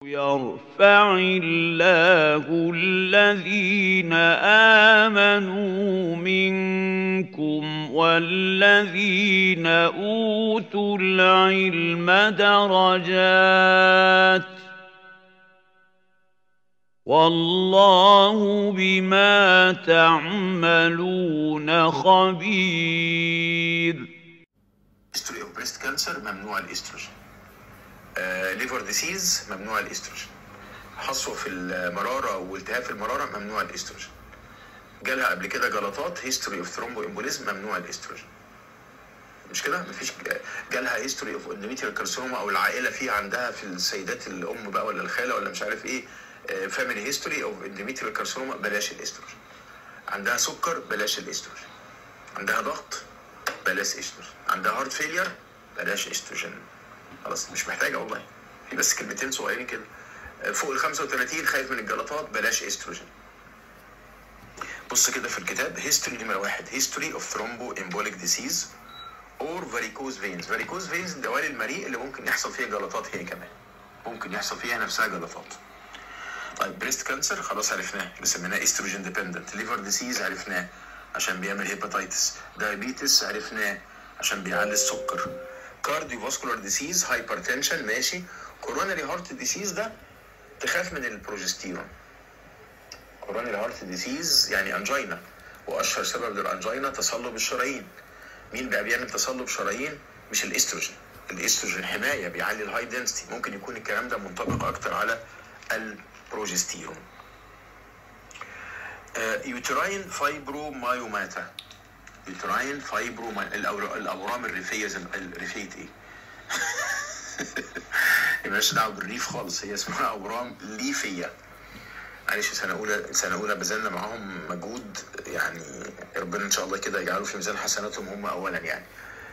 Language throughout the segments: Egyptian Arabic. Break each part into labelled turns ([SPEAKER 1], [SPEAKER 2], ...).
[SPEAKER 1] يرفع الله الذين آمنوا منكم والذين أوتوا العلم درجات والله بما تعملون خبير
[SPEAKER 2] history of breast cancer ممنوع الاستروجين ليفر ديسيز ممنوع الاستروجين حصوه في المراره والتهاب في المراره ممنوع الاستروجين جالها قبل كده جلطات هيستوري اوف ثرومبو امبوليزم ممنوع الاستروجين مش كده مفيش جالها هيستوري اوف اندوميتريال كارسينوما او العائله فيه عندها في السيدات الام بقى ولا الخاله ولا مش عارف ايه فاميلي هيستوري اوف اندوميتريال كارسينوما بلاش الاستروجين عندها سكر بلاش الاستروجين عندها ضغط بلاش استروجين عندها هارت فيلير بلاش استروجين خلاص مش محتاجه والله في بس كلمتين صغيرين كده فوق ال 35 خايف من الجلطات بلاش استروجين بص كده في الكتاب هيستوري نمره واحد هيستوري اوف ثرومبو امبوليك ديسيز اور فاريكوز فينز فاريكوز فينز دوالي المريء اللي ممكن يحصل فيها جلطات هي كمان ممكن يحصل فيها نفسها جلطات طيب بريست كانسر خلاص عرفناه اللي سميناه استروجين ديبندنت ليفر ديسيز عرفناه عشان بيعمل هيباتيتس دايابيتس عرفناه عشان بيعلي السكر كارديو فاسكولار ديسيز هايبرتنشن ماشي كوروناري هارت ديسيز ده تخاف من البروجستيرون كوروناري هارت ديسيز يعني انجينا واشهر سبب للانجينا تصلب الشرايين مين بقى بيعمل تصلب شرايين مش الاستروجين الاستروجين حمايه بيعلي الهاي دنسيتي ممكن يكون الكلام ده منطبق اكتر على البروجستيرون يوتراين فايبرومايوماتا يوتراين فايبرو الاورام الريفيه زي الريفيه ايه؟ مالهاش دعوه بالريف خالص هي اسمها اورام ليفيه معلش سنه اولى سنه اولى بذلنا معاهم مجهود يعني ربنا ان شاء الله كده يجعله في ميزان حسناتهم هم اولا يعني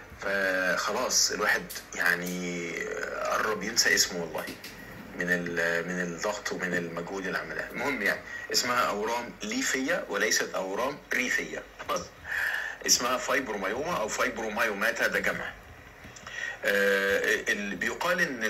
[SPEAKER 2] فخلاص الواحد يعني قرب ينسى اسمه والله من من الضغط ومن المجهود اللي عملها المهم يعني اسمها اورام ليفيه وليست اورام ريفيه خلاص اسمها فايبرومايوما او فايبرومايوماتا ده جمع آه اللي بيقال ان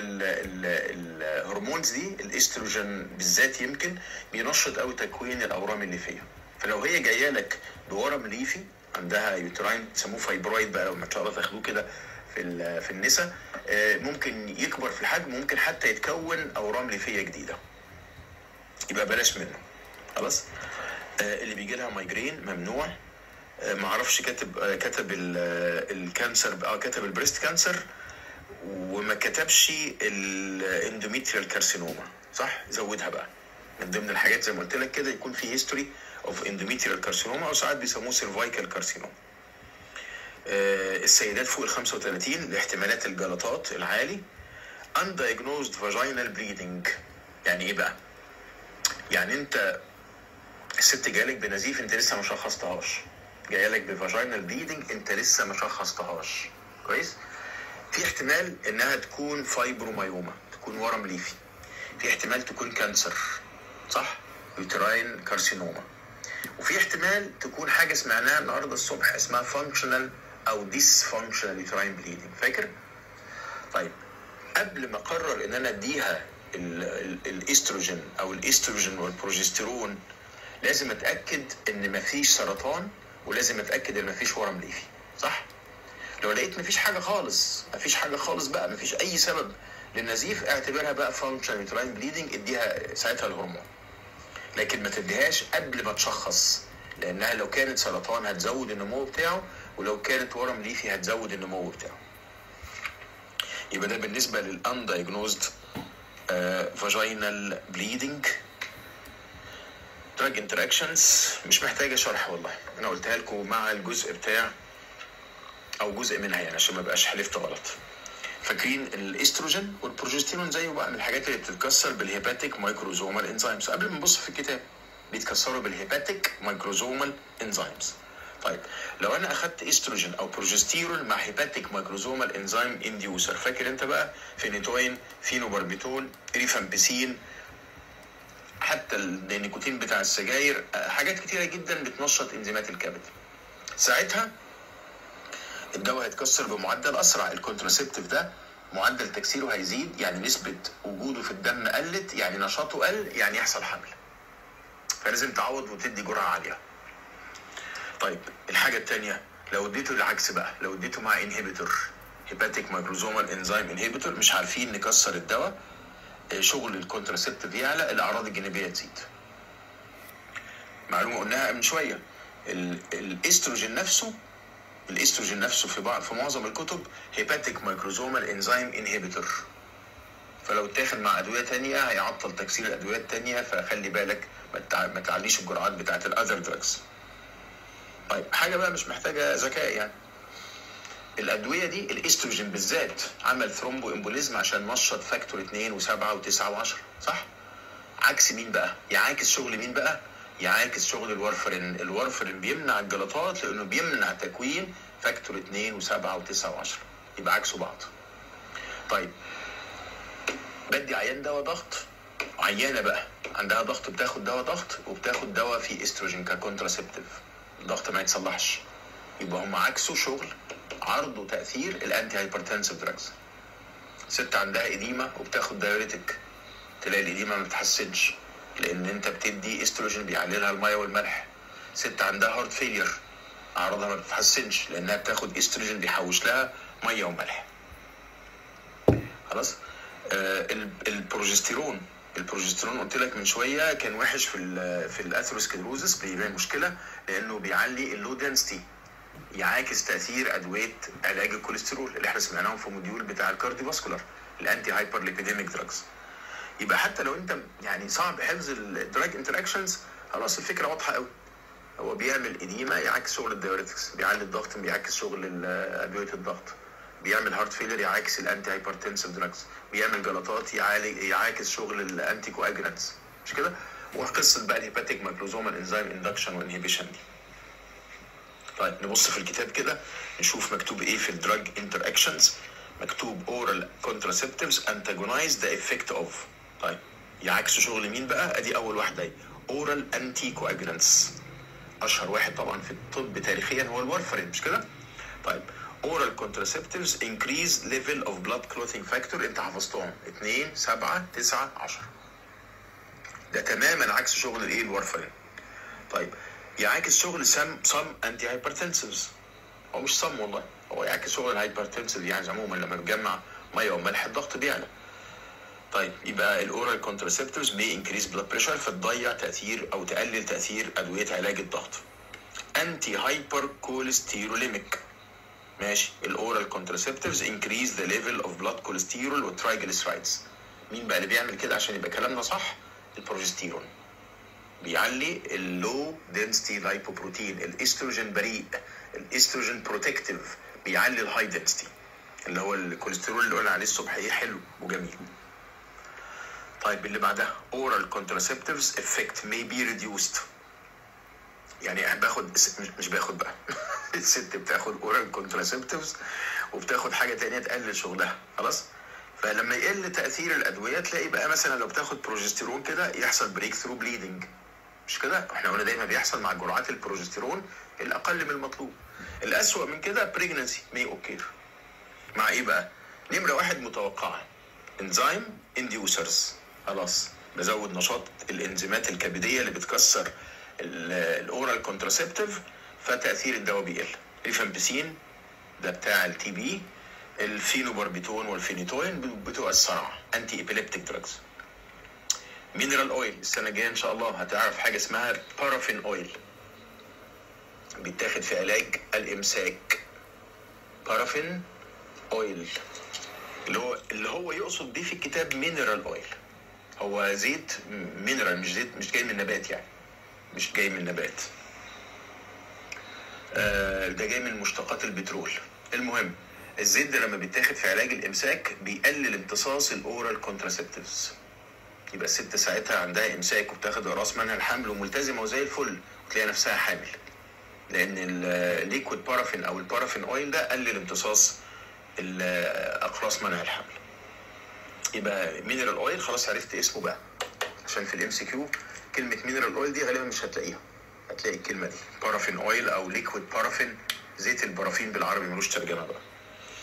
[SPEAKER 2] الهرمونز دي الاستروجين بالذات يمكن بينشط قوي تكوين الاورام الليفيه فلو هي جايه لك بورم ليفي عندها يوتراين تسموه فايبرويد بقى لو ان شاء الله تاخدوه كده في في النساء آه ممكن يكبر في الحجم ممكن حتى يتكون اورام ليفيه جديده يبقى بلاش منه خلاص آه اللي بيجي لها مايجرين ممنوع ما اعرفش كاتب كتب الكانسر اه كتب البريست كانسر وما كتبش الاندوميتريال كارسينوما صح زودها بقى من ضمن الحاجات زي ما قلت لك كده يكون في هيستوري اوف اندوميتريال كارسينوما او ساعات بيسموه سيرفايكال كارسينوما آه السيدات فوق ال 35 لاحتمالات الجلطات العالي undiagnosed vaginal bleeding يعني ايه بقى؟ يعني انت الست جالك بنزيف انت لسه ما شخصتهاش جايه لك بفاجينال بليدنج انت لسه ما شخصتهاش كويس في احتمال انها تكون فايبرومايوما تكون ورم ليفي في احتمال تكون كانسر صح يوتراين كارسينوما وفي احتمال تكون حاجه سمعناها النهارده الصبح اسمها فانكشنال او ديس فانكشنال يوتراين بليدنج فاكر طيب قبل ما اقرر ان انا اديها الاستروجين او الاستروجين والبروجستيرون لازم اتاكد ان مفيش سرطان ولازم اتاكد ان مفيش ورم ليفي صح لو لقيت مفيش حاجه خالص مفيش حاجه خالص بقى مفيش اي سبب للنزيف اعتبرها بقى فانكشن يوتراين بليدنج اديها ساعتها الهرمون لكن ما تديهاش قبل ما تشخص لانها لو كانت سرطان هتزود النمو بتاعه ولو كانت ورم ليفي هتزود النمو بتاعه يبقى ده بالنسبه للاندايجنوزد فاجينال بليدنج دراج انتراكشنز مش محتاجه شرح والله انا قلتها لكم مع الجزء بتاع او جزء منها يعني عشان ما بقاش حلفت غلط فاكرين الاستروجين والبروجستيرون زيه بقى من الحاجات اللي بتتكسر بالهيباتيك مايكروزومال انزيمز قبل ما نبص في الكتاب بيتكسروا بالهيباتيك مايكروزومال انزيمز طيب لو انا اخدت استروجين او بروجستيرون مع هيباتيك مايكروزومال انزيم انديوسر فاكر انت بقى فينيتوين فينوباربيتول ريفامبيسين حتى النيكوتين بتاع السجاير حاجات كتيره جدا بتنشط انزيمات الكبد ساعتها الدواء هيتكسر بمعدل اسرع الكونتراسيبتيف ده معدل تكسيره هيزيد يعني نسبه وجوده في الدم قلت يعني نشاطه قل يعني يحصل حمل فلازم تعوض وتدي جرعه عاليه طيب الحاجه الثانيه لو اديته العكس بقى لو اديته مع انهبيتور هيباتيك مايكروزومال انزيم انهبيتور مش عارفين نكسر الدواء آه، شغل الكونتراسبتيف يعلى الاعراض الجانبيه تزيد معلومه قلناها من شويه ال- الاستروجين نفسه الاستروجين نفسه في بعض في معظم الكتب هيباتيك مايكروزومال انزيم انهبيتور فلو اتاخد مع ادويه تانية هيعطل تكسير الادويه التانية فخلي بالك ما تع- ما تعليش الجرعات بتاعت الاذر دراجز طيب حاجه بقى مش محتاجه ذكاء يعني الادويه دي الاستروجين بالذات عمل ثرومبو امبوليزم عشان نشط فاكتور 2 و7 و9 و10 صح عكس مين بقى يعاكس شغل مين بقى يعاكس شغل الورفرين الورفرين بيمنع الجلطات لانه بيمنع تكوين فاكتور 2 و7 و9 و10 يبقى عكسوا بعض طيب بدي عيان دواء ضغط عيانه بقى عندها ضغط بتاخد دواء ضغط وبتاخد دواء فيه استروجين ككونتراسبتيف الضغط ما يتصلحش يبقى هم عكسوا شغل عرض وتاثير الانتي هايبرتنسيف دراجز ست عندها اديمه وبتاخد دايوريتك تلاقي الاديمه ما بتحسنش لان انت بتدي استروجين بيعللها الميه والملح ست عندها هارت فيلير اعراضها ما بتتحسنش لانها بتاخد استروجين بيحوش لها ميه وملح خلاص آه ال- البروجستيرون البروجستيرون قلت لك من شويه كان وحش في ال في الاثيروسكلروزس بيبقى مشكله لانه بيعلي اللو دنسيتي يعاكس تاثير ادويه علاج الكوليسترول اللي احنا سمعناهم في موديول بتاع الكارديوفاسكولار الانتي هايبر ليبيديميك دراجز يبقى حتى لو انت يعني صعب حفظ الدراج انتراكشنز خلاص الفكره واضحه قوي هو بيعمل اديمه يعكس شغل الدايوريتكس بيعلي الضغط بيعكس شغل ال- ادويه الضغط بيعمل هارت فيلر يعاكس الانتي هايبرتنسيف دراجز بيعمل جلطات يعالج يعاكس شغل الانتي كواجرانتس مش كده وقصه بقى الهيباتيك ماكروزومال انزيم اندكشن وانهبيشن دي طيب نبص في الكتاب كده نشوف مكتوب ايه في الدراج انتر اكشنز مكتوب oral contraceptives antagonize the effect of طيب يعكسوا شغل مين بقى ادي اول واحده اهي oral anticoagulants اشهر واحد طبعا في الطب تاريخيا هو الورفرين مش كده طيب oral contraceptives increase level of blood clotting factor انت حفظتهم 2 7 9 10 ده تماما عكس شغل الايه الورفرين طيب يعاكس شغل سم سم انتي هايبرتنسيفز هو مش سم والله هو يعكس شغل الهايبرتنسيف يعني عموما لما بتجمع ميه وملح الضغط بيعلى طيب يبقى الاورال كونتراسبتورز بي انكريز بلاد بريشر فتضيع تاثير او تقلل تاثير ادويه علاج الضغط انتي هايبر كوليستيروليميك ماشي الاورال كونتراسبتورز انكريز ذا ليفل اوف بلاد كوليسترول والترايجليسرايدز مين بقى اللي بيعمل كده عشان يبقى كلامنا صح البروجستيرون بيعلي اللو دنسيتي لايبوبروتين الاستروجين بريء الاستروجين بروتكتيف بيعلي الهاي دنسيتي اللي هو الكوليسترول اللي قلنا عليه الصبح ايه حلو وجميل طيب اللي بعدها oral contraceptives effect may be reduced يعني باخد مش, مش باخد بقى الست بتاخد oral contraceptives وبتاخد حاجه تانية تقلل شغلها خلاص فلما يقل تاثير الادويه تلاقي بقى مثلا لو بتاخد بروجستيرون كده يحصل بريك ثرو بليدنج مش كده احنا قلنا دايما بيحصل مع جرعات البروجستيرون الاقل من المطلوب الاسوأ من كده بريجنسي مي اوكير مع ايه بقى نمره واحد متوقعه انزيم انديوسرز خلاص بزود نشاط الانزيمات الكبديه اللي بتكسر الاورال كونتراسبتيف فتاثير الدواء بيقل ريفامبسين ده بتاع التي بي الفينوباربيتون والفينيتوين بتوع الصرع انتي ايبيليبتيك دراجز مينرال اويل السنه الجايه ان شاء الله هتعرف حاجه اسمها بارافين اويل بيتاخد في علاج الامساك بارافين اويل اللي هو اللي هو يقصد بيه في الكتاب مينرال اويل هو زيت مينرال مش زيت مش جاي من نبات يعني مش جاي من نبات آه ده جاي من مشتقات البترول المهم الزيت ده لما بيتاخد في علاج الامساك بيقلل امتصاص الاورال كونتراسبتيفز يبقى الست ساعتها عندها امساك وبتاخد اقراص منع الحمل وملتزمه وزي الفل وتلاقي نفسها حامل لان الليكويد بارافين او البارافين اويل ده قلل امتصاص اقراص منع الحمل يبقى مينرال اويل خلاص عرفت اسمه بقى عشان في الام سي كيو كلمه مينرال اويل دي غالبا مش هتلاقيها هتلاقي الكلمه دي بارافين اويل او ليكويد بارافين زيت البارافين بالعربي ملوش ترجمه بقى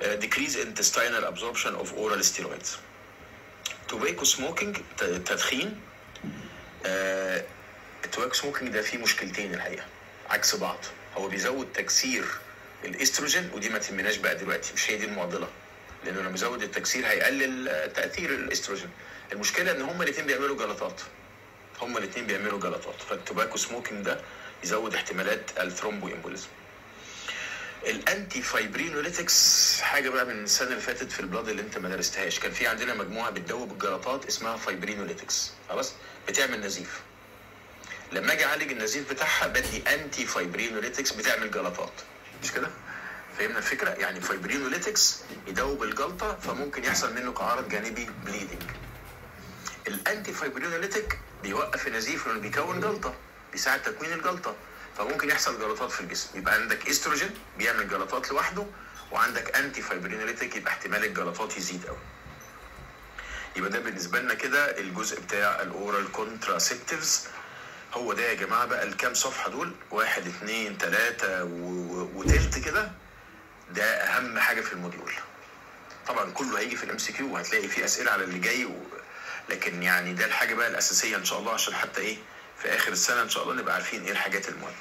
[SPEAKER 2] decrease intestinal absorption of oral steroids tobacco smoking ت- تدخين آه، التوباكو سموكينج ده فيه مشكلتين الحقيقه عكس بعض هو بيزود تكسير الاستروجين ودي ما تهمناش بقى دلوقتي مش هي دي المعضله لانه لما يزود التكسير هيقلل آه، تاثير الاستروجين المشكله ان هما الاثنين بيعملوا جلطات هما الاثنين بيعملوا جلطات فالتوباكو سموكينج ده يزود احتمالات الثرومبو امبوليزم الانتي فايبرينوليتكس حاجه بقى من السنه اللي فاتت في البلاد اللي انت ما درستهاش كان في عندنا مجموعه بتدوب الجلطات اسمها فايبرينوليتكس خلاص بتعمل نزيف لما اجي اعالج النزيف بتاعها بدي انتي فايبرينوليتكس بتعمل جلطات مش كده فهمنا الفكره يعني فايبرينوليتكس يدوب الجلطه فممكن يحصل منه كعرض جانبي بليدنج الانتي فايبرينوليتك بيوقف النزيف لانه بيكون جلطه بيساعد تكوين الجلطه فممكن يحصل جلطات في الجسم يبقى عندك استروجين بيعمل جلطات لوحده وعندك انتي فايبرينوليتك يبقى احتمال الجلطات يزيد قوي يبقى ده بالنسبه لنا كده الجزء بتاع الاورال كونتراسبتيفز هو ده يا جماعه بقى الكام صفحه دول واحد اتنين تلاته و- وتلت كده ده اهم حاجه في الموديول طبعا كله هيجي في الام سي كيو وهتلاقي فيه اسئله على اللي جاي و... لكن يعني ده الحاجه بقى الاساسيه ان شاء الله عشان حتى ايه في اخر السنه ان شاء الله نبقى عارفين ايه الحاجات المهمه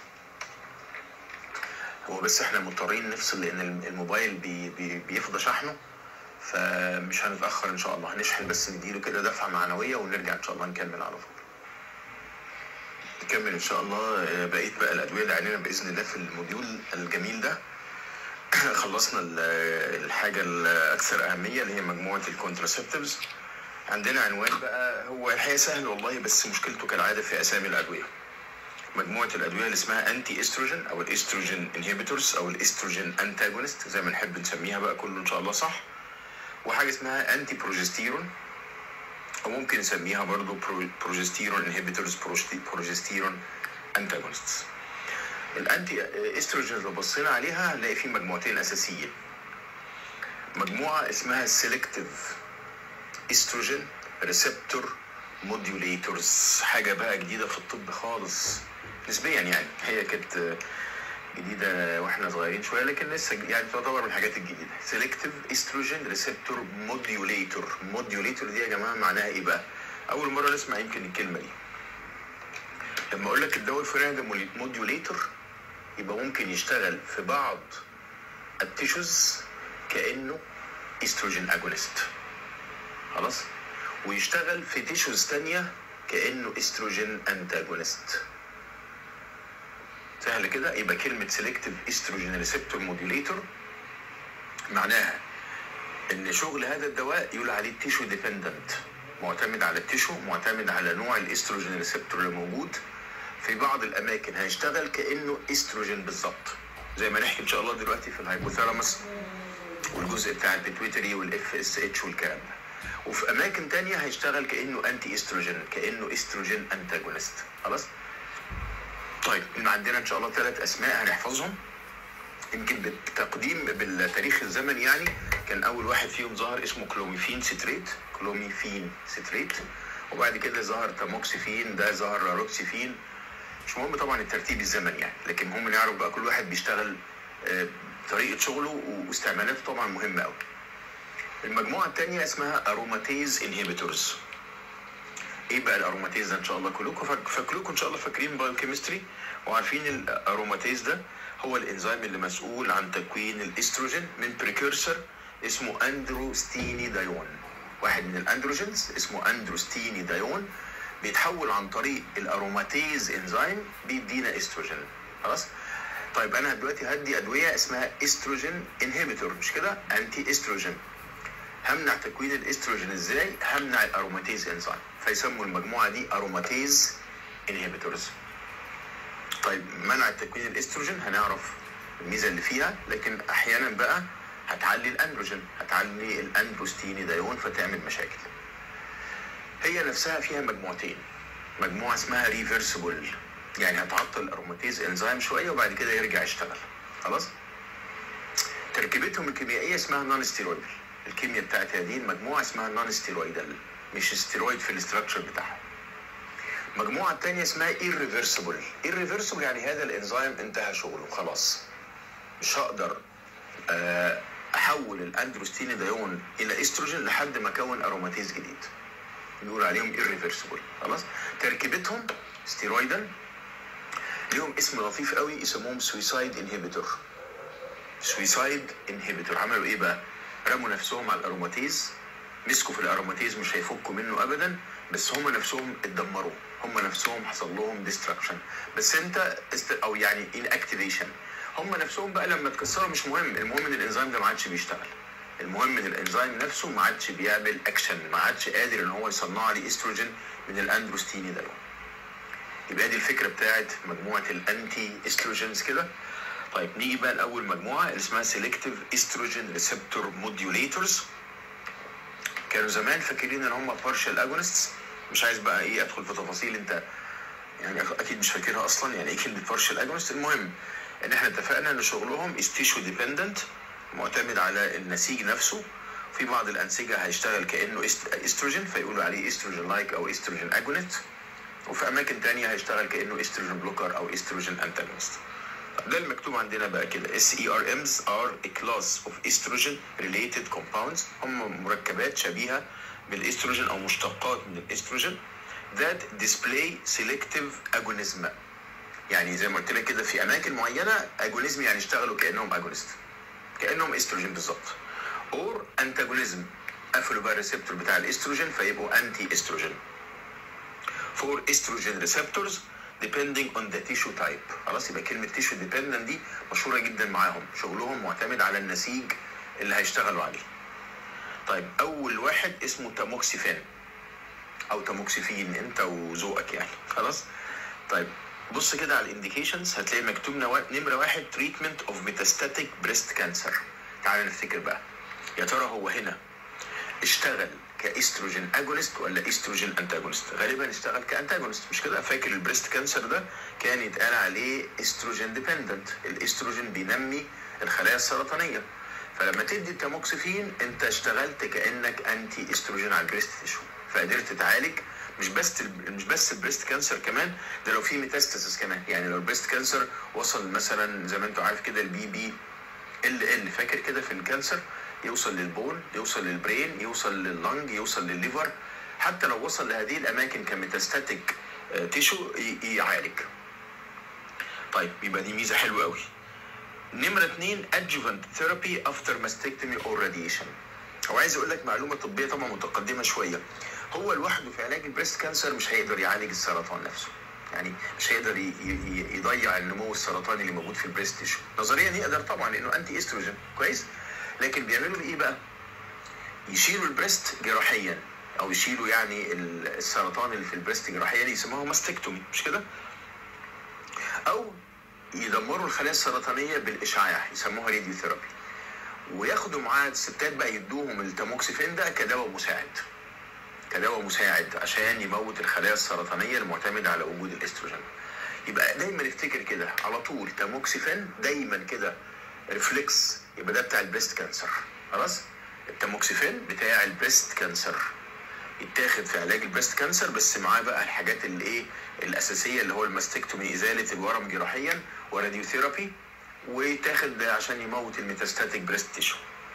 [SPEAKER 2] هو بس احنا مضطرين نفصل لان الم- الموبايل بي بي بيفضى شحنه فمش هنتاخر ان شاء الله هنشحن بس نديله كده دفعه معنويه ونرجع ان شاء الله نكمل على طول نكمل ان شاء الله آه، بقيه بقى الادويه اللي علينا باذن الله في الموديول الجميل ده خلصنا ال- الحاجه الاكثر اهميه اللي هي مجموعه الكونتراسبتيفز عندنا عنوان بقى هو الحقيقه سهل والله بس مشكلته كالعاده في اسامي الادويه مجموعه الادويه اللي اسمها انتي استروجين او الاستروجين انهبيتورز او الاستروجين انتاجونست زي ما نحب نسميها بقى كله ان شاء الله صح وحاجه اسمها انتي بروجستيرون او ممكن نسميها برضو برو- بروجستيرون انهبيتورز بروجستيرون انتاجونست الانتي استروجين لو بصينا عليها هنلاقي فيه مجموعتين اساسيين مجموعه اسمها سيلكتيف استروجين ريسبتور موديوليتورز حاجه بقى جديده في الطب خالص نسبيا يعني هي كانت آه، جديده واحنا صغيرين شويه لكن لسه يعني تعتبر من الحاجات الجديده سيلكتيف استروجين ريسبتور موديوليتور موديوليتور دي يا جماعه معناها ايه بقى اول مره نسمع يمكن الكلمه دي لما اقول لك الدواء الفلاني ده موديوليتور يبقى ممكن يشتغل في بعض التيشوز كانه استروجين اجونست خلاص ويشتغل في تيشوز تانية كانه استروجين انتاجونست سهل كده يبقى كلمه سيلكتيف استروجين ريسبتور موديوليتور معناها ان شغل هذا الدواء يقول عليه تيشو ديبندنت معتمد على التيشو معتمد على نوع الاستروجين ريسبتور اللي موجود في بعض الاماكن هيشتغل كانه استروجين بالظبط زي ما نحكي ان شاء الله دلوقتي في الهايبوثالاموس والجزء بتاع البيتويتري والاف اس اتش والكلام ده وفي اماكن تانية هيشتغل كانه انتي استروجين كانه استروجين انتاجونست خلاص طيب إن عندنا ان شاء الله ثلاث اسماء هنحفظهم يمكن بالتقديم بالتاريخ الزمني يعني كان اول واحد فيهم ظهر اسمه كلوميفين ستريت كلوميفين ستريت وبعد كده ظهر تاموكسيفين ده ظهر راروكسيفين مش مهم طبعا الترتيب الزمني يعني لكن مهم نعرف بقى كل واحد بيشتغل آه، طريقه شغله واستعمالاته طبعا مهمه قوي المجموعه الثانيه اسمها اروماتيز انهبيتورز ايه بقى الاروماتيز ده ان شاء الله كلكم فاك- فاكلكم ان شاء الله فاكرين بايوكيمستري وعارفين الاروماتيز ده هو الانزيم اللي مسؤول عن تكوين الاستروجين من بريكورسر اسمه اندروستيني دايون واحد من الاندروجينز اسمه اندروستيني دايون بيتحول عن طريق الاروماتيز انزيم بيدينا استروجين خلاص طيب انا دلوقتي هدي ادويه اسمها استروجين انهبيتور مش كده انتي استروجين همنع تكوين الاستروجين ازاي همنع الاروماتيز انزيم فيسموا المجموعه دي اروماتيز انهبيتورز طيب منع تكوين الاستروجين هنعرف الميزه اللي فيها لكن احيانا بقى هتعلي الاندروجين هتعلي الاندروستيني دايون فتعمل مشاكل هي نفسها فيها مجموعتين مجموعه اسمها ريفرسبل يعني هتعطل الاروماتيز انزيم شويه وبعد كده يرجع يشتغل خلاص تركيبتهم الكيميائيه اسمها نون ستيرويدال الكيمياء بتاعتها دي المجموعه اسمها نون ستيرويدال مش ستيرويد في الاستراكشر بتاعها المجموعه الثانيه اسمها irreversible irreversible يعني هذا الانزيم انتهى شغله خلاص مش هقدر آه، احول الاندروستينيدايون الى استروجين لحد ما اكون اروماتيز جديد بيقول عليهم irreversible خلاص تركيبتهم ستيرويدال ليهم اسم لطيف قوي يسموهم سويسايد انهبيتور سويسايد انهبيتور عملوا ايه بقى رموا نفسهم على الاروماتيز مسكوا في الاروماتيز مش هيفكوا منه ابدا بس هم نفسهم اتدمروا هم نفسهم حصل لهم ديستراكشن بس انت است... او يعني ان اكتيفيشن هم نفسهم بقى لما اتكسروا مش مهم المهم ان الانزيم ده ما عادش بيشتغل المهم ان الانزيم نفسه ما عادش بيعمل اكشن ما عادش قادر ان هو يصنع لي استروجين من الاندروستيني ده يبقى دي الفكره بتاعت مجموعه الانتي استروجينز كده طيب نيجي بقى لاول مجموعه اللي اسمها سيلكتيف استروجين ريسبتور موديوليتورز كانوا زمان فاكرين ان هم بارشال اجونستس مش عايز بقى ايه ادخل في تفاصيل انت يعني اكيد مش فاكرها اصلا يعني ايه كلمه بارشال اجونست المهم ان احنا اتفقنا ان شغلهم استيشو ديبندنت معتمد على النسيج نفسه في بعض الانسجه هيشتغل كانه استروجين فيقولوا عليه استروجين لايك او استروجين اجونست وفي اماكن تانية هيشتغل كانه استروجين بلوكر او استروجين انتاجونست ده المكتوب عندنا بقى كده اس اي ار امز ار a class of estrogen related compounds هم مركبات شبيهه بالاستروجين او مشتقات من الاستروجين that display selective agonism يعني زي ما قلت لك كده في اماكن معينه اجونيزم يعني اشتغلوا كانهم اجونست كانهم استروجين بالظبط اور انتاجونيزم قفلوا بقى الريسبتور بتاع الاستروجين فيبقوا انتي استروجين فور استروجين ريسبتورز depending on the tissue type خلاص يبقى كلمه tissue dependent دي مشهوره جدا معاهم شغلهم معتمد على النسيج اللي هيشتغلوا عليه طيب اول واحد اسمه تاموكسيفين او تاموكسيفين انت وذوقك يعني خلاص طيب بص كده على الانديكيشنز هتلاقي مكتوب نوا- نمره واحد تريتمنت اوف ميتاستاتيك بريست كانسر تعال نفتكر بقى يا ترى هو هنا اشتغل كاستروجين اجونست ولا استروجين انتاجونست غالبا اشتغل كانتاجونست مش كده فاكر البريست كانسر ده كان يتقال عليه استروجين ديبندنت الاستروجين بينمي الخلايا السرطانيه فلما تدي التاموكسيفين انت اشتغلت كانك انتي استروجين على البريست تيشو فقدرت تعالج مش بس مش بس البريست كانسر كمان ده لو في ميتاستاسيس كمان يعني لو البريست كانسر وصل مثلا زي ما انتوا عارف كده البي بي ال ال فاكر كده في الكانسر يوصل للبون يوصل للبرين يوصل لللنج يوصل للليفر حتى لو وصل لهذه الاماكن كميتاستاتيك آه، تيشو ي- يعالج طيب يبقى دي ميزه حلوه قوي نمرة اتنين adjuvant therapy after mastectomy or radiation هو عايز اقول لك معلومة طبية طبعا متقدمة شوية هو لوحده في علاج البريست كانسر مش هيقدر يعالج السرطان نفسه يعني مش هيقدر ي- ي- يضيع النمو السرطاني اللي موجود في البريست تيشو نظريا يقدر طبعا لانه انتي استروجين كويس لكن بيعملوا ايه بقى يشيلوا البريست جراحيا او يشيلوا يعني ال- السرطان اللي في البريست جراحيا يسموها ماستكتومي مش كده او يدمروا الخلايا السرطانيه بالاشعاع يسموها راديو ثيرابي وياخدوا معاه الستات بقى يدوهم التاموكسيفين ده كدواء مساعد كدواء مساعد عشان يموت الخلايا السرطانيه المعتمده على وجود الاستروجين يبقى دايما افتكر كده على طول تاموكسيفين دايما كده ريفلكس يبقى ده بتاع البريست كانسر خلاص التاموكسيفين بتاع البريست كانسر يتاخد في علاج البريست كانسر بس معاه بقى الحاجات اللي ايه الاساسيه اللي هو الماستكتومي ازاله الورم جراحيا وراديو ثيرابي ويتاخد عشان يموت الميتاستاتيك بريست تيشو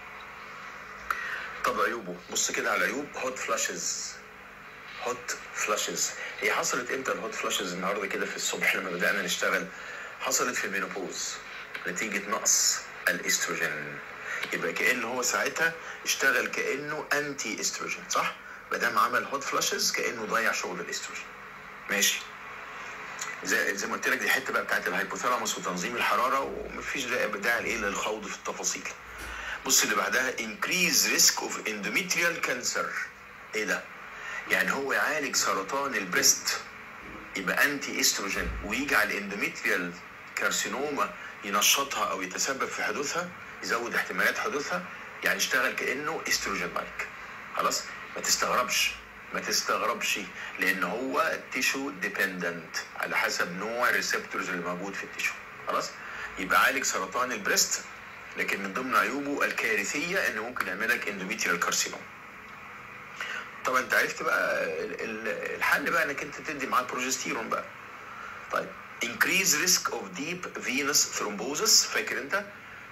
[SPEAKER 2] طب عيوبه بص كده على العيوب هوت فلاشز هوت فلاشز هي حصلت امتى الهوت فلاشز النهارده كده في الصبح لما بدانا نشتغل حصلت في المينوبوز نتيجه نقص الاستروجين يبقى كان هو ساعتها اشتغل كانه انتي استروجين صح ما دام عمل هوت فلاشز كانه ضيع شغل الاستروجين ماشي زي زي ما قلت لك دي حته بقى بتاعت الهايبوثالاموس وتنظيم الحراره ومفيش داعي داعي لايه للخوض في التفاصيل بص اللي بعدها increase risk of endometrial cancer ايه ده يعني هو يعالج سرطان البريست يبقى انتي استروجين ويجي على الاندوميتريال كارسينوما ينشطها او يتسبب في حدوثها يزود احتمالات حدوثها يعني اشتغل كانه استروجين لايك خلاص ما تستغربش ما تستغربش لان هو تيشو ديبندنت على حسب نوع الريسبتورز اللي موجود في التيشو خلاص يبقى عالج سرطان البريست لكن من ضمن عيوبه الكارثيه انه ممكن يعمل لك اندوميتريال كارسينوم طبعا انت عرفت بقى ال- ال- الحل بقى انك انت تدي معاه بروجستيرون بقى طيب increase risk of deep venous thrombosis فاكر انت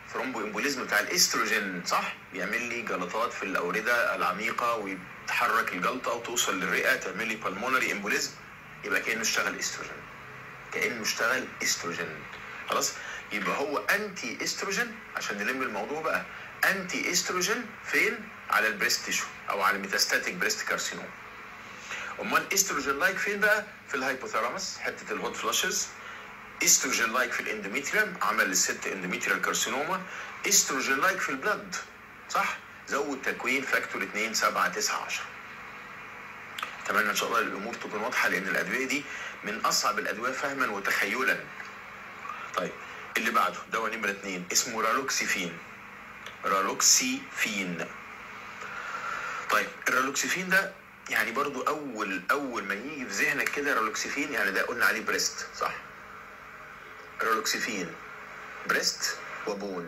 [SPEAKER 2] ثرومبو امبوليزم بتاع الاستروجين صح بيعمل لي جلطات في الاورده العميقه ويتحرك الجلطه وتوصل للرئه تعمل لي بالمونري امبوليزم يبقى كانه اشتغل استروجين كانه اشتغل استروجين خلاص يبقى هو انتي استروجين عشان نلم الموضوع بقى انتي استروجين فين على البريست تيشو او على الميتاستاتيك بريست كارسينوم امال استروجين لايك فين بقى في الهايبوثالاموس حته الهوت فلاشز استروجين لايك في الاندوميتريوم عمل للست اندوميتريال كارسينوما استروجين لايك في البلد صح زود تكوين فاكتور 2 7 9 10 اتمنى ان شاء الله الامور تكون واضحه لان الادويه دي من اصعب الادويه فهما وتخيلا طيب اللي بعده دواء نمره 2 اسمه رالوكسيفين رالوكسيفين طيب الرالوكسيفين ده يعني برضو اول اول ما يجي في ذهنك كده رالوكسيفين يعني ده قلنا عليه بريست صح رالوكسيفين بريست وبون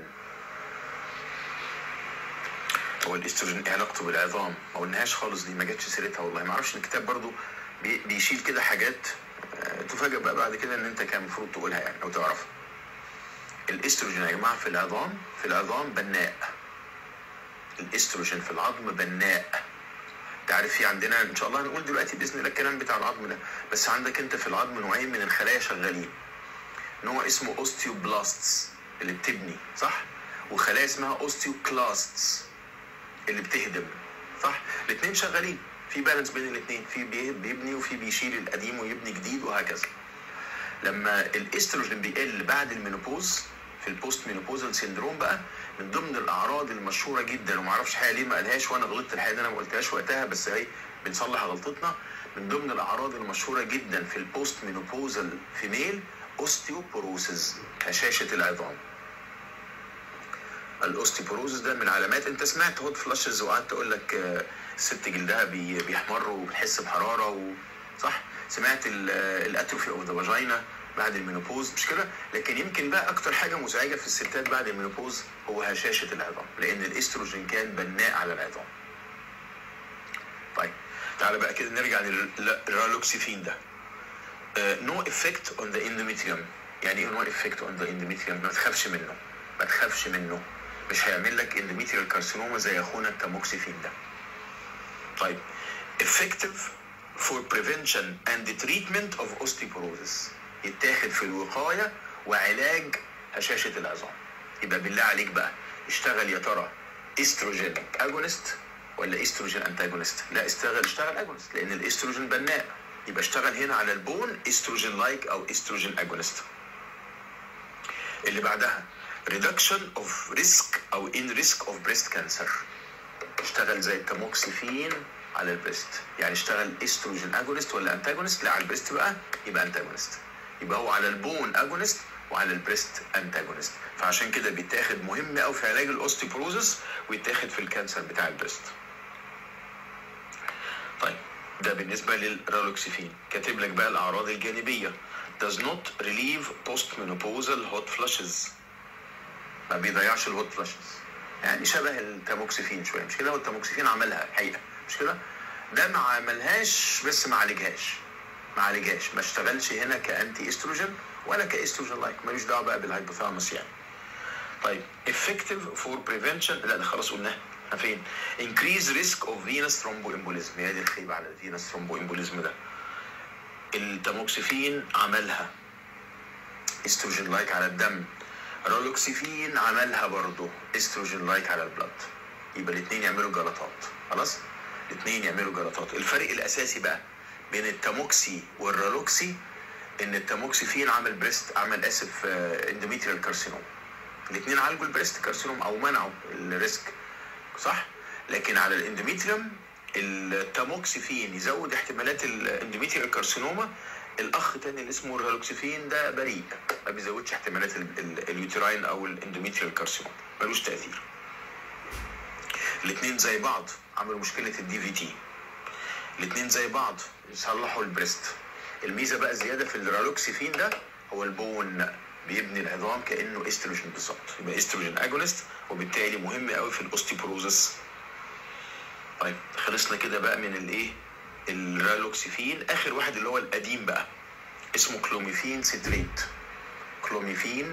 [SPEAKER 2] هو الاستروجين ايه علاقته بالعظام ما قلناهاش خالص دي ما جاتش سيرتها والله ما اعرفش ان الكتاب برضو بي- بيشيل كده حاجات آه، تفاجئ بقى بعد كده ان انت كان المفروض تقولها يعني او تعرفها الاستروجين يا جماعه في العظام في العظام بناء الاستروجين في العظم بناء انت عارف في عندنا ان شاء الله هنقول دلوقتي باذن الله الكلام بتاع العظم ده بس عندك انت في العظم نوعين من الخلايا شغالين نوع اسمه اوستيوبلاستس اللي بتبني صح وخلايا اسمها اوستيوكلاستس اللي بتهدم صح الاثنين شغالين في بالانس بين الاثنين في بي- بيبني وفي بيشيل القديم ويبني جديد وهكذا لما الاستروجين بيقل بعد المينوبوز في البوست مينوبوزال سيندروم بقى من ضمن الاعراض المشهوره جدا وما اعرفش حاجه ليه ما قالهاش وانا غلطت الحقيقه إن انا ما قلتهاش وقتها بس هي بنصلح غلطتنا من ضمن الاعراض المشهوره جدا في البوست مينوبوزال فيميل اوستيوبوروسيس هشاشه العظام الاوستيوبوروسيس ده من العلامات انت سمعت هوت فلاشز وقعدت اقول لك آه، الست جلدها بي- بيحمر وبتحس بحراره و... صح سمعت ال- آه، الاتروفي اوف ذا فاجينا بعد المينوبوز مش كده لكن يمكن بقى اكتر حاجه مزعجه في الستات بعد المينوبوز هو هشاشه العظام لان الاستروجين كان بناء على العظام طيب تعالى بقى كده نرجع للرالوكسيفين ده نو افكت اون ذا endometrium يعني ايه نو افكت اون ذا endometrium ما تخافش منه ما تخافش منه مش هيعمل لك endometrial كارسينوما زي اخونا التاموكسيفين ده طيب effective for prevention and treatment of osteoporosis يتاخد في الوقايه وعلاج هشاشه العظام يبقى بالله عليك بقى اشتغل يا ترى استروجين اجونست ولا استروجين انتاجونست لا اشتغل اشتغل اجونست لان الاستروجين بناء يبقى اشتغل هنا على البون استروجين لايك او استروجين اجونست اللي بعدها reduction of risk او in risk of breast cancer اشتغل زي التاموكسيفين على البريست يعني اشتغل استروجين اجونست ولا انتاجونست لا على البريست بقى يبقى انتاجونست يبقى هو على البون اجونست وعلى البريست انتاجونست فعشان كده بيتاخد مهم قوي في علاج الاوستيبروزس ويتاخد في الكانسر بتاع البريست طيب ده بالنسبه للرالوكسيفين كاتب لك بقى الاعراض الجانبيه does not relieve postmenopausal hot flushes ما بيضيعش الهوت فلاشز يعني شبه التاموكسيفين شويه مش كده هو التاموكسيفين عملها الحقيقه مش كده ده ما عملهاش بس ما عالجهاش ما عالجهاش ما اشتغلش هنا كانتي استروجين ولا كاستروجين لايك ملوش دعوه بقى بالهايبوثالاموس يعني طيب effective for prevention لا ده خلاص قلناها احنا فين increase risk of venous thromboembolism هي دي الخيبه على الفينس thromboembolism ده التاموكسيفين عملها استروجين لايك على الدم رولوكسيفين عملها برضه استروجين لايك على البلد يبقى الاثنين يعملوا جلطات خلاص الاثنين يعملوا جلطات الفرق الاساسي بقى بين التاموكسي والرالوكسي ان التاموكسيفين عمل بريست عمل اسف اندوميتريال كارسينوم الاثنين عالجوا البريست كارسينوم او منعوا الريسك صح لكن على الاندوميتريوم التاموكسيفين يزود احتمالات الاندوميتريال كارسينوما الاخ تاني اللي اسمه الرالوكسيفين ده بريء ما بيزودش احتمالات ال- ال- اليوتراين او الاندوميتريال كارسينوما ملوش تاثير الاثنين زي بعض عملوا مشكله الدي في تي الاثنين زي بعض يصلحوا البريست الميزه بقى زياده في الرالوكسيفين ده هو البون بيبني العظام كانه استروجين بالظبط يبقى استروجين اجونست وبالتالي مهم قوي في الاوستيبروزس طيب خلصنا كده بقى من الايه الرالوكسيفين اخر واحد اللي هو القديم بقى اسمه كلوميفين سيتريت كلوميفين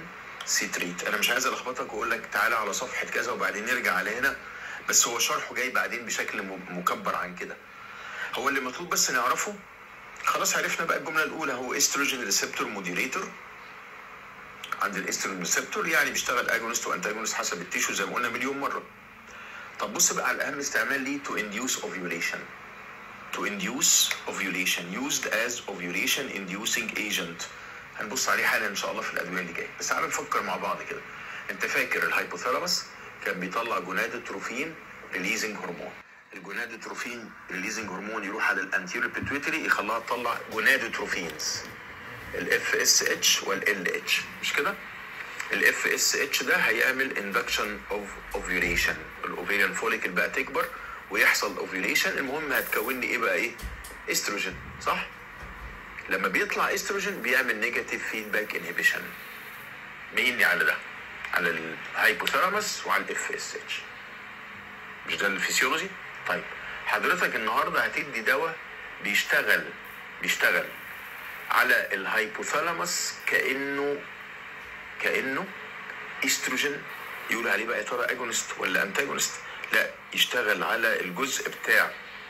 [SPEAKER 2] سيتريت انا مش عايز الخبطك واقول لك تعالى على صفحه كذا وبعدين نرجع على هنا بس هو شرحه جاي بعدين بشكل م- مكبر عن كده هو اللي مطلوب بس نعرفه خلاص عرفنا بقى الجمله الاولى هو استروجين ريسبتور موديريتور عند الاستروجين ريسبتور يعني بيشتغل اجونست وانتاجونست حسب التيشو زي ما قلنا مليون مره طب بص بقى على اهم استعمال ليه to induce ovulation to induce ovulation used as ovulation inducing agent هنبص عليه حالا ان شاء الله في الادويه اللي جايه بس تعالى نفكر مع بعض كده انت فاكر الهايبوثالاموس كان بيطلع جونادوتروفين ريليزنج هرمون الجونادوتروفين ريليزنج هرمون يروح على الانتيريور بيتويتري يخليها تطلع جونادوتروفينز الاف اس اتش والال اتش مش كده الاف اس اتش ده هيعمل اندكشن اوف اوفيوليشن الاوفيريان فوليكل بقى تكبر ويحصل اوفيوليشن المهم هتكون لي ايه بقى ايه استروجين صح لما بيطلع استروجين بيعمل نيجاتيف فيدباك انهبيشن مين على ده على الهايبوثالاموس وعلى الاف اس اتش مش ده الفسيولوجي طيب حضرتك النهارده هتدي دواء بيشتغل بيشتغل على الهايبوثالاموس كانه كانه استروجين يقول عليه بقى يا ترى اجونست ولا انتاجونست لا يشتغل على الجزء بتاع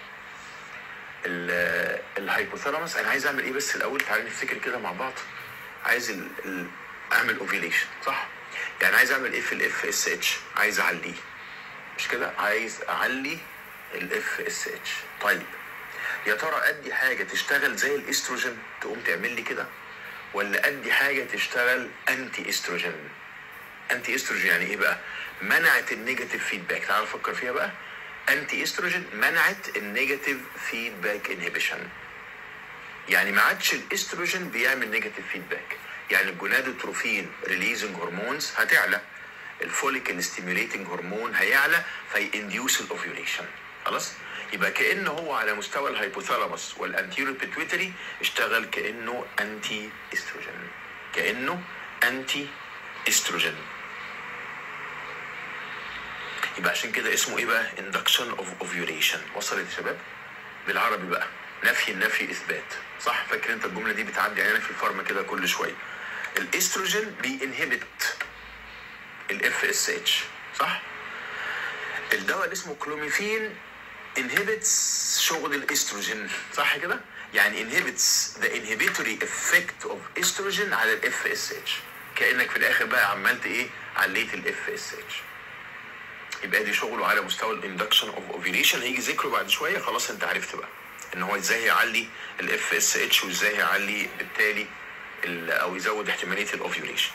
[SPEAKER 2] ال- الهايبوثالاموس انا عايز اعمل ايه بس الاول تعالى نفتكر كده مع بعض عايز ال... ال... اعمل اوفيليشن صح يعني عايز اعمل ايه في الاف اس اتش عايز اعليه مش كده عايز اعلي الاف اس اتش طيب يا ترى ادي حاجه تشتغل زي الاستروجين تقوم تعمل لي كده ولا ادي حاجه تشتغل انتي استروجين انتي استروجين يعني ايه بقى منعت النيجاتيف فيدباك تعال نفكر فيها بقى انتي استروجين منعت النيجاتيف فيدباك انهبيشن يعني ما عادش الاستروجين بيعمل نيجاتيف فيدباك يعني الجونادوتروفين ريليزنج هرمونز هتعلى الفوليكل ستيميوليتنج هرمون هيعلى فينديوس الاوفيوليشن خلاص يبقى كانه هو على مستوى الهايبوثالاموس والانتيريور بيتويتري اشتغل كانه انتي استروجين كانه انتي استروجين يبقى عشان كده اسمه ايه بقى induction of ovulation وصلت يا شباب بالعربي بقى نفي النفي اثبات صح فاكر انت الجمله دي بتعدي علينا في الفارما كده كل شويه الاستروجين بينهبت الاف اس اتش صح الدواء اللي اسمه كلوميفين انهبتس شغل الاستروجين صح كده يعني انهبتس ذا انهبيتوري افكت اوف استروجين على الاف اس اتش كانك في الاخر بقى عملت ايه عليت الاف اس اتش يبقى دي شغله على مستوى الاندكشن اوف اوفيليشن هيجي ذكره بعد شويه خلاص انت عرفت بقى ان هو ازاي يعلي الاف اس اتش وازاي يعلي بالتالي ال- او يزود احتماليه الاوفيوليشن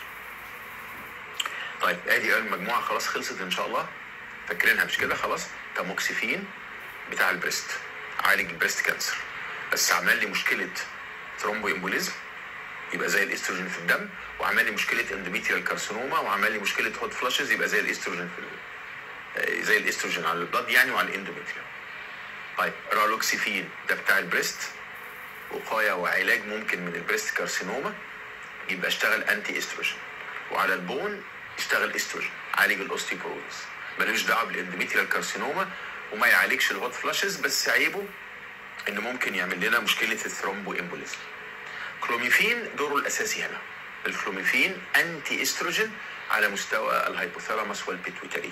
[SPEAKER 2] طيب ادي اول مجموعه خلاص خلصت ان شاء الله فاكرينها مش كده خلاص تاموكسيفين بتاع البريست عالج البريست كانسر بس عمل لي مشكله ثرومبو امبوليزم يبقى زي الاستروجين في الدم وعمل لي مشكله اندوميتريال كارسينوما وعمل لي مشكله هوت فلاشز يبقى زي الاستروجين في ال- زي الاستروجين على البلد يعني وعلى الاندوميتريال طيب رالوكسيفين ده بتاع البريست وقايه وعلاج ممكن من البريست كارسينوما يبقى اشتغل انتي استروجين وعلى البون اشتغل استروجين عالج الاوستيوبروز ملوش دعوه بالاندوميتريال كارسينوما وما يعالجش الهوت فلاشز بس عيبه انه ممكن يعمل لنا مشكله الثرومبو امبوليزم كلوميفين دوره الاساسي هنا الكلوميفين انتي استروجين على مستوى الهايبوثالاموس والبيتويتري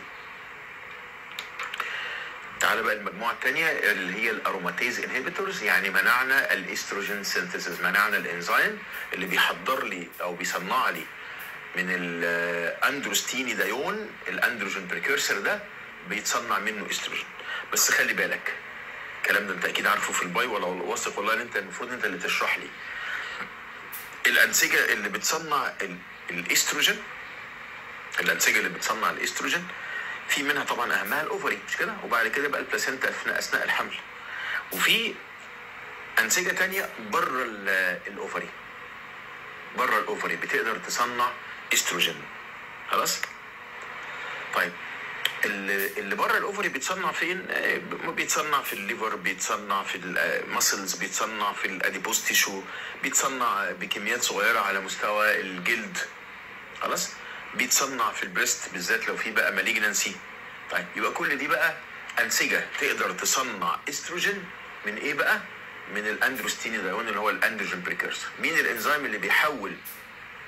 [SPEAKER 2] تعال بقى المجموعة الثانية اللي هي الاروماتيز انهبيتورز يعني منعنا الاستروجين سينثيسيس منعنا الانزيم اللي بيحضر لي او بيصنع لي من الاندروستيني دايون الاندروجين بريكورسر ده بيتصنع منه استروجين بس خلي بالك الكلام ده انت اكيد عارفه في الباي ولا واثق والله ان انت المفروض انت اللي تشرح لي الانسجه اللي بتصنع ال- الاستروجين الانسجه اللي بتصنع الاستروجين في منها طبعا اهمها الاوفري مش كده وبعد كده بقى البلاسينتا اثناء اثناء الحمل وفي انسجه تانية بره ال- الاوفري بره الاوفري بتقدر تصنع استروجين خلاص طيب اللي اللي بره الاوفري بيتصنع فين؟ آه، بيتصنع في الليفر بيتصنع في المسلز بيتصنع في الاديبوز تيشو بيتصنع بكميات صغيره على مستوى الجلد خلاص بيتصنع في البريست بالذات لو في بقى مالجنسي طيب يبقى كل دي بقى انسجه تقدر تصنع استروجين من ايه بقى؟ من الاندروستيني دايون اللي هو الاندروجين بريكيرسر مين الانزيم اللي بيحول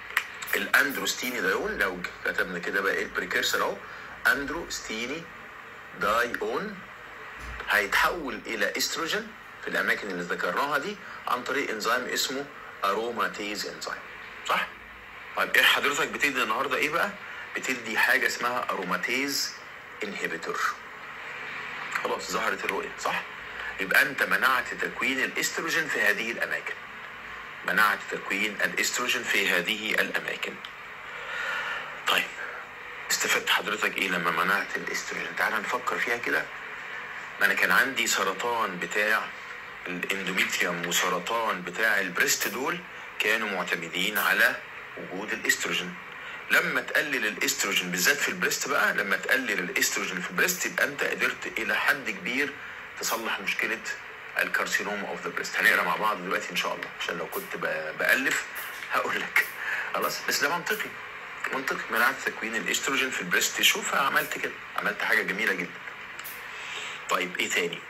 [SPEAKER 2] الاندروستيني دايون لو كتبنا كده بقى ايه البريكيرسر اهو اندروستيني دايون هيتحول الى استروجين في الاماكن اللي ذكرناها دي عن طريق انزيم اسمه اروماتيز انزيم صح طيب ايه حضرتك بتدي النهارده ايه بقى بتدي حاجه اسمها اروماتيز انهبيتور خلاص ظهرت الرؤيه صح يبقى انت منعت تكوين الاستروجين في هذه الاماكن منعت تكوين الاستروجين في هذه الاماكن طيب استفدت حضرتك ايه لما منعت الاستروجين تعال نفكر فيها كده ما انا كان عندي سرطان بتاع الاندوميتريوم وسرطان بتاع البريست دول كانوا معتمدين على وجود الاستروجين لما تقلل الاستروجين بالذات في البريست بقى لما تقلل الاستروجين في البريست يبقى انت قدرت الى حد كبير تصلح مشكله الكارسينوم اوف ذا بريست هنقرا مع بعض دلوقتي ان شاء الله عشان لو كنت ب- بالف هقول لك خلاص بس ده منطقي منطقي منعت تكوين الاستروجين في البريست شوف عملت كده عملت حاجه جميله جدا طيب ايه تاني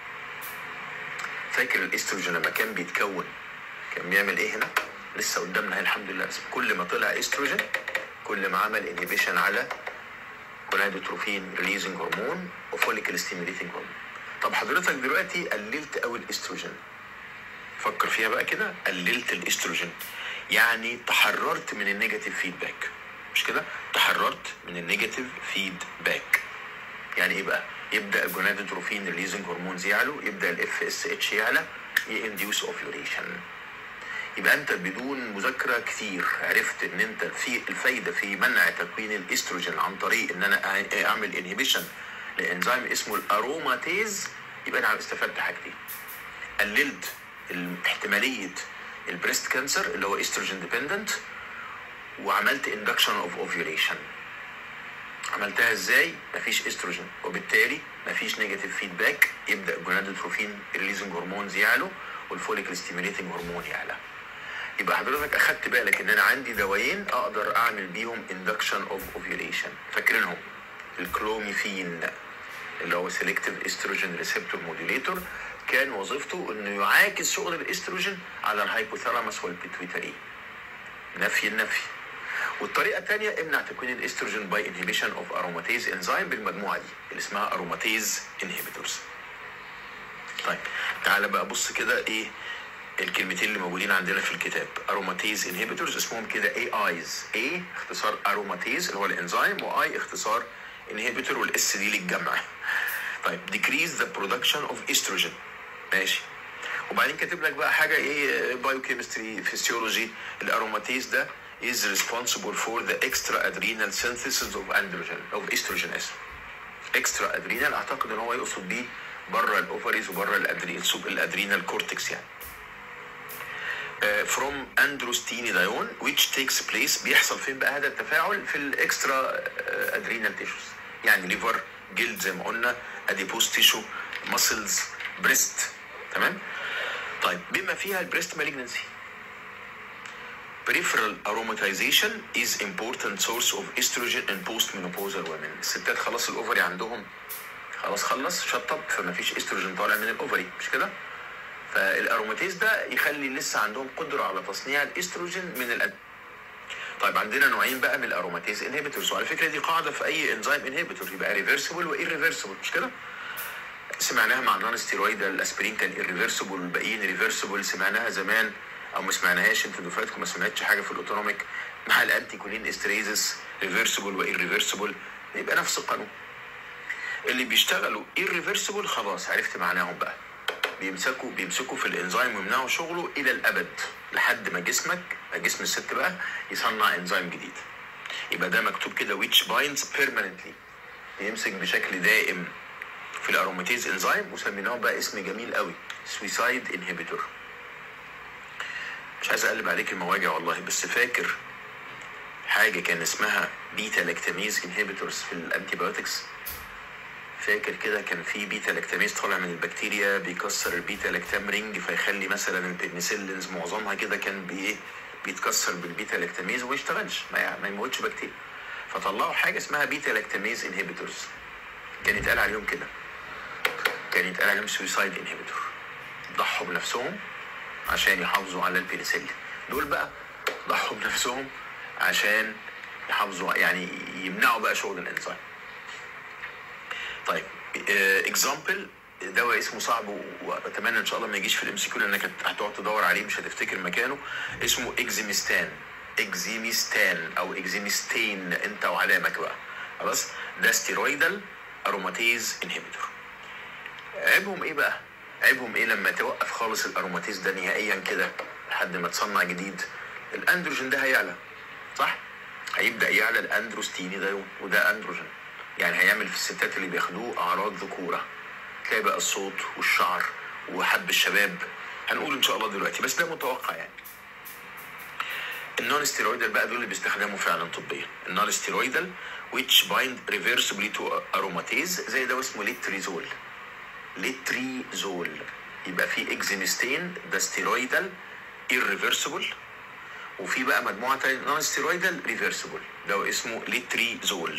[SPEAKER 2] فاكر الاستروجين لما كان بيتكون كان بيعمل ايه هنا لسه قدامنا اهي الحمد لله بس كل ما طلع استروجين كل ما عمل انهبيشن على gonadotrophin ريليزنج هرمون وفوليكل ستيميليتنج هرمون طب حضرتك دلوقتي قللت قوي الاستروجين فكر فيها بقى كده قللت الاستروجين يعني تحررت من النيجاتيف فيدباك مش كده تحررت من النيجاتيف فيدباك يعني ايه بقى يبدا الجونادوتروفين ريليزنج هرمونز يعلو يبدا الاف اس اتش يعلى ينديوس اوفيوليشن يبقى انت بدون مذاكره كتير عرفت ان انت في الفايده في منع تكوين الاستروجين عن طريق ان انا أع- اعمل انهبيشن لانزيم اسمه الاروماتيز يبقى انا استفدت حاجتين قللت ال- احتماليه البريست كانسر اللي هو استروجين ديبندنت وعملت اندكشن اوف اوفيوليشن عملتها ازاي؟ مفيش استروجين وبالتالي مفيش نيجاتيف فيدباك يبدا الجونادوتروفين ريليزنج هرمونز يعلو والفوليكل ستيميليتنج هرمون يعلى. يبقى حضرتك اخدت بالك ان انا عندي دوايين اقدر اعمل بيهم اندكشن اوف اوفيوليشن فاكرينهم الكلوميفين اللي هو سيلكتيف استروجين ريسبتور موديليتور كان وظيفته انه يعاكس شغل الاستروجين على الهايبوثالاموس والبيتويتري نفي النفي والطريقه الثانيه امنع تكوين الاستروجين باي انهبيشن اوف اروماتيز انزيم بالمجموعه دي اللي اسمها اروماتيز انهبيتورز طيب تعالى بقى بص كده ايه الكلمتين اللي موجودين عندنا في الكتاب اروماتيز انهبيتورز اسمهم كده اي ايز اي اختصار اروماتيز اللي هو الانزيم واي اختصار انهبيتور والاس دي للجمع طيب decrease the production of estrogen ماشي وبعدين كاتب لك بقى حاجه ايه بايوكيمستري فيسيولوجي الاروماتيز ده is responsible for the extra adrenal synthesis of androgen of estrogen اسف اكسترا ادرينال اعتقد ان هو يقصد بيه بره الاوفريز وبره الادرينال الادرينال كورتكس يعني فروم اندروستينيدايون which takes place بيحصل فين بقى هذا التفاعل في الاكسترا ادرينال تيشوز يعني ليفر جلد زي ما قلنا اديبوس تيشو ماسلز بريست تمام طيب بما فيها البريست مالجنسي peripheral aromatization is important source of estrogen in postmenopausal women الستات خلاص الاوفري عندهم خلاص خلص شطب فما فيش استروجين طالع من الاوفري مش كده فالاروماتيز ده يخلي لسه عندهم قدره على تصنيع الاستروجين من الأد... طيب عندنا نوعين بقى من الاروماتيز انهبيتورز وعلى فكره دي قاعده في اي انزيم انهبيتور يبقى ريفرسبل وايريفرسبل مش كده سمعناها مع النون ستيرويد الاسبرين كان irreversible والباقيين ريفرسبل سمعناها زمان او ما سمعناهاش انتوا دفعتكم ما سمعتش حاجه في الاوتونوميك مع الانتي كولين استريزس ريفرسبل وايريفرسبل يبقى نفس القانون اللي بيشتغلوا irreversible خلاص عرفت معناهم بقى بيمسكوا بيمسكوا في الانزيم ويمنعوا شغله الى الابد لحد ما جسمك جسم الست بقى يصنع انزيم جديد يبقى ده مكتوب كده which binds permanently بيمسك بشكل دائم في الاروماتيز انزيم وسميناه بقى اسم جميل قوي سويسايد انهبيتور مش عايز اقلب عليك المواجع والله بس فاكر حاجه كان اسمها بيتا لاكتاميز انهبيتورز في الانتيبيوتكس فاكر كده كان في بيتا لاكتاميز طالع من البكتيريا بيكسر البيتا لاكتام رينج فيخلي مثلا البنسلينز معظمها كده كان بي بيتكسر بالبيتا لاكتاميز وما يشتغلش ما, يع- ما يموتش بكتيريا فطلعوا حاجه اسمها بيتا لاكتاميز انهبيتورز كان يتقال عليهم كده كان يتقال عليهم سويسايد انهبيتور ضحوا بنفسهم عشان يحافظوا على البنسلين دول بقى ضحوا بنفسهم عشان يحافظوا يعني يمنعوا بقى شغل الانزيم طيب اكزامبل دواء اسمه صعب و- واتمنى ان شاء الله ما يجيش في الام سي كيو لانك هتقعد تدور عليه مش هتفتكر مكانه اسمه اكزيميستان اكزيميستان او اكزيميستين انت وعلامك بقى خلاص ده ستيرويدال اروماتيز انهبيتور عيبهم ايه بقى؟ عيبهم ايه لما توقف خالص الاروماتيز ده نهائيا كده لحد ما تصنع جديد الاندروجين ده هيعلى صح؟ هيبدا يعلى الاندروستيني ده وده اندروجين يعني هيعمل في الستات اللي بياخدوه اعراض ذكوره تلاقي بقى الصوت والشعر وحب الشباب هنقول ان شاء الله دلوقتي بس ده متوقع يعني النون ستيرويدال بقى دول اللي بيستخدموا فعلا طبيا النون ستيرويدال which bind reversibly to aromatase زي ده اسمه ليتريزول ليتريزول يبقى في اكزيمستين ده ستيرويدال irreversible وفي بقى مجموعه تانية نون ستيرويدال ريفرسبل ده اسمه ليتريزول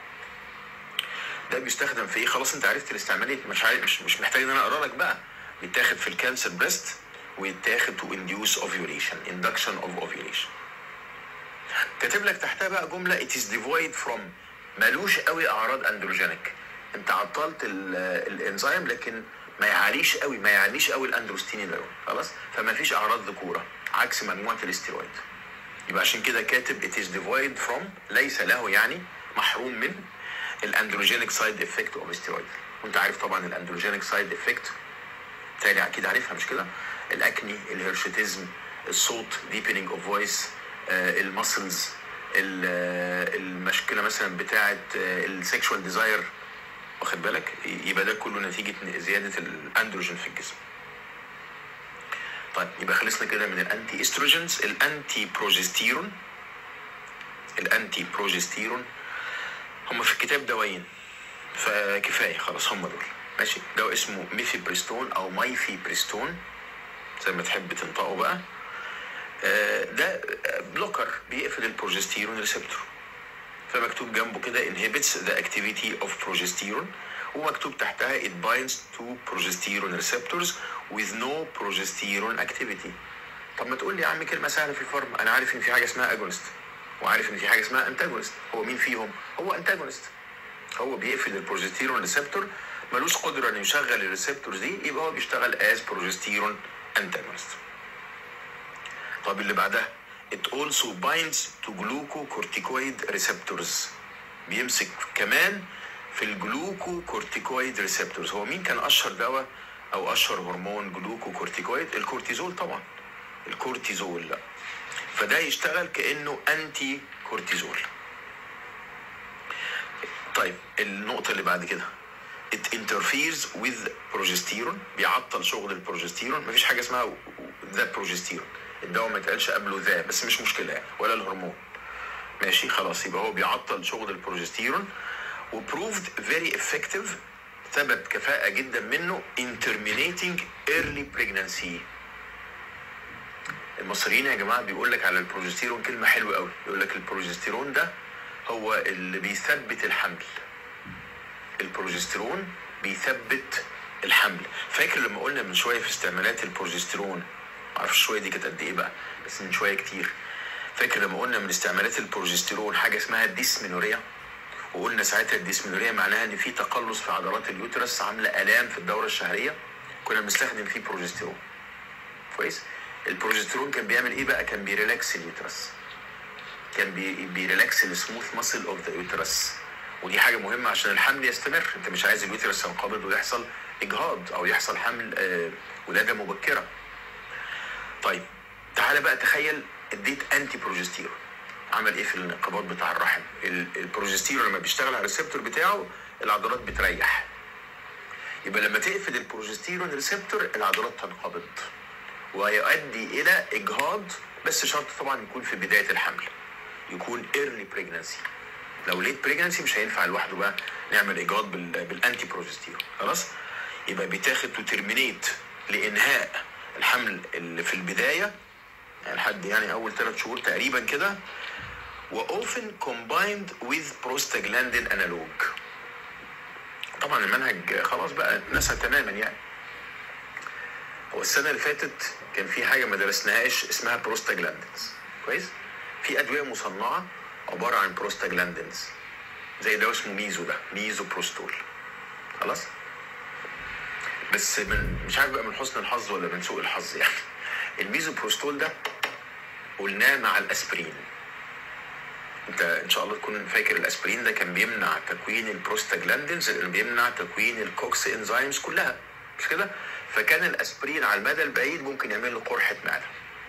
[SPEAKER 2] ده بيستخدم في ايه خلاص انت عرفت الاستعماليه مش عارف مش, مش محتاج ان انا اقرا لك بقى بيتاخد في الكانسر بريست ويتاخد تو انديوس اوفيوليشن اندكشن اوف اوفيوليشن كاتب لك تحتها بقى جمله it is devoid from ملوش قوي اعراض اندروجينيك انت عطلت ال- الانزيم لكن ما يعانيش قوي ما يعانيش قوي الاندروستيني ده خلاص فما فيش اعراض ذكوره عكس مجموعه الاستيرويد يبقى عشان كده كاتب it is devoid from ليس له يعني محروم من الاندروجينيك سايد افكت اوف ستيرويد وانت عارف طبعا الاندروجينيك سايد افكت تاني اكيد عارفها مش كده الاكني الهرشيتيزم الصوت deepening اوف فويس المسلز المشكله مثلا بتاعه السكشوال ديزاير واخد بالك يبقى ده كله نتيجه زياده الاندروجين في الجسم طيب يبقى خلصنا كده من الانتي استروجينز الانتي بروجستيرون الانتي بروجستيرون هم في الكتاب دوايين فكفايه خلاص هم دول ماشي دواء اسمه ميفي بريستون او مايفي بريستون زي ما تحب تنطقه بقى آه، ده بلوكر بيقفل البروجستيرون ريسبتور فمكتوب جنبه كده inhibits the activity of progesterone ومكتوب تحتها it binds to progesterone receptors with no progesterone activity طب ما تقول لي يا عم كلمه سهله في الفارما انا عارف ان في حاجه اسمها اجونست وعارف ان في حاجه اسمها انتاجونست هو مين فيهم هو انتاجونست هو بيقفل البروجستيرون ريسبتور ملوش قدره انه يشغل الريسبتورز دي يبقى هو بيشتغل از بروجستيرون انتاجونست طب اللي بعدها it also binds to glucocorticoid receptors بيمسك كمان في الجلوكوكورتيكويد ريسبتورز هو مين كان اشهر دواء او اشهر هرمون جلوكوكورتيكويد الكورتيزول طبعا الكورتيزول لا فده يشتغل كانه انتي كورتيزول طيب النقطة اللي بعد كده it interferes with progesterone بيعطل شغل البروجستيرون مفيش حاجة اسمها ذا بروجستيرون الدواء ما يتقالش قبله ذا بس مش مشكلة يعني ولا الهرمون ماشي خلاص يبقى هو بيعطل شغل البروجستيرون وبروفد فيري افكتيف ثبت كفاءة جدا منه in terminating early pregnancy المصريين يا جماعة بيقول لك على البروجستيرون كلمة حلوة قوي يقول لك البروجستيرون ده هو اللي بيثبت الحمل البروجستيرون بيثبت الحمل فاكر لما قلنا من شويه في استعمالات البروجستيرون معرفش شويه دي كانت قد ايه بقى بس من شويه كتير فاكر لما قلنا من استعمالات البروجستيرون حاجه اسمها الديسمينوريا وقلنا ساعتها الديسمينوريا معناها ان في تقلص في عضلات اليوترس عامله الام في الدوره الشهريه كنا بنستخدم فيه بروجستيرون كويس البروجستيرون كان بيعمل ايه بقى كان بيريلاكس اليوترس كان بي بيريلاكس السموث ماسل اوف ذا يوترس ودي حاجه مهمه عشان الحمل يستمر انت مش عايز اليوترس ينقبض ويحصل اجهاض او يحصل حمل آه ولاده مبكره طيب تعالى بقى تخيل اديت انتي بروجستيرون عمل ايه في الانقباض بتاع الرحم ال- البروجستيرون لما بيشتغل على الريسبتور بتاعه العضلات بتريح يبقى لما تقفل البروجستيرون ريسبتور العضلات تنقبض ويؤدي الى اجهاض بس شرط طبعا يكون في بدايه الحمل يكون early pregnancy لو ليت بريجنسي مش هينفع لوحده بقى نعمل ايجاد بال... بالانتي بروجستيرون خلاص يبقى بيتاخد تو ترمينيت لانهاء الحمل اللي في البدايه يعني لحد يعني اول ثلاث شهور تقريبا كده واوفن كومبايند ويز بروستاجلاندين انالوج طبعا المنهج خلاص بقى اتنسى تماما يعني هو السنه اللي فاتت كان في حاجه ما درسناهاش اسمها بروستاجلاندينز كويس في ادويه مصنعه عباره عن بروستاجلاندينز زي دواء اسمه ميزو ده ميزو بروستول خلاص بس من مش عارف بقى من حسن الحظ ولا من سوء الحظ يعني الميزو بروستول ده قلناه مع الاسبرين انت ان شاء الله تكون فاكر الاسبرين ده كان بيمنع تكوين البروستاجلاندينز اللي بيمنع تكوين الكوكس انزيمز كلها مش كده فكان الاسبرين على المدى البعيد ممكن يعمل له قرحه معده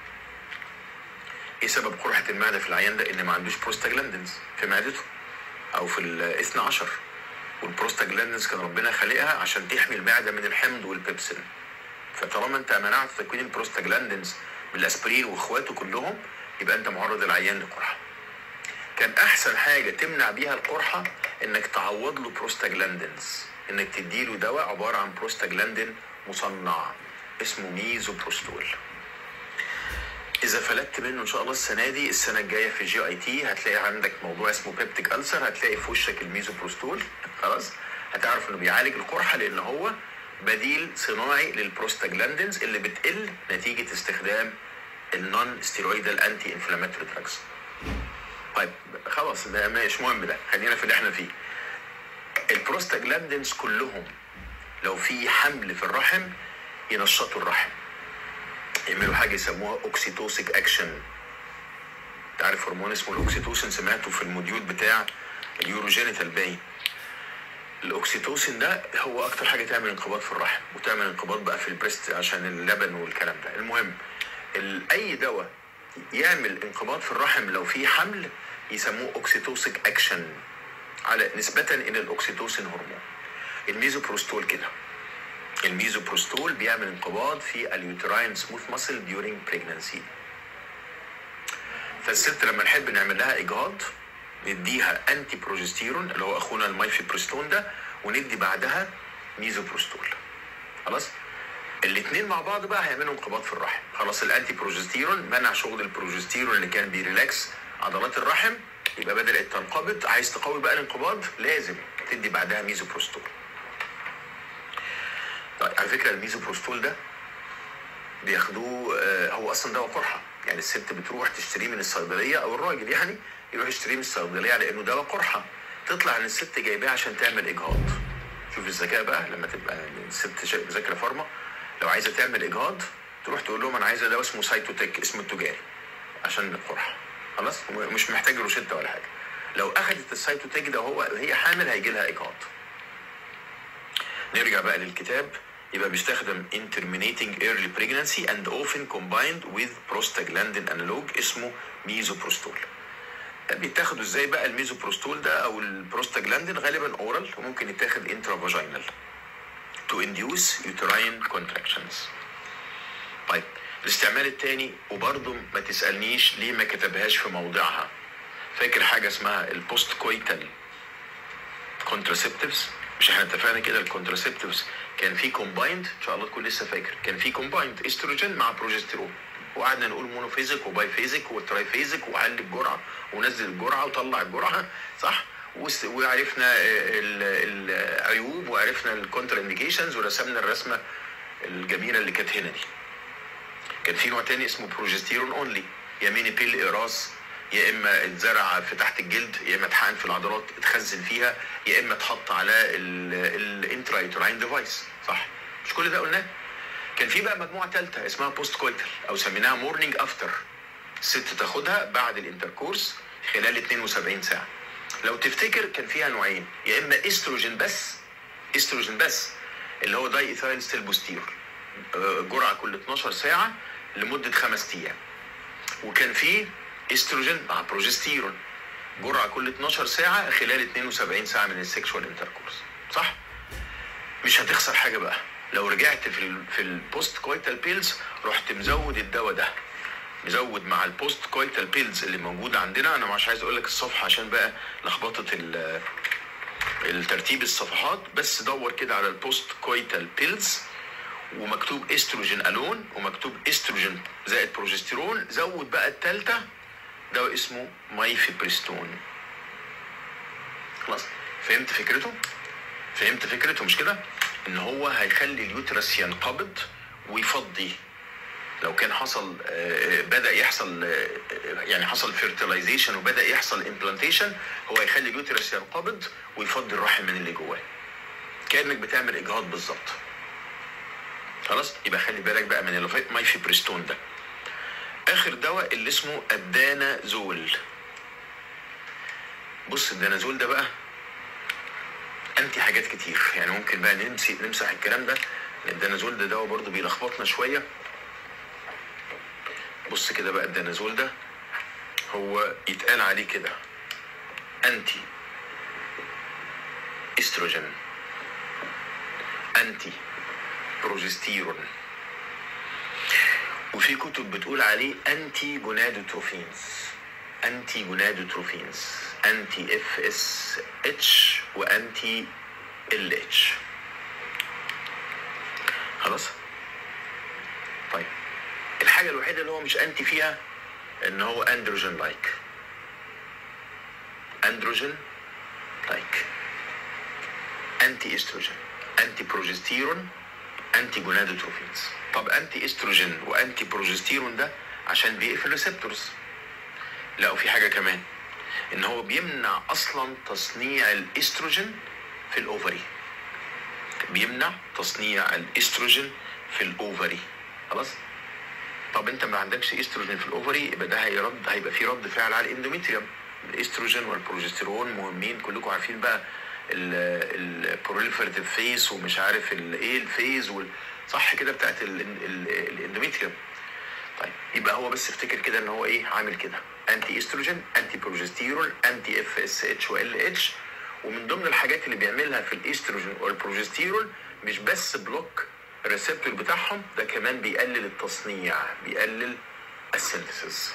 [SPEAKER 2] ايه سبب قرحه المعده في العيان ده ان ما عندوش بروستاجلاندينز في معدته او في الاثنى عشر والبروستاجلاندينز كان ربنا خالقها عشان تحمي المعده من الحمض والبيبسين فطالما انت منعت تكوين البروستاجلاندينز بالاسبرين واخواته كلهم يبقى انت معرض العيان لقرحه كان احسن حاجه تمنع بيها القرحه انك تعوض له بروستاجلاندينز انك تديله دواء عباره عن بروستاجلاندين مصنع اسمه ميزو بروستول اذا فلتت منه ان شاء الله السنه دي السنه الجايه في جي اي تي هتلاقي عندك موضوع اسمه بيبتيك ألسر هتلاقي في وشك الميزو بروستول خلاص هتعرف انه بيعالج القرحه لان هو بديل صناعي للبروستاجلاندينز اللي بتقل نتيجه استخدام النون ستيرويدال انتي انفلاماتوري دراجز طيب خلاص ده مش مهم ده خلينا في اللي احنا فيه البروستاجلاندينز كلهم لو في حمل في الرحم ينشطوا الرحم يعملوا حاجه يسموها اوكسيتوسيك اكشن انت عارف هرمون اسمه الاوكسيتوسين سمعته في الموديول بتاع اليوروجينيتال باين الاوكسيتوسين ده هو اكتر حاجه تعمل انقباض في الرحم وتعمل انقباض بقى في البريست عشان اللبن والكلام ده المهم ال- اي دواء يعمل انقباض في الرحم لو في حمل يسموه اوكسيتوسيك اكشن على نسبة إلى الأكسيتوسين هرمون الميزوبروستول كده الميزوبروستول بيعمل انقباض في اليوتراين سموث ماسل ديورينج بريجنانسي فالست لما نحب نعمل لها اجهاض نديها انتي بروجستيرون اللي هو اخونا المايفيبروستون ده وندي بعدها ميزوبروستول خلاص الاثنين مع بعض بقى هيعملوا انقباض في الرحم خلاص الانتي بروجستيرون منع شغل البروجستيرون اللي كان بيريلاكس عضلات الرحم يبقى بدات تنقبض عايز تقوي بقى الانقباض لازم تدي بعدها ميزوبروستول طيب على فكره الميزوبروستول ده بياخدوه آه، هو اصلا دواء قرحه يعني الست بتروح تشتريه من الصيدليه او الراجل يعني يروح يشتريه من الصيدليه لانه دواء قرحه تطلع ان الست جايباه عشان تعمل اجهاض شوف الذكاء بقى لما تبقى الست شا- مذاكره فارما لو عايزه تعمل اجهاض تروح تقول لهم انا عايزه دواء اسمه سايتوتك اسمه التجاري عشان القرحه خلاص مش محتاج روشته ولا حاجه لو اخذت السايتوتك ده هو هي حامل هيجي لها اجهاض نرجع بقى للكتاب يبقى بيستخدم in terminating early pregnancy and often combined with prostaglandin analog اسمه ميزوبروستول بيتاخدوا ازاي بقى الميزوبروستول ده او البروستاجلاندين غالبا اورال وممكن يتاخد intravaginal to induce uterine contractions طيب الاستعمال التاني وبرضه ما تسألنيش ليه ما كتبهاش في موضعها فاكر حاجة اسمها البوست كويتال كونتراسبتيفز مش احنا اتفقنا كده الكونتراسبتيفز كان في كومبايند ان شاء الله تكون لسه فاكر كان في كومبايند استروجين مع بروجستيرون وقعدنا نقول مونوفيزيك وباي فيزيك وترايفيزيك وعلي الجرعه ونزل الجرعه وطلع الجرعه صح وس- وعرفنا ال- العيوب وعرفنا الكونتر انديكيشنز ورسمنا الرسمه الجميله اللي كانت هنا دي كان في نوع تاني اسمه بروجستيرون اونلي يا ميني بيل اقراص يا اما اتزرع في تحت الجلد يا اما اتحقن في العضلات اتخزن فيها يا اما اتحط على الانترا يوتراين ديفايس صح مش كل ده قلناه كان في بقى مجموعه ثالثه اسمها بوست كويتال او سميناها مورنينج افتر الست تاخدها بعد الانتركورس خلال 72 ساعه لو تفتكر كان فيها نوعين يا اما استروجين بس استروجين بس اللي هو داي ايثايل ستيلبوستيرول آه، جرعه كل 12 ساعه لمده خمس ايام وكان في استروجين مع بروجستيرون جرعه كل 12 ساعه خلال 72 ساعه من السكشوال انتركورس صح مش هتخسر حاجه بقى لو رجعت في ال في البوست كويتال بيلز رحت مزود الدواء ده مزود مع البوست كويتال بيلز اللي موجوده عندنا انا مش عايز اقول لك الصفحه عشان بقى لخبطه ال- الترتيب الصفحات بس دور كده على البوست كويتال بيلز ومكتوب استروجين الون ومكتوب استروجين زائد بروجستيرون زود بقى التالتة دواء اسمه مايفيبريستون خلاص فهمت فكرته فهمت فكرته مش كده ان هو هيخلي اليوترس ينقبض ويفضي لو كان حصل آه، بدا يحصل آه، يعني حصل فيرتلايزيشن وبدا يحصل امبلانتيشن هو هيخلي اليوترس ينقبض ويفضي الرحم من اللي جواه كانك بتعمل اجهاض بالظبط خلاص يبقى خلي بالك بقى من المايفيبريستون ده اخر دواء اللي اسمه الدانازول بص الدانازول ده بقى انتي حاجات كتير يعني ممكن بقى نمسح نمسح الكلام ده لأن الدانازول ده دواء برضه بيلخبطنا شويه بص كده بقى الدانازول ده هو يتقال عليه كده انتي استروجين انتي بروجستيرون وفي كتب بتقول عليه انتي جونادوتروفينز انتي جونادوتروفينز انتي اف اس اتش وانتي ال اتش خلاص طيب الحاجه الوحيده اللي هو مش انتي فيها ان هو اندروجين لايك اندروجين لايك انتي استروجين انتي بروجستيرون انتي جونادوتروفينز طب انتي استروجين وانتي بروجستيرون ده عشان بيقفل ريسبتورز لا وفي حاجه كمان ان هو بيمنع اصلا تصنيع الاستروجين في الاوفري بيمنع تصنيع الاستروجين في الاوفري خلاص طب انت ما عندكش استروجين في الاوفري يبقى ده هيرد هيبقى في رد فعل على الاندوميتريوم الاستروجين والبروجستيرون مهمين كلكم عارفين بقى البروليفرتيف فيس ومش عارف الايه الفيز وال... صح كده بتاعت ال- ال- الاندوميتريوم طيب يبقى هو بس افتكر كده ان هو ايه عامل كده انتي استروجين انتي بروجستيرون انتي اف اس اتش وال اتش ومن ضمن الحاجات اللي بيعملها في الاستروجين والبروجستيرون مش بس بلوك الريسبتور بتاعهم ده كمان بيقلل التصنيع بيقلل السينثيسيس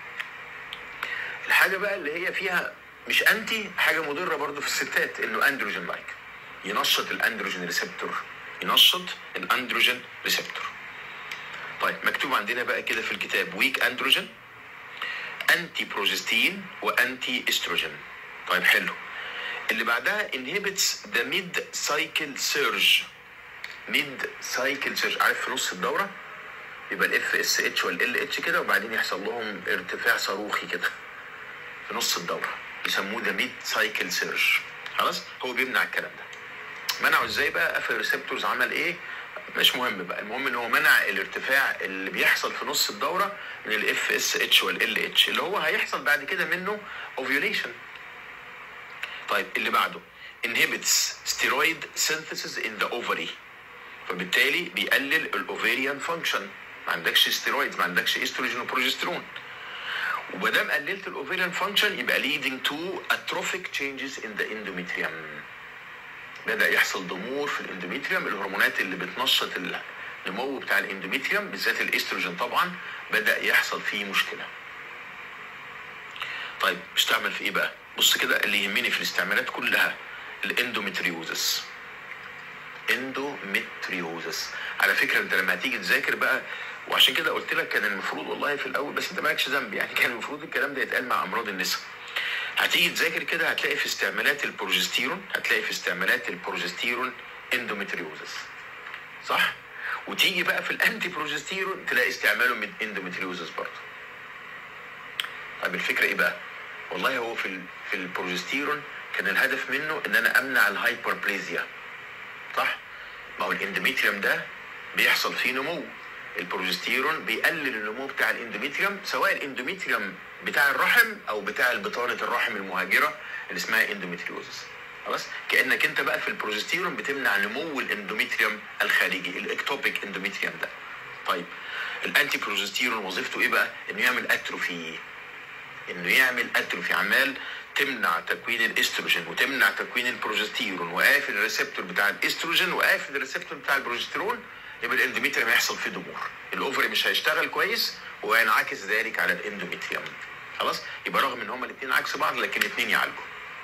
[SPEAKER 2] الحاجه بقى اللي هي فيها مش انتي حاجه مضره برضو في الستات انه اندروجين لايك ينشط الاندروجين ريسبتور ينشط الاندروجين ريسبتور طيب مكتوب عندنا بقى كده في الكتاب ويك اندروجين انتي بروجستين وانتي استروجين طيب حلو اللي بعدها inhibits the mid cycle surge mid cycle surge عارف في نص الدوره يبقى الاف اس اتش والال اتش كده وبعدين يحصل لهم ارتفاع صاروخي كده في نص الدوره يسموه ده ميد سايكل سيرج خلاص هو بيمنع الكلام ده منعه ازاي بقى قفل الريسبتورز عمل ايه مش مهم بقى المهم ان هو منع الارتفاع اللي بيحصل في نص الدوره من الاف اس اتش والال اتش اللي هو هيحصل بعد كده منه اوفيوليشن طيب اللي بعده inhibits steroid synthesis in the ovary فبالتالي بيقلل الاوفيريان فانكشن ما عندكش ستيرويدز ما عندكش استروجين وبروجسترون وما دام قللت الاوفيريان فانكشن يبقى leading to atrophic changes in the endometrium بدا يحصل ضمور في الاندوميتريوم الهرمونات اللي بتنشط النمو بتاع الاندوميتريوم بالذات الاستروجين طبعا بدا يحصل فيه مشكله طيب بيستعمل في ايه بقى بص كده اللي يهمني في الاستعمالات كلها الاندومتريوزس اندومتريوزس على فكره انت لما هتيجي تذاكر بقى وعشان كده قلت لك كان المفروض والله في الاول بس انت مالكش ذنب يعني كان المفروض الكلام ده يتقال مع امراض النساء هتيجي تذاكر كده هتلاقي في استعمالات البروجستيرون هتلاقي في استعمالات البروجستيرون اندومتريوزس صح وتيجي بقى في الانتي بروجستيرون تلاقي استعماله من اندومتريوزس برضه طيب الفكره ايه بقى والله هو في ال في البروجستيرون كان الهدف منه ان انا امنع الهايبربليزيا صح ما هو الاندوميتريوم ده بيحصل فيه نمو البروجستيرون بيقلل النمو بتاع الاندوميتريوم سواء الاندوميتريوم بتاع الرحم او بتاع بطانه الرحم المهاجره اللي اسمها اندوميتريوزس خلاص كانك انت بقى في البروجستيرون بتمنع نمو الاندوميتريوم الخارجي الاكتوبيك اندوميتريوم ده طيب الانتي بروجستيرون وظيفته ايه بقى انه يعمل اتروفي انه يعمل اتروفي عمال تمنع تكوين الاستروجين وتمنع تكوين البروجستيرون وقافل الريسبتور بتاع الاستروجين وقافل الريسبتور بتاع البروجستيرون يبقى الاندوميتريوم هيحصل فيه ضمور الاوفري مش هيشتغل كويس وينعكس ذلك على الاندوميتريوم خلاص يبقى رغم ان هما الاثنين عكس بعض لكن الاثنين يعالجوا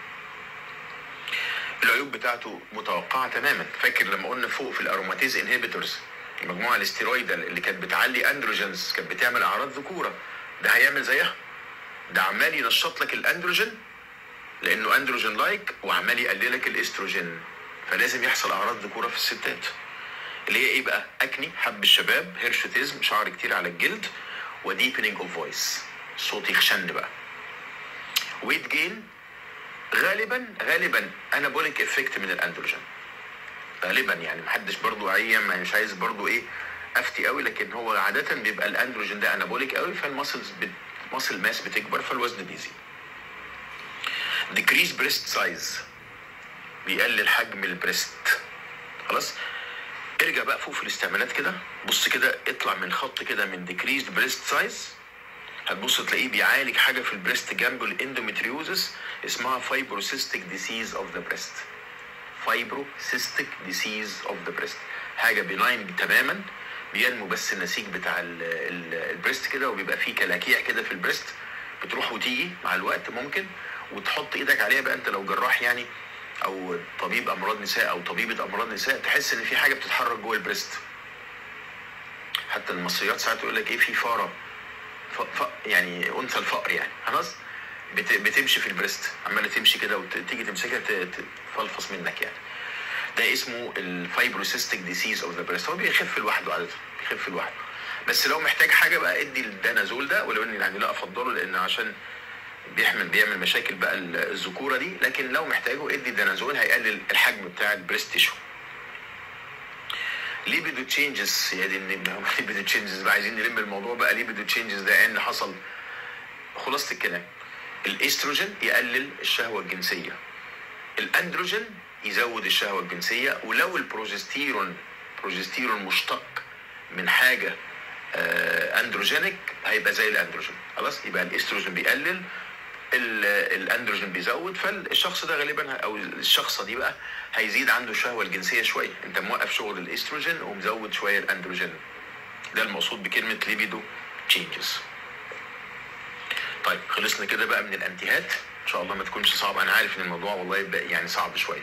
[SPEAKER 2] العيوب بتاعته متوقعه تماما فاكر لما قلنا فوق في الاروماتيز انهبيتورز المجموعه الاستيرويدال اللي كانت بتعلي اندروجينز كانت بتعمل اعراض ذكوره ده هيعمل زيها ده عمال ينشط لك الاندروجين لانه اندروجين لايك وعمال يقلل لك الاستروجين فلازم يحصل اعراض ذكوره في الستات اللي هي ايه بقى اكني حب الشباب هيرشوتيزم شعر كتير على الجلد وديبنينج اوف فويس صوت يخشن بقى ويت جين غالبا غالبا انابوليك افكت من الاندروجين غالبا يعني محدش برضو عيا ما مش عايز برضو ايه افتي قوي لكن هو عاده بيبقى الاندروجين ده انابوليك قوي فالماسلز بت... ماسل ماس بتكبر فالوزن بيزيد decrease بريست سايز بيقلل حجم البريست خلاص ارجع بقى فوق في الاستعمالات كده بص كده اطلع من خط كده من decreased بريست سايز هتبص تلاقيه بيعالج حاجه في البريست جنب الاندومتريوزس اسمها فايبروسيستيك ديسيز اوف ذا بريست فايبروسيستيك ديسيز اوف ذا بريست حاجه بناين تماما بينمو بس النسيج بتاع ال- ال- البريست كده وبيبقى فيه كلاكيع كده في البريست بتروح وتيجي مع الوقت ممكن وتحط ايدك عليها بقى انت لو جراح يعني او طبيب امراض نساء او طبيبه امراض نساء تحس ان في حاجه بتتحرك جوه البريست حتى المصريات ساعات يقول لك ايه في فاره ف... ف... يعني انثى الفقر يعني خلاص بت... بتمشي في البريست عماله تمشي كده وتيجي تمسكها ت... تفلفص منك يعني ده اسمه الفايبروسيستيك ديسيز اوف ذا بريست هو بيخف لوحده عاده بيخف لوحده بس لو محتاج حاجه بقى ادي الدانازول ده ولو اني يعني لا افضله لان عشان بيحمل بيعمل مشاكل بقى الذكوره دي لكن لو محتاجه ادي الدانازول هيقلل الحجم بتاع البريست تيشو ليبيدو تشينجز يا دي النبي ليبيدو تشينجز بقى عايزين نلم الموضوع بقى ليبيدو تشينجز ده ان حصل خلاصه الكلام الاستروجين يقلل الشهوه الجنسيه الاندروجين يزود الشهوه الجنسيه ولو البروجستيرون بروجستيرون مشتق من حاجه آه اندروجينيك هيبقى زي الاندروجين خلاص يبقى الاستروجين بيقلل ال- الاندروجين بيزود فالشخص ده غالبا ه- او الشخصه دي بقى هيزيد عنده الشهوه الجنسيه شويه انت موقف شغل الاستروجين ومزود شويه الاندروجين ده المقصود بكلمه ليبيدو تشينجز طيب خلصنا كده بقى من الانتيهات ان شاء الله ما تكونش صعب انا عارف ان الموضوع والله بقى يعني صعب شويه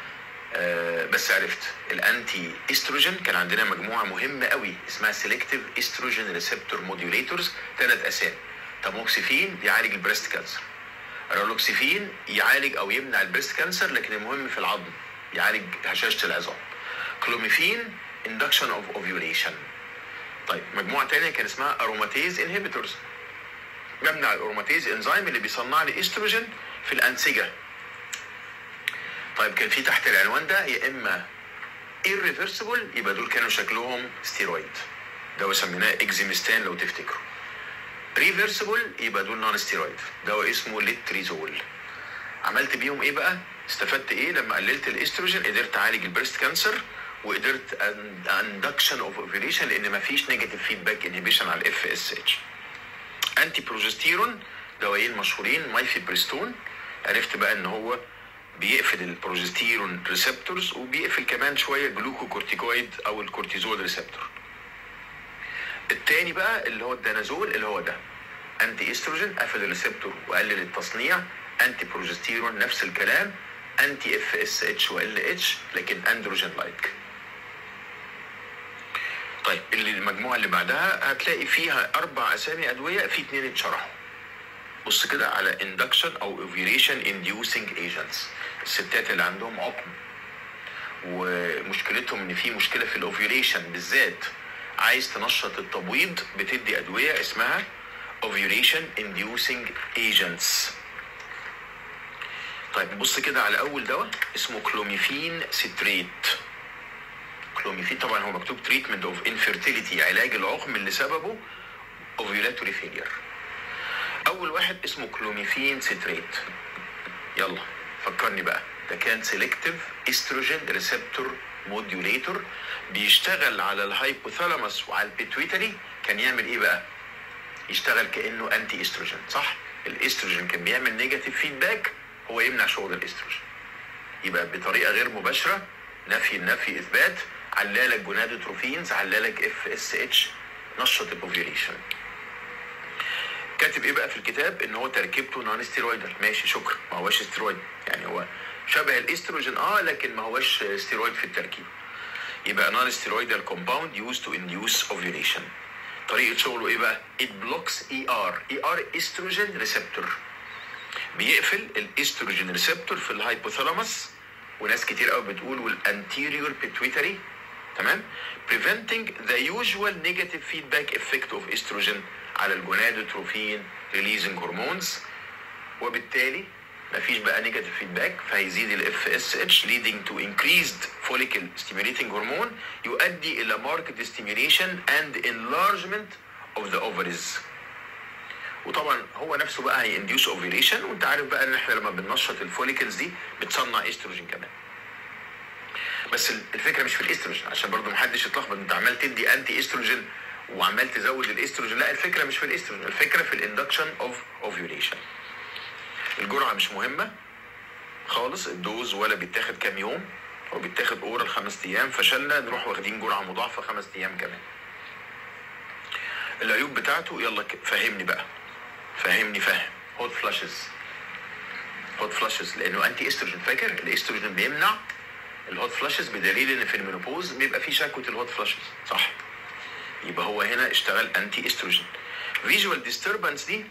[SPEAKER 2] آه بس عرفت الانتي استروجين كان عندنا مجموعه مهمه قوي اسمها سيلكتيف استروجين ريسبتور موديوليتورز ثلاث اسامي تاموكسيفين بيعالج البريست كانسر رولوكسيفين يعالج او يمنع البريست كانسر لكن المهم في العظم يعالج هشاشه العظام كلوميفين induction اوف اوفيوليشن طيب مجموعه تانية كان اسمها اروماتيز انهبيتورز بمنع الاروماتيز انزيم اللي بيصنع لي استروجين في الانسجه طيب كان في تحت العنوان ده يا اما irreversible يبقى دول كانوا شكلهم ستيرويد ده سميناه اكزيمستان لو تفتكروا ريفرسبل يبقى دول نون ستيرويد دواء اسمه ليتريزول عملت بيهم ايه بقى استفدت ايه لما قللت الاستروجين قدرت اعالج البريست كانسر وقدرت اندكشن اوف اوفيوليشن لان ما فيش نيجاتيف فيدباك انهبيشن على الاف اس اتش انتي بروجستيرون دوايين مشهورين مايفيبريستون عرفت بقى ان هو بيقفل البروجستيرون ريسبتورز وبيقفل كمان شويه جلوكوكورتيكويد او الكورتيزول ريسبتور التاني بقى اللي هو الدانازول اللي هو ده انتي استروجين قفل الريسبتور وقلل التصنيع انتي بروجستيرون نفس الكلام انتي اف اس اتش وال اتش لكن اندروجين لايك طيب اللي المجموعه اللي بعدها هتلاقي فيها اربع اسامي ادويه في اتنين اتشرحوا بص كده على induction او ovulation inducing agents الستات اللي عندهم عقم ومشكلتهم ان في مشكله في الاوفيوليشن بالذات عايز تنشط التبويض بتدي ادويه اسمها ovulation inducing agents طيب بص كده على اول دواء اسمه كلوميفين ستريت كلوميفين طبعا هو مكتوب تريتمنت اوف انفيرتيليتي علاج العقم اللي سببه ovulatory failure اول واحد اسمه كلوميفين ستريت يلا فكرني بقى ده كان سيلكتيف استروجين ريسبتور موديوليتور بيشتغل على الهايبوثالاموس وعلى البيتويتري كان يعمل ايه بقى يشتغل كانه انتي استروجين صح الاستروجين كان بيعمل نيجاتيف فيدباك هو يمنع شغل الاستروجين يبقى بطريقه غير مباشره نفي النفي اثبات علالك جونادوتروفينز علالك اف اس اتش نشط الاوفيوليشن كاتب ايه بقى في الكتاب ان هو تركيبته نون ستيرويدال ماشي شكرا ما هوش ستيرويد يعني هو شبه الاستروجين اه لكن ما هوش ستيرويد في التركيب يبقى نون ستيرويدال كومباوند يوز تو انديوس اوفيوليشن طريقه شغله ايه بقى it blocks اي ار اي ار استروجين ريسبتور بيقفل الاستروجين ريسبتور في الهايبوثالاموس وناس كتير قوي بتقول والانتيريور بيتويتري تمام preventing the usual negative feedback effect of estrogen على الجونادوتروفين releasing hormones وبالتالي مفيش بقى نيجاتيف فيدباك فهيزيد الاف اس اتش leading to increased follicle stimulating hormone يؤدي الى marked stimulation and enlargement of the ovaries وطبعا هو نفسه بقى هينديوس اوفيليشن وانت عارف بقى ان احنا لما بننشط الفوليكلز دي بتصنع استروجين كمان بس الفكره مش في الاستروجين عشان برضو محدش يتلخبط انت عمال تدي انتي استروجين وعمال تزود الاستروجين لا الفكره مش في الاستروجين الفكره في الاندكشن اوف اوفيوليشن الجرعه مش مهمه خالص الدوز ولا بيتاخد كام يوم هو بيتاخد اورال خمس ايام فشلنا نروح واخدين جرعه مضاعفه خمس ايام كمان العيوب بتاعته يلا ك- فهمني بقى فهمني فهم هوت فلاشز هوت فلاشز لانه انتي استروجين فاكر الاستروجين بيمنع الهوت فلاشز بدليل ان في المينوبوز بيبقى في شكوى الهوت فلاشز صح يبقى هو هنا اشتغل انتي استروجين فيجوال ديستربنس دي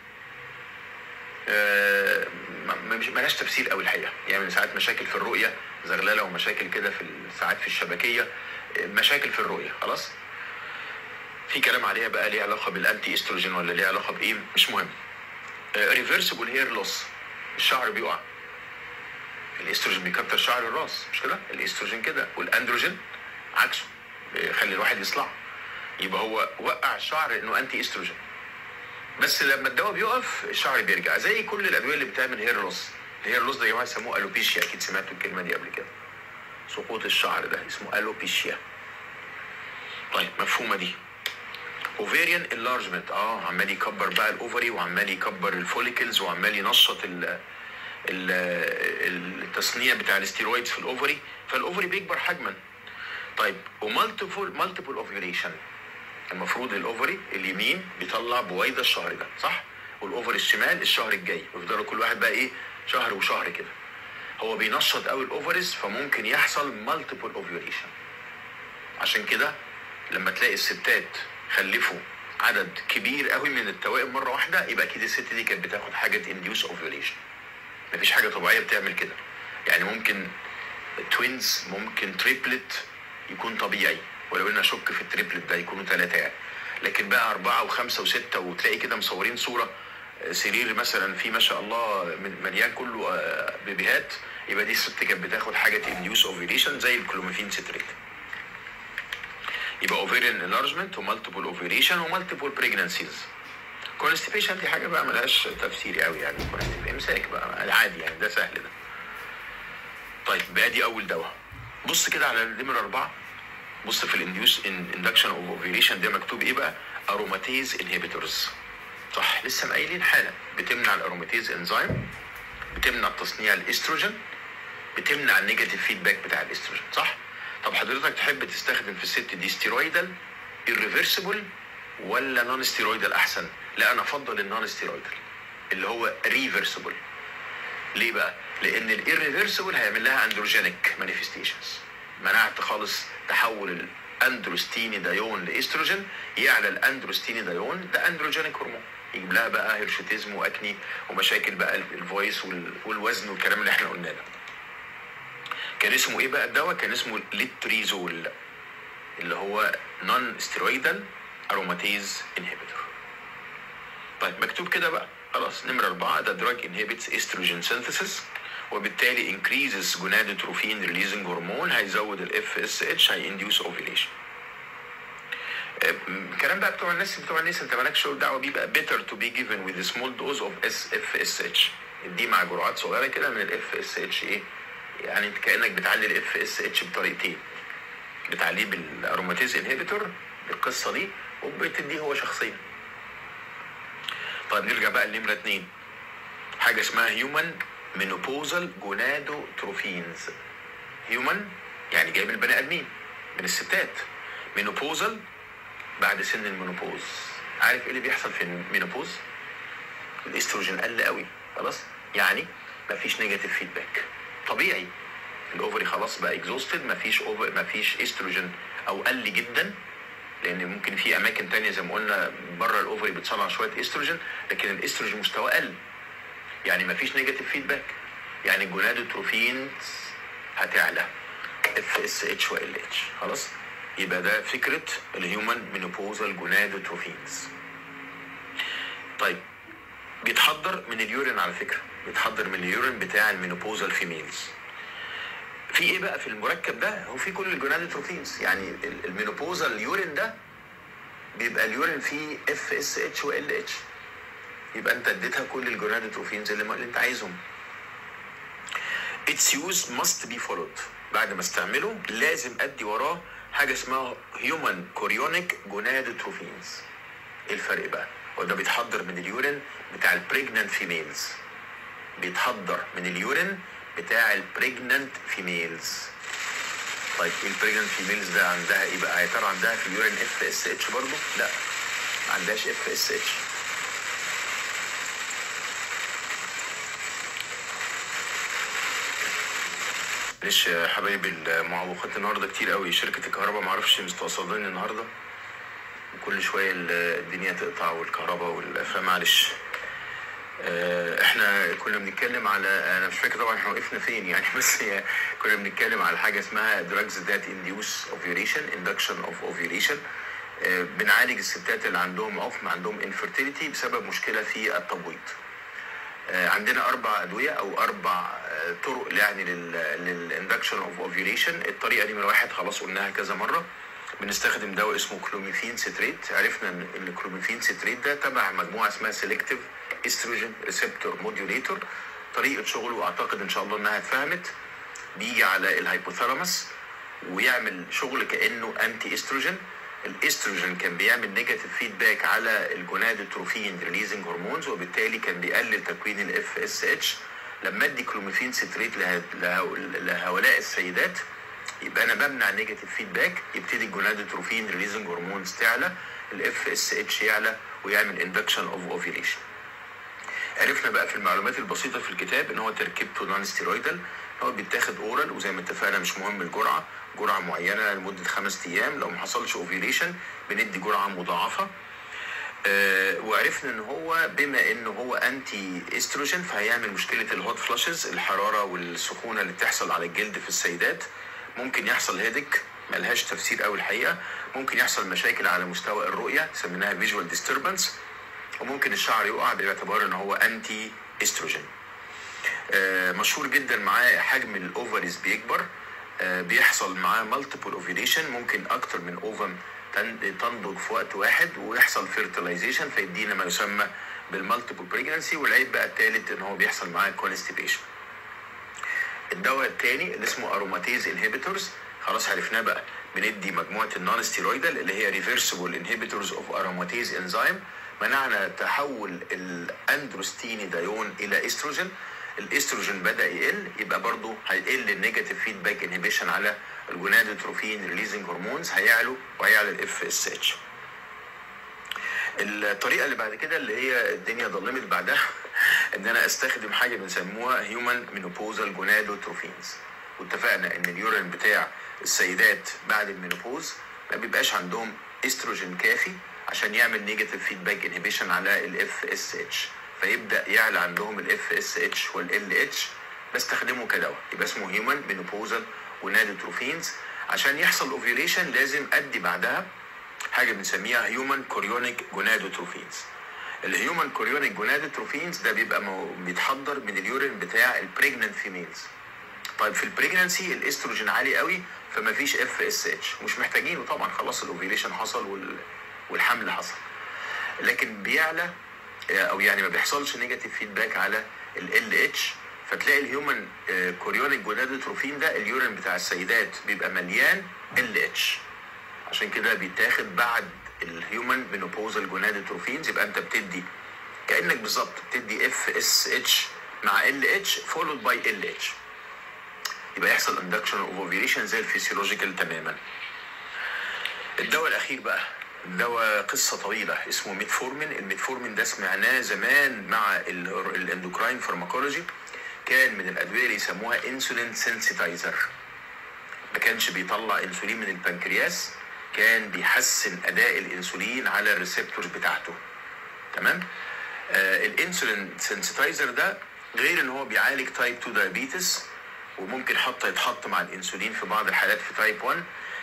[SPEAKER 2] آه، ما- ما- مش ملهاش تفسير قوي الحقيقه يعني ساعات مشاكل في الرؤيه زغلله ومشاكل كده في ال- ساعات في الشبكيه آه، مشاكل في الرؤيه خلاص في كلام عليها بقى ليه علاقه بالانتي استروجين ولا ليه علاقه بايه مش مهم ريفرسبل هير لوس الشعر بيقع الاستروجين بيكتر شعر الراس مش كده الاستروجين كده والاندروجين عكسه بيخلي الواحد يصلع يبقى هو وقع الشعر انه انتي استروجين بس لما الدواء بيقف الشعر بيرجع زي كل الادويه اللي بتعمل هير لوس الهير لوس ده يا جماعه يسموه الوبيشيا اكيد سمعتوا الكلمه دي قبل كده سقوط الشعر ده اسمه الوبيشيا طيب مفهومه دي اوفيريان انلارجمنت اه عمال يكبر بقى الاوفري وعمال يكبر الفوليكلز وعمال ينشط ال ال- التصنيع بتاع الاستيرويدز في الاوفري فالاوفري بيكبر حجما طيب ومالتيبل مالتيبل اوفيوليشن المفروض الاوفري اليمين بيطلع بويضه الشهر ده صح والاوفري الشمال الشهر الجاي ويفضلوا كل واحد بقى ايه شهر وشهر كده هو بينشط قوي الاوفريز فممكن يحصل مالتيبل اوفيوليشن عشان كده لما تلاقي الستات خلفوا عدد كبير قوي من التوائم مره واحده يبقى اكيد الست دي كانت بتاخد حاجه انديوس اوفيوليشن مفيش حاجه طبيعيه بتعمل كده يعني ممكن توينز ممكن تريبلت يكون طبيعي ولو ان اشك في التريبلت ده يكونوا ثلاثه يعني لكن بقى اربعه وخمسه وسته وتلاقي كده مصورين صوره آه، سرير مثلا فيه ما شاء الله من- مليان كله آه، بيبيهات يبقى دي الست كانت بتاخد حاجه انديوس اوفيوليشن زي الكلوميفين ستريت يبقى اوفيريان انلارجمنت ومالتيبل اوفيوليشن ومالتيبل بريجنانسيز كونستيبيشن دي حاجه بقى ملهاش تفسير قوي يعني constipation امساك بقى العادي يعني ده سهل ده طيب بقى دي اول دواء بص كده على النمره اربعه بص في الانديوس اندكشن اوف اوفيوليشن ده مكتوب ايه بقى اروماتيز انهبيتورز صح لسه مقايلين حالا بتمنع الاروماتيز انزيم بتمنع تصنيع الاستروجين بتمنع النيجاتيف فيدباك بتاع الاستروجين صح طب حضرتك تحب تستخدم في الست دي ستيرويدال irreversible ولا نون ستيرويدال احسن لا انا افضل النون ستيرويدال اللي هو ريفرسبل ليه بقى لان الirreversible هيعمل لها اندروجينيك مانيفستيشنز منعت خالص تحول الاندروستيني دايون لاستروجين يعلى الاندروستيني دايون ده اندروجينيك هرمون يجيب لها بقى هيرشوتيزم واكني ومشاكل بقى الفويس وال- والوزن والكلام اللي احنا قلناه ده كان اسمه ايه بقى الدواء كان اسمه ليتريزول اللي هو نون ستيرويدال اروماتيز انهبيتور طيب مكتوب كده بقى خلاص نمرة أربعة ده دراج inhibits estrogen synthesis وبالتالي increases gonadotrophin releasing hormone هيزود ال FSH هيinduce ovulation آه، الكلام بقى بتوع الناس بتوع الناس انت مالكش دعوه بيه بقى better to be given with a small dose of FSH دي مع جرعات صغيره كده من ال FSH ايه يعني انت كانك بتعلي ال FSH بطريقتين بتعليه بالاروماتيز انهبيتور بالقصه دي وبتديه هو شخصيا طيب نرجع بقى لنمرة اتنين حاجة اسمها هيومن مينوبوزال جونادوتروفينز هيومن يعني جاي من البني ادمين من الستات مينوبوزال بعد سن المينوبوز عارف ايه اللي بيحصل في المينوبوز الاستروجين قل قوي خلاص يعني مفيش نيجاتيف فيدباك طبيعي الاوفري خلاص بقى اكزوستد مفيش اوفر مفيش استروجين او قل جدا لان ممكن في اماكن تانية زي ما قلنا بره الاوفري بتصنع شويه استروجين لكن الاستروجين مستواه قل يعني مفيش نيجاتيف فيدباك يعني الجونادوتروفين هتعلى اف اس اتش وال اتش خلاص يبقى ده فكره الهيومن مينوبوزال جونادوتروفينز طيب بيتحضر من اليورين على فكره بيتحضر من اليورين بتاع المينوبوزال فيميلز في ايه بقى في المركب ده هو في كل الجونادوتروفينز يعني ال- المينوبوزال اليورين ده بيبقى اليورين فيه اف اس اتش وال اتش يبقى انت اديتها كل الجونادوتروفينز اللي, اللي انت عايزهم its use must be followed بعد ما استعمله لازم ادي وراه حاجه اسمها human chorionic gonadotropins ايه الفرق بقى؟ هو ده بيتحضر من اليورين بتاع البريجنانت فيميلز بيتحضر من اليورين بتاع البريجنانت فيميلز طيب ايه البريجنانت فيميلز ده عندها ايه بقى؟ يا ترى عندها في اليورين اف اس اتش برضه؟ لا ما عندهاش اف اس اتش معلش يا حبايبي المعوقات النهارده كتير قوي شركه الكهرباء ما اعرفش مستقصدين النهارده وكل شويه الدنيا تقطع والكهرباء وال- فمعلش آه، احنا كنا بنتكلم على انا مش فاكر طبعا احنا وقفنا فين يعني بس هي كنا بنتكلم على حاجه اسمها drugs that induce ovulation induction of ovulation آه، بنعالج الستات اللي عندهم عقم عندهم infertility بسبب مشكله في التبويض آه، عندنا اربع ادويه او اربع آه، طرق يعني للاندكشن اوف اوفيوليشن الطريقه دي من واحد خلاص قلناها كذا مره بنستخدم دواء اسمه كلوميفين ستريت عرفنا ان إن الكلوميفين ستريت ده تبع مجموعه اسمها سيلكتيف استروجين ريسبتور موديوليتور طريقه شغله اعتقد ان شاء الله انها اتفهمت بيجي على الهايبوثالاموس ويعمل شغل كانه انتي استروجين الاستروجين كان بيعمل نيجاتيف فيدباك على الجونادوتروفين ريليزنج هرمونز وبالتالي كان بيقلل تكوين الاف اس اتش لما ادي كلوميفين ستريت له- له- لهؤلاء السيدات يبقى انا بمنع نيجاتيف فيدباك يبتدي الجونادوتروفين ريليزنج هرمونز تعلى الاف اس اتش يعلى ويعمل اندكشن اوف اوفيليشن عرفنا بقى في المعلومات البسيطه في الكتاب ان هو تركيبته نون ستيرويدال هو بيتاخد اورال وزي ما اتفقنا مش مهم الجرعه جرعه معينه لمده خمس ايام لو ما حصلش اوفيليشن بندي جرعه مضاعفه آه، وعرفنا ان هو بما ان هو انتي استروجين فهيعمل مشكله الهوت فلاشز الحراره والسخونه اللي بتحصل على الجلد في السيدات ممكن يحصل هيدك ملهاش تفسير قوي الحقيقه ممكن يحصل مشاكل على مستوى الرؤيه سميناها فيجوال ديستربنس وممكن الشعر يقع باعتبار ان هو انتي استروجين آه، مشهور جدا معاه حجم الاوفريز بيكبر آه، بيحصل معاه مالتيبل اوفيليشن ممكن اكتر من اوفم تن- تنضج في وقت واحد ويحصل فيرتلايزيشن فيدينا ما يسمى بالمالتيبل بريجنسي والعيب بقى الثالث ان هو بيحصل معاه كونستيبيشن الدواء الثاني اللي اسمه اروماتيز انهبيتورز خلاص عرفناه بقى بندي مجموعه النون ستيرويدال اللي هي ريفرسبل انهبيتورز اوف اروماتيز انزيم منعنا تحول الاندروستيني دايون الى استروجين الاستروجين بدا يقل يبقى برضه هيقل النيجاتيف فيدباك انهبيشن على الجونادوتروفين ريليزنج هرمونز هيعلوا وهيعلى الاف اس اتش الطريقه اللي بعد كده اللي هي الدنيا ضلمت بعدها ان انا استخدم حاجه بنسموها هيومن مينوبوزال جونادوتروفينز واتفقنا ان اليورين بتاع السيدات بعد المينوبوز ما بيبقاش عندهم استروجين كافي عشان يعمل نيجاتيف فيدباك انهبيشن على الاف اس اتش فيبدا يعلى عندهم الاف اس اتش والال اتش بستخدمه كدواء يبقى اسمه هيومن مينوبوزال جونادوتروفينز عشان يحصل اوفيوليشن لازم ادي بعدها حاجه بنسميها هيومن كوريونيك جونادوتروفينز الهيومن كوريونيك جونادوتروفينز ده بيبقى مو- بيتحضر من اليورين بتاع البريجننت فيميلز طيب في البريجننسي الاستروجين عالي قوي فما فيش اف اس اتش مش محتاجينه طبعا خلاص الاوفيليشن حصل وال... والحمل حصل لكن بيعلى او يعني ما بيحصلش نيجاتيف فيدباك على ال اتش فتلاقي الهيومن كوريونيك جونادوتروفين ده اليورين بتاع السيدات بيبقى مليان ال اتش عشان كده بيتاخد بعد الهيومن مينوبوزال جونادوتروفينز يبقى انت بتدي كانك بالظبط بتدي اف اس اتش مع ال اتش فولود باي ال اتش يبقى يحصل اندكشن اوف اوفيليشن زي الفسيولوجيكال تماما الدواء الاخير بقى دواء قصة طويلة اسمه ميتفورمين الميتفورمين ده سمعناه زمان مع ال- الاندوكراين فارماكولوجي كان من الادوية اللي يسموها انسولين سنسيتايزر ما كانش بيطلع انسولين من البنكرياس كان بيحسن اداء الانسولين على الريسبتورز بتاعته تمام آه الانسولين سنسيتايزر ده غير ان هو بيعالج تايب 2 دايابيتس وممكن حتى يتحط مع الانسولين في بعض الحالات في تايب 1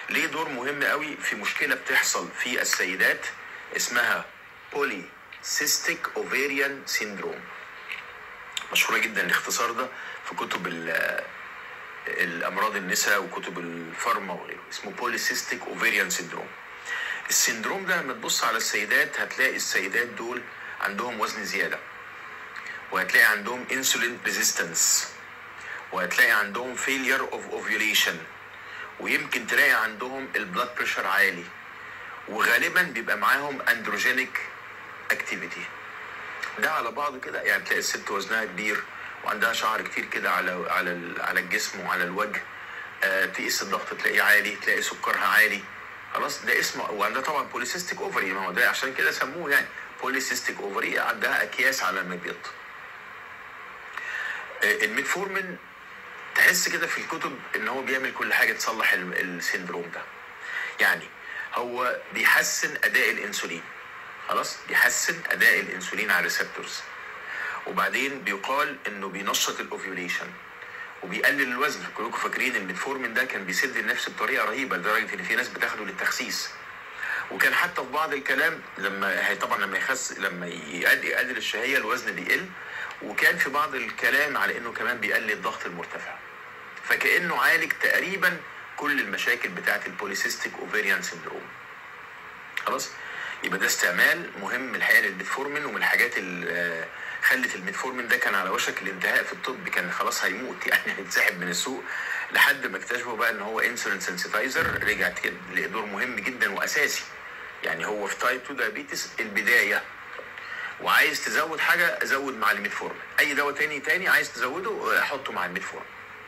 [SPEAKER 2] ليه دور مهم قوي في مشكله بتحصل في السيدات اسمها بولي سيستيك اوفيريان سيندروم مشهوره جدا الاختصار ده في كتب ال- الامراض النساء وكتب الفارما وغيره اسمه بوليسيستيك اوفيريان سيندروم السندروم ده لما تبص على السيدات هتلاقي السيدات دول عندهم وزن زياده وهتلاقي عندهم انسولين ريزيستنس وهتلاقي عندهم فيلير اوف اوفيوليشن ويمكن تلاقي عندهم البلاد بريشر عالي وغالبا بيبقى معاهم اندروجينيك اكتيفيتي ده على بعضه كده يعني تلاقي الست وزنها كبير وعندها شعر كتير كده على على ال- على الجسم وعلى الوجه آه تقيس الضغط تلاقيه عالي تلاقي سكرها عالي خلاص ده اسمه وعندها طبعا بوليسيستيك اوفري ما هو ده عشان كده سموه يعني بوليسيستيك اوفري عندها اكياس على المبيض آه الميتفورمين تحس كده في الكتب ان هو بيعمل كل حاجه تصلح ال- السيندروم ده يعني هو بيحسن اداء الانسولين خلاص بيحسن اداء الانسولين على الريسبتورز وبعدين بيقال انه بينشط الاوفيوليشن وبيقلل الوزن كلكم فاكرين الميتفورمين ده كان بيسد النفس بطريقه رهيبه لدرجه ان في ناس بتاخده للتخسيس وكان حتى في بعض الكلام لما هي طبعا لما يخس لما يقلل, يقلل الشهيه الوزن بيقل وكان في بعض الكلام على انه كمان بيقلل الضغط المرتفع فكانه عالج تقريبا كل المشاكل بتاعه البوليسيستيك اوفيريان سيندروم خلاص يبقى ده استعمال مهم الحقيقه للميتفورمين ومن الحاجات اللي خلت الميتفورمين ده كان على وشك الانتهاء في الطب كان خلاص هيموت يعني هيتسحب من السوق لحد ما اكتشفوا بقى ان هو انسولين سنسيتايزر رجع كده ليه دور مهم جدا واساسي يعني هو في تايب 2 دايابيتس البدايه وعايز تزود حاجه زود مع الميتفورمين اي دواء تاني تاني عايز تزوده حطه مع الميتفورمين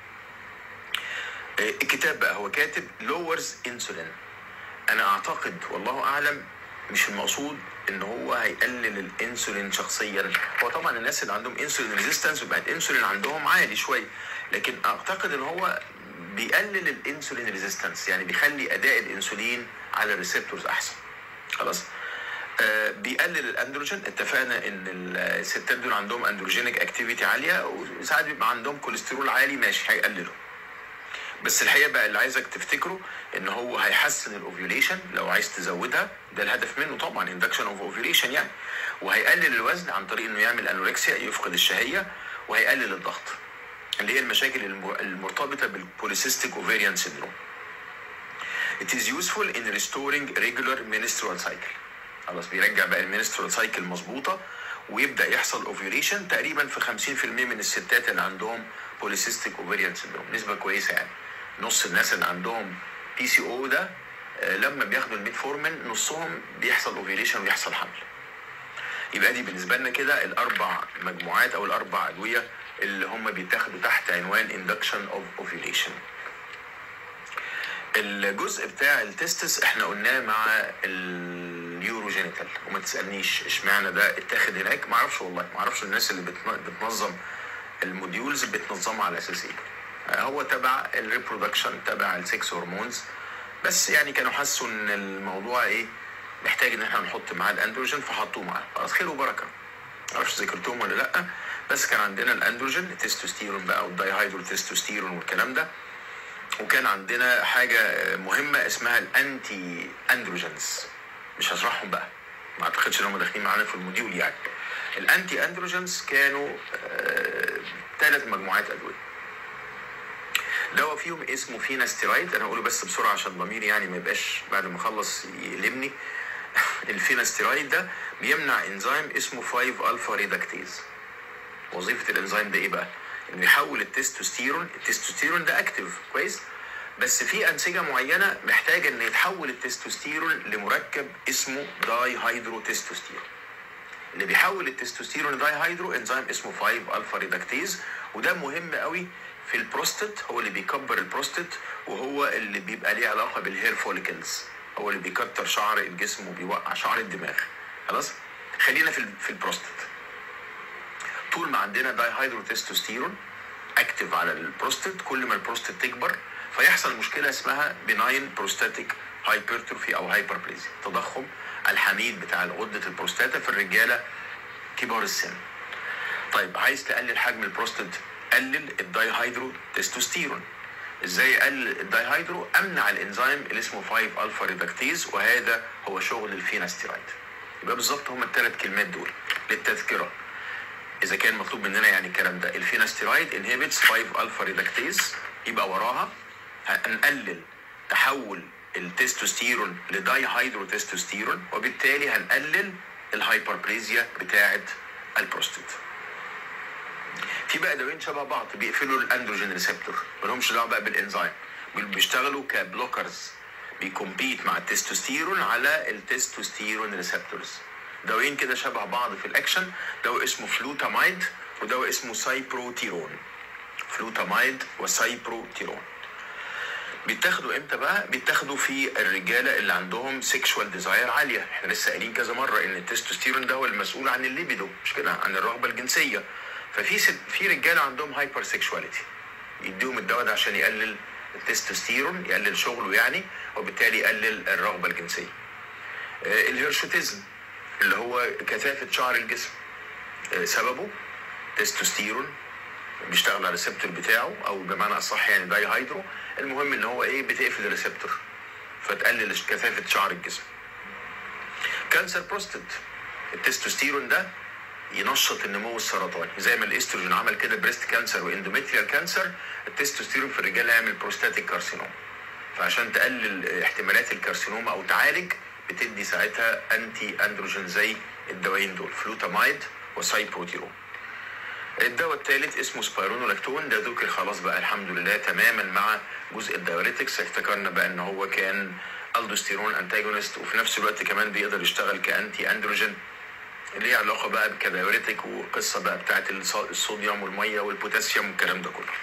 [SPEAKER 2] الكتاب بقى هو كاتب لورز انسولين انا اعتقد والله اعلم مش المقصود ان هو هيقلل الانسولين شخصيا هو طبعا الناس اللي عندهم انسولين ريزيستنس وبقت انسولين عندهم عالي شويه لكن اعتقد ان هو بيقلل الانسولين ريزيستنس يعني بيخلي اداء الانسولين على الريسبتورز احسن خلاص آه بيقلل الاندروجين اتفقنا ان الستات دول عندهم اندروجينيك اكتيفيتي عاليه وساعات بيبقى عندهم كوليسترول عالي ماشي هيقلله بس الحقيقه بقى اللي عايزك تفتكره ان هو هيحسن الاوفيوليشن لو عايز تزودها ده الهدف منه طبعا اندكشن اوف اوفيوليشن يعني وهيقلل الوزن عن طريق انه يعمل انوركسيا يفقد الشهيه وهيقلل الضغط اللي هي المشاكل المرتبطه بالبوليسيستيك اوفيريان سيندروم It is useful in restoring regular menstrual cycle خلاص بيرجع بقى المينسترال سايكل مظبوطه ويبدا يحصل اوفيوليشن تقريبا في 50% من الستات اللي عندهم بوليسيستيك اوفيريان سيندروم نسبه كويسه يعني نص الناس اللي عندهم بي سي او ده لما بياخدوا الميتفورمين نصهم بيحصل اوفيوليشن ويحصل حمل يبقى دي بالنسبه لنا كده الاربع مجموعات او الاربع ادويه اللي هم بيتاخدوا تحت عنوان اندكشن اوف اوفيوليشن الجزء بتاع التستس احنا قلناه مع اليوروجينيتال وما تسالنيش اشمعنى ده اتاخد هناك ما اعرفش والله ما اعرفش الناس اللي بتنظم الموديولز بتنظمها على اساس ايه هو تبع الريبرودكشن تبع السكس هرمونز بس يعني كانوا حسوا ان الموضوع ايه محتاج ان احنا نحط معاه الاندروجين فحطوه معاه خلاص خير وبركه معرفش ذكرتهم ولا لا بس كان عندنا الاندروجين التستوستيرون بقى والدايهايدرو تستوستيرون والكلام ده وكان عندنا حاجه مهمه اسمها الانتي اندروجينز مش هشرحهم بقى ما اعتقدش ان هم داخلين معانا في الموديول يعني الانتي اندروجينز كانوا ثلاث مجموعات ادويه دواء فيهم اسمه فيناستيرايد انا هقوله بس بسرعه عشان ضميري يعني ما يبقاش بعد ما اخلص يلمني الفيناستيرايد ده بيمنع انزيم اسمه 5 الفا ريدكتيز وظيفه الانزيم ده ايه بقى انه يحول التستوستيرون التستوستيرون ده اكتف كويس بس في انسجه معينه محتاجه ان يتحول التستوستيرون لمركب اسمه داي هيدرو تستوستيرون اللي بيحول التستوستيرون داي هيدرو انزيم اسمه 5 الفا ريدكتيز وده مهم قوي في البروستات هو اللي بيكبر البروستات وهو اللي بيبقى ليه علاقه بالهير فوليكلز هو اللي بيكتر شعر الجسم وبيوقع شعر الدماغ خلاص خلينا في في البروستات طول ما عندنا داي هيدرو تستوستيرون اكتف على البروستات كل ما البروستات تكبر فيحصل مشكله اسمها بناين بروستاتيك هايبرتروفي او هايبربليزيا تضخم الحميد بتاع غده البروستاتا في الرجاله كبار السن طيب عايز تقلل حجم البروستات قلل الداي هيدرو تستوستيرون ازاي اقلل الدايهيدرو امنع الانزيم اللي اسمه 5 الفا ريدكتيز وهذا هو شغل الفيناستيرايد يبقى بالظبط هما الثلاث كلمات دول للتذكره اذا كان مطلوب مننا يعني الكلام ده الفيناستيرايد انهبيتس 5 الفا ريدكتيز يبقى وراها هنقلل تحول التستوستيرون لداي هيدرو تستوستيرون وبالتالي هنقلل الهايبربليزيا بتاعه البروستات في بقى دوايين شبه بعض بيقفلوا الاندروجين ريسبتور مالهمش دعوه بقى بالانزيم بيشتغلوا كبلوكرز بيكمبيت مع التستوستيرون على التستوستيرون ريسبتورز دوايين كده شبه بعض في الاكشن دواء اسمه فلوتامايد ودواء اسمه سايبروتيرون فلوتامايد وسايبروتيرون بيتاخدوا امتى بقى؟ بيتاخدوا في الرجاله اللي عندهم سيكشوال ديزاير عاليه، احنا لسه قايلين كذا مره ان التستوستيرون ده هو المسؤول عن الليبيدو مش كده؟ عن الرغبه الجنسيه. ففي ست في رجاله عندهم هايبر سيكشواليتي يديهم الدواء ده عشان يقلل التستوستيرون يقلل شغله يعني وبالتالي يقلل الرغبه الجنسيه. آه، الهيرشوتيزم اللي هو كثافه شعر الجسم آه، سببه تستوستيرون بيشتغل على الريسبتور بتاعه او بمعنى اصح يعني داي هيدرو المهم ان هو ايه بتقفل الريسبتور فتقلل كثافه شعر الجسم كانسر بروستات التستوستيرون ده ينشط النمو السرطاني زي ما الاستروجين عمل كده بريست كانسر واندوميتريال كانسر التستوستيرون في الرجال هيعمل بروستاتيك كارسينوم فعشان تقلل احتمالات الكارسينوما او تعالج بتدي ساعتها انتي اندروجين زي الدوايين دول فلوتامايد وسايبروتيرون الدواء الثالث اسمه سبايرونولاكتون ده ذكر خلاص بقى الحمد لله تماما مع جزء الدايوريتكس افتكرنا بقى ان هو كان الدوستيرون انتاجونست وفي نفس الوقت كمان بيقدر يشتغل كانتي اندروجين اللي هي علاقه بقى كدايوريتك وقصه بقى بتاعت الص- الصوديوم والميه والبوتاسيوم والكلام ده كله.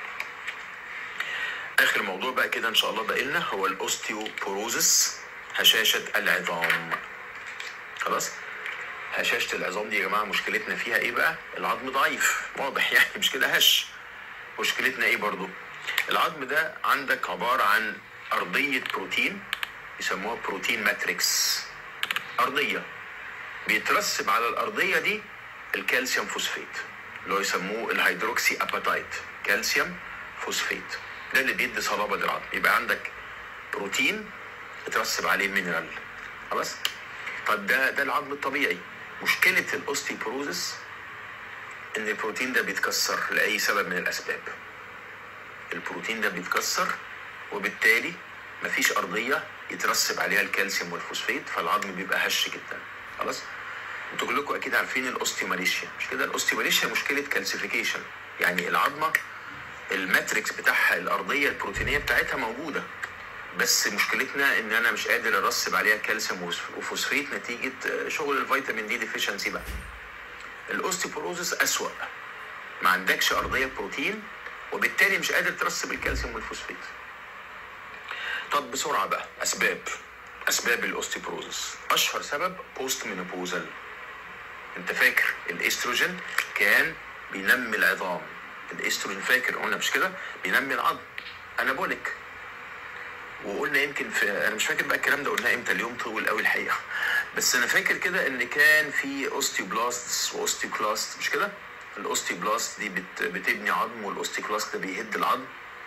[SPEAKER 2] اخر موضوع بقى كده ان شاء الله باقي لنا هو الاوستيوبوروزس هشاشه العظام. خلاص؟ هشاشه العظام دي يا جماعه مشكلتنا فيها ايه بقى؟ العظم ضعيف واضح يعني مش كده هش. مشكلتنا ايه برضو؟ العظم ده عندك عباره عن ارضيه بروتين يسموها بروتين ماتريكس. ارضيه بيترسب على الارضيه دي الكالسيوم فوسفيت اللي هو يسموه الهيدروكسي اباتايت كالسيوم فوسفيت ده اللي بيدي صلابه للعظم يبقى عندك بروتين اترسب عليه مينرال خلاص طب ده ده العظم الطبيعي مشكله الاوستيوبروزس ان البروتين ده بيتكسر لاي سبب من الاسباب البروتين ده بيتكسر وبالتالي مفيش ارضيه يترسب عليها الكالسيوم والفوسفيت فالعظم بيبقى هش جدا خلاص انتوا كلكم اكيد عارفين الاوستيوماليشيا مش كده الاوستيوماليشيا مشكله كالسيفيكيشن يعني العظمه الماتريكس بتاعها الارضيه البروتينيه بتاعتها موجوده بس مشكلتنا ان انا مش قادر ارسب عليها كالسيوم وفوسفيت نتيجه شغل الفيتامين دي ديفيشنسي بقى الاوستيوبروزس اسوأ ما عندكش ارضيه بروتين وبالتالي مش قادر ترسب الكالسيوم والفوسفيت طب بسرعه بقى اسباب اسباب الاوستيوبروزس اشهر سبب بوست مينوبوزال انت فاكر الاستروجين كان بينمي العظام الاستروجين فاكر قلنا مش كده بينمي العظم انابوليك وقلنا يمكن في انا مش فاكر بقى الكلام ده قلناه امتى اليوم طول قوي الحقيقه بس انا فاكر كده ان كان في اوستيوبلاست واوستيوكلاست مش كده الاوستيوبلاست دي بت... بتبني عظم والاوستيوكلاست ده بيهد العظم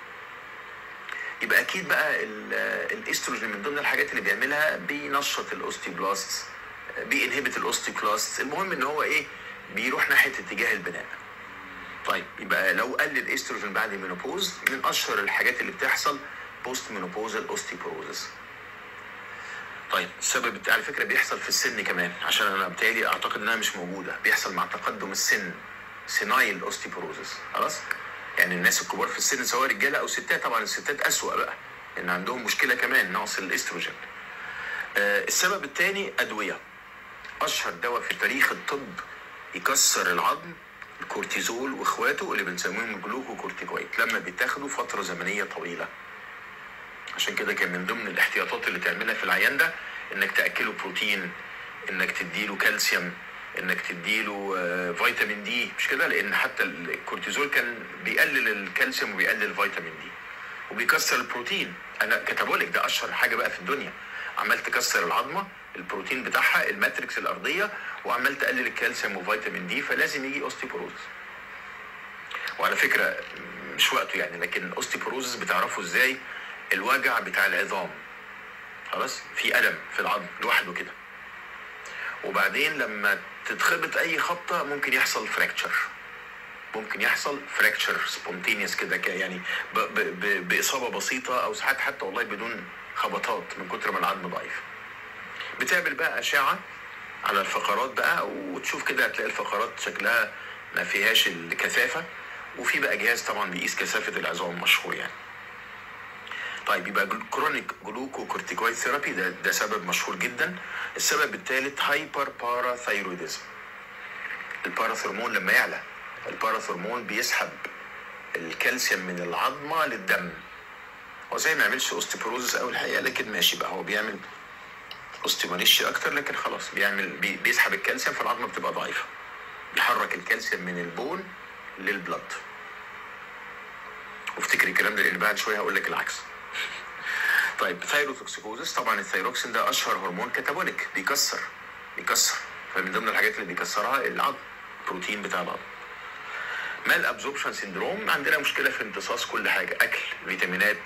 [SPEAKER 2] يبقى اكيد بقى ال- الاستروجين من ضمن الحاجات اللي بيعملها بينشط الاوستيوبلاست بينهبت الاوستيوكلاست المهم ان هو ايه بيروح ناحيه اتجاه البناء طيب يبقى لو قل الاستروجين بعد المينوبوز من اشهر الحاجات اللي بتحصل بوست مينوبوزال اوستيوبروزس طيب السبب بتاع على فكره بيحصل في السن كمان عشان انا بالتالي اعتقد انها مش موجوده بيحصل مع تقدم السن سينايل اوستيوبروزس خلاص يعني الناس الكبار في السن سواء رجاله او ستات طبعا الستات اسوأ بقى لان عندهم مشكله كمان نقص الاستروجين آه السبب الثاني ادويه اشهر دواء في تاريخ الطب يكسر العظم الكورتيزول واخواته اللي بنسميهم الجلوكوكورتيكويد لما بيتاخدوا فتره زمنيه طويله عشان كده كان من ضمن الاحتياطات اللي تعملها في العيان ده انك تاكله بروتين انك تديله كالسيوم انك تديله آه، فيتامين دي مش كده لان حتى الكورتيزول كان بيقلل الكالسيوم وبيقلل الفيتامين دي وبيكسر البروتين انا كتابوليك ده اشهر حاجه بقى في الدنيا عمال تكسر العظمه البروتين بتاعها الماتريكس الارضيه وعمال تقلل الكالسيوم وفيتامين دي فلازم يجي اوستيوبروز وعلى فكره مش وقته يعني لكن اوستيبروزس بتعرفوا ازاي الوجع بتاع العظام خلاص في الم في العظم لوحده كده وبعدين لما تتخبط اي خبطه ممكن يحصل فراكتشر ممكن يحصل فراكتشر سبونتينيوس كده ك- يعني ب ب ب باصابه بسيطه او ساعات حتى والله بدون خبطات من كتر ما العظم ضعيف بتعمل بقى اشعه على الفقرات بقى وتشوف كده هتلاقي الفقرات شكلها ما فيهاش الكثافه وفي بقى جهاز طبعا بيقيس كثافه العظام مشهور يعني طيب يبقى كرونيك جلوكو كورتيكويد ثيرابي ده ده سبب مشهور جدا السبب الثالث هايبر باراثايرويدزم الباراثرمون لما يعلى الباراثرمون بيسحب الكالسيوم من العظمه للدم هو زي ما يعملش اوستيبروزس او الحقيقه لكن ماشي بقى هو بيعمل اوستيماليشيا اكتر لكن خلاص بيعمل بي بيسحب الكالسيوم فالعظمه بتبقى ضعيفه بيحرك الكالسيوم من البون للبلد وافتكر الكلام ده لان بعد شويه هقول لك العكس طيب ثايروتوكسيكوزس طبعا الثايروكسين ده اشهر هرمون كاتابوليك بيكسر بيكسر فمن ضمن الحاجات اللي بيكسرها العظم البروتين بتاع العظم مال ابزوربشن سيندروم عندنا مشكله في امتصاص كل حاجه اكل فيتامينات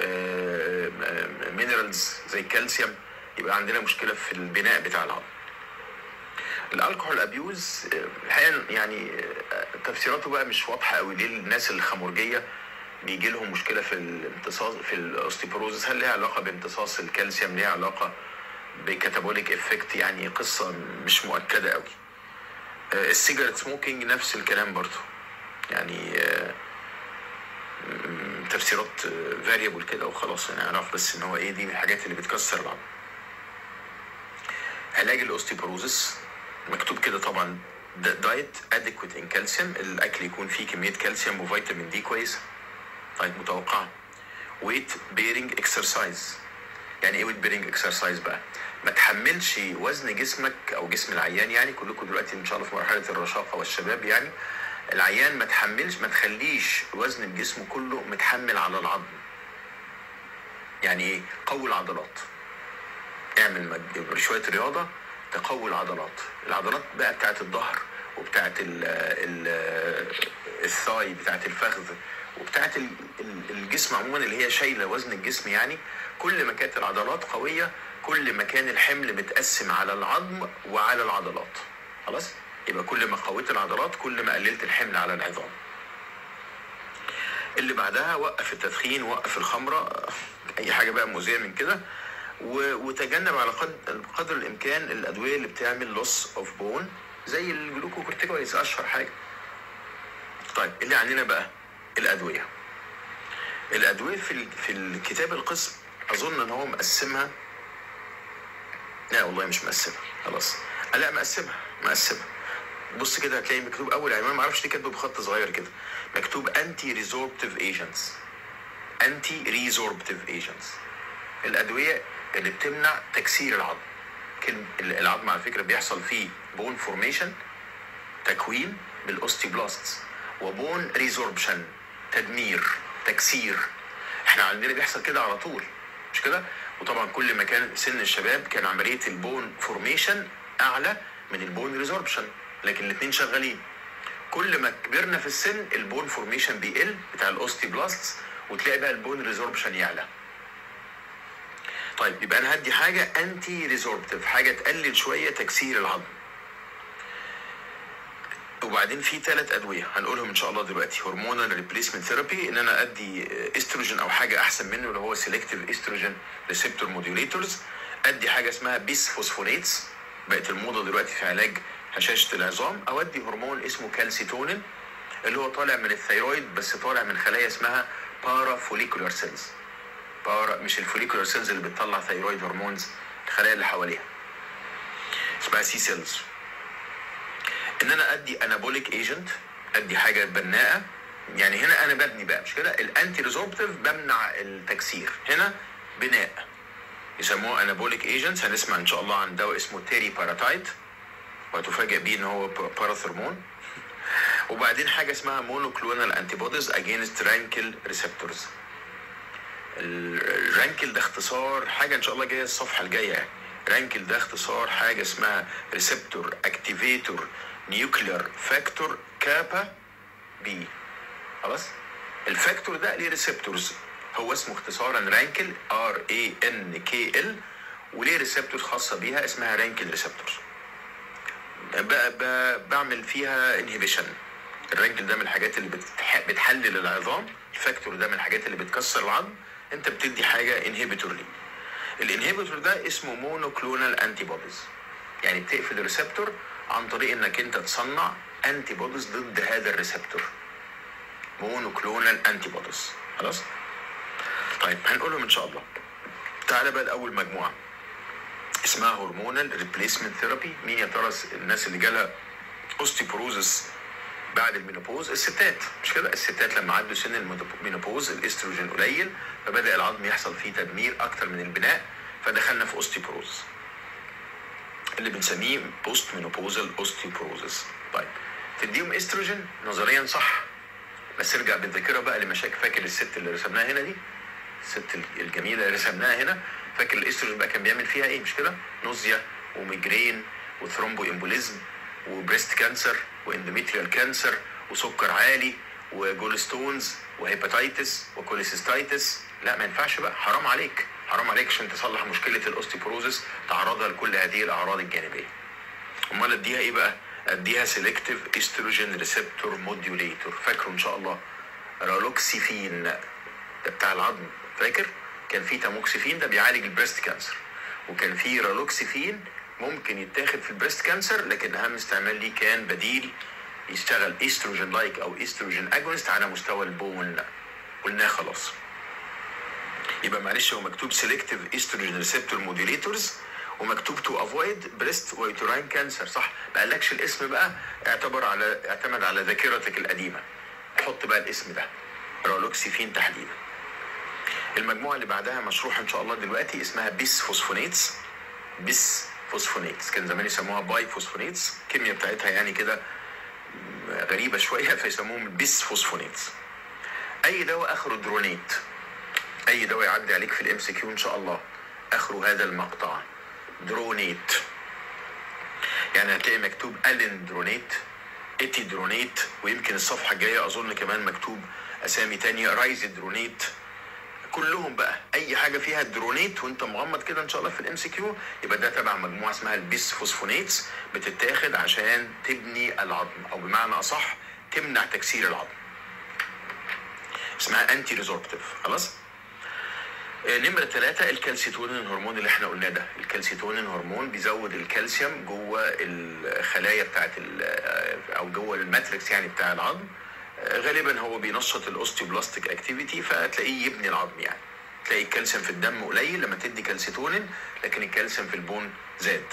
[SPEAKER 2] مينرالز زي الكالسيوم يبقى عندنا مشكله في البناء بتاع العظم الالكحول ابيوز الحقيقه يعني آه، تفسيراته بقى مش واضحه قوي ليه الناس الخمرجيه بيجي لهم مشكله في الامتصاص في الاوستيبروزس هل ليها علاقه بامتصاص الكالسيوم ليها علاقه بكاتابوليك افكت يعني قصه مش مؤكده قوي آه، السيجارت سموكينج نفس الكلام برضو يعني آه، م- تفسيرات فاريبل كده وخلاص يعني اعرف بس ان هو ايه دي من الحاجات اللي بتكسر العظم علاج الاوستيبروزس مكتوب كده طبعا دايت اديكويت ان كالسيوم الاكل يكون فيه كميه كالسيوم وفيتامين دي كويسه طيب متوقعه ويت بيرنج اكسرسايز يعني ايه ويت بيرنج اكسرسايز بقى ما تحملش وزن جسمك او جسم العيان يعني كلكم دلوقتي ان شاء الله في مرحله الرشاقه والشباب يعني العيان ما تحملش ما تخليش وزن الجسم كله متحمل على العظم يعني ايه قوي العضلات اعمل مج- شويه رياضه تقوي العضلات العضلات بقى بتاعت الظهر وبتاعت ال ال الثاي بتاعت الفخذ وبتاعت ال- ال- الجسم عموما اللي هي شايله وزن الجسم يعني كل ما كانت العضلات قويه كل ما كان الحمل متقسم على العظم وعلى العضلات خلاص يبقى كل ما قويت العضلات كل ما قللت الحمل على العظام اللي بعدها وقف التدخين وقف الخمره اي حاجه بقى مؤذيه من كده و- وتجنب على قدر قدر الامكان الادويه اللي بتعمل لوس اوف بون زي الجلوكوكورتيكويدز اشهر حاجه طيب اللي عندنا بقى الادويه الادويه في ال- في الكتاب القسم اظن ان هو مقسمها لا والله مش مقسمها خلاص آه، لا مقسمها مقسمها بص كده هتلاقي مكتوب اول عنوان معرفش ليه كاتبه بخط صغير كده مكتوب انتي ريزوربتيف ايجنتس انتي ريزوربتيف ايجنتس الادويه اللي بتمنع تكسير العظم كلمة العظم على فكره بيحصل فيه بون فورميشن تكوين بالاوستيبلاستس وبون ريزوربشن تدمير تكسير احنا عندنا بيحصل كده على طول مش كده وطبعا كل ما كان سن الشباب كان عمليه البون فورميشن اعلى من البون ريزوربشن لكن الاثنين شغالين كل ما كبرنا في السن البون فورميشن بيقل بتاع الاوستيبلاستس وتلاقي بقى البون ريزوربشن يعلى طيب يبقى انا هدي حاجه انتي ريزوربتيف حاجه تقلل شويه تكسير العظم وبعدين في ثلاث ادويه هنقولهم ان شاء الله دلوقتي هرمونال ريبليسمنت ثيرابي ان انا ادي استروجين او حاجه احسن منه اللي هو سيلكتيف استروجين ريسبتور موديوليتورز ادي حاجه اسمها بيس فوسفونيتس بقت الموضه دلوقتي في علاج هشاشه العظام او ادي هرمون اسمه كالسيتونين اللي هو طالع من الثيرويد بس طالع من خلايا اسمها بارا فوليكولار سيلز بارا مش الفوليكولار سيلز اللي بتطلع ثيرويد هرمونز الخلايا اللي حواليها اسمها سي سيلز ان انا ادي انابوليك ايجنت ادي حاجه بناءه يعني هنا انا ببني بقى مش كده الانتي ريزوربتيف بمنع التكسير هنا بناء يسموه انابوليك ايجنتس هنسمع ان شاء الله عن دواء اسمه تيري باراتايت وهتفاجئ بيه ان هو باراثرمون وبعدين حاجه اسمها مونوكلونال انتي بوديز اجينست رانكل ريسبتورز الرانكل ده اختصار حاجه ان شاء الله جايه الصفحه الجايه يعني رانكل ده اختصار حاجه اسمها ريسبتور اكتيفيتور نيوكلير فاكتور كابا بي خلاص الفاكتور ده ليه ريسبتورز هو اسمه اختصارا رانكل ار اي ان كي ال وليه ريسبتورز خاصه بيها اسمها رانكل ريسبتورز بعمل فيها انهبيشن الرانكل ده من الحاجات اللي بتح... بتحلل العظام الفاكتور ده من الحاجات اللي بتكسر العظم انت بتدي حاجه انهبيتور ليه الانهبيتور ده اسمه مونوكلونال انتي بوديز يعني بتقفل الريسبتور عن طريق انك انت تصنع انتي بوديز ضد هذا الريسبتور مونوكلونال انتي بوديز خلاص طيب هنقولهم ان شاء الله تعالى بقى الاول مجموعه اسمها هرمونال ريبليسمنت ثيرابي مين يا ترى الناس اللي جالها اوستيبروزس بعد المينوبوز الستات مش كده الستات لما عدوا سن المينوبوز الاستروجين قليل فبدا العظم يحصل فيه تدمير اكتر من البناء فدخلنا في اوستيبروز اللي بنسميه بوست مينوبوزال اوستيوبروزس طيب تديهم استروجين نظريا صح بس ارجع بالذاكره بقى لمشاكل فاكر الست اللي رسمناها هنا دي الست الجميله اللي رسمناها هنا فاكر الاستروجين بقى كان بيعمل فيها ايه مش كده نوزيا وميجرين وثرومبو امبوليزم وبريست كانسر واندوميتريال كانسر وسكر عالي وجولستونز وهيباتيتس وكوليسيستايتس لا ما ينفعش بقى حرام عليك حرام عليك عشان تصلح مشكله الاوستيبروزس تعرضها لكل هذه الاعراض الجانبيه امال اديها ايه بقى اديها سيلكتيف استروجين ريسبتور موديوليتور فاكره ان شاء الله رالوكسيفين ده بتاع العظم فاكر كان في تاموكسيفين ده بيعالج البريست كانسر وكان في رالوكسيفين ممكن يتاخد في البريست كانسر لكن اهم استعمال ليه كان بديل يشتغل استروجين لايك او استروجين اجونست على مستوى البون قلناه خلاص يبقى معلش هو مكتوب سيلكتيف استروجين ريسبتور موديليتورز ومكتوب تو افويد بريست ويتوراين كانسر صح ما قالكش الاسم بقى اعتبر على اعتمد على ذاكرتك القديمه حط بقى الاسم ده رالوكسيفين تحديدا المجموعه اللي بعدها مشروحه ان شاء الله دلوقتي اسمها بيس فوسفونيتس بيس فوسفونيتس كان زمان يسموها باي فوسفونيتس الكيمياء بتاعتها يعني كده غريبه شويه فيسموهم بيس فوسفونيتس اي دواء اخره درونيت اي دواء يعدي عليك في الام سي كيو ان شاء الله اخره هذا المقطع درونيت يعني هتلاقي مكتوب الين درونيت اتي درونيت ويمكن الصفحه الجايه اظن كمان مكتوب اسامي تانية رايز درونيت كلهم بقى اي حاجه فيها درونيت وانت مغمض كده ان شاء الله في الام سي كيو يبقى ده تبع مجموعه اسمها البيس فوسفونيتس بتتاخد عشان تبني العظم او بمعنى اصح تمنع تكسير العظم اسمها انتي ريزوربتيف خلاص نمرة ثلاثة الكالسيتونين هرمون اللي احنا قلناه ده الكالسيتونين هرمون بيزود الكالسيوم جوه الخلايا بتاعت او جوه الماتريكس يعني بتاع العظم غالبا هو بينشط الاوستيوبلاستيك اكتيفيتي فتلاقيه يبني العظم يعني تلاقي الكالسيوم في الدم قليل لما تدي كالسيتونين لكن الكالسيوم في البون زاد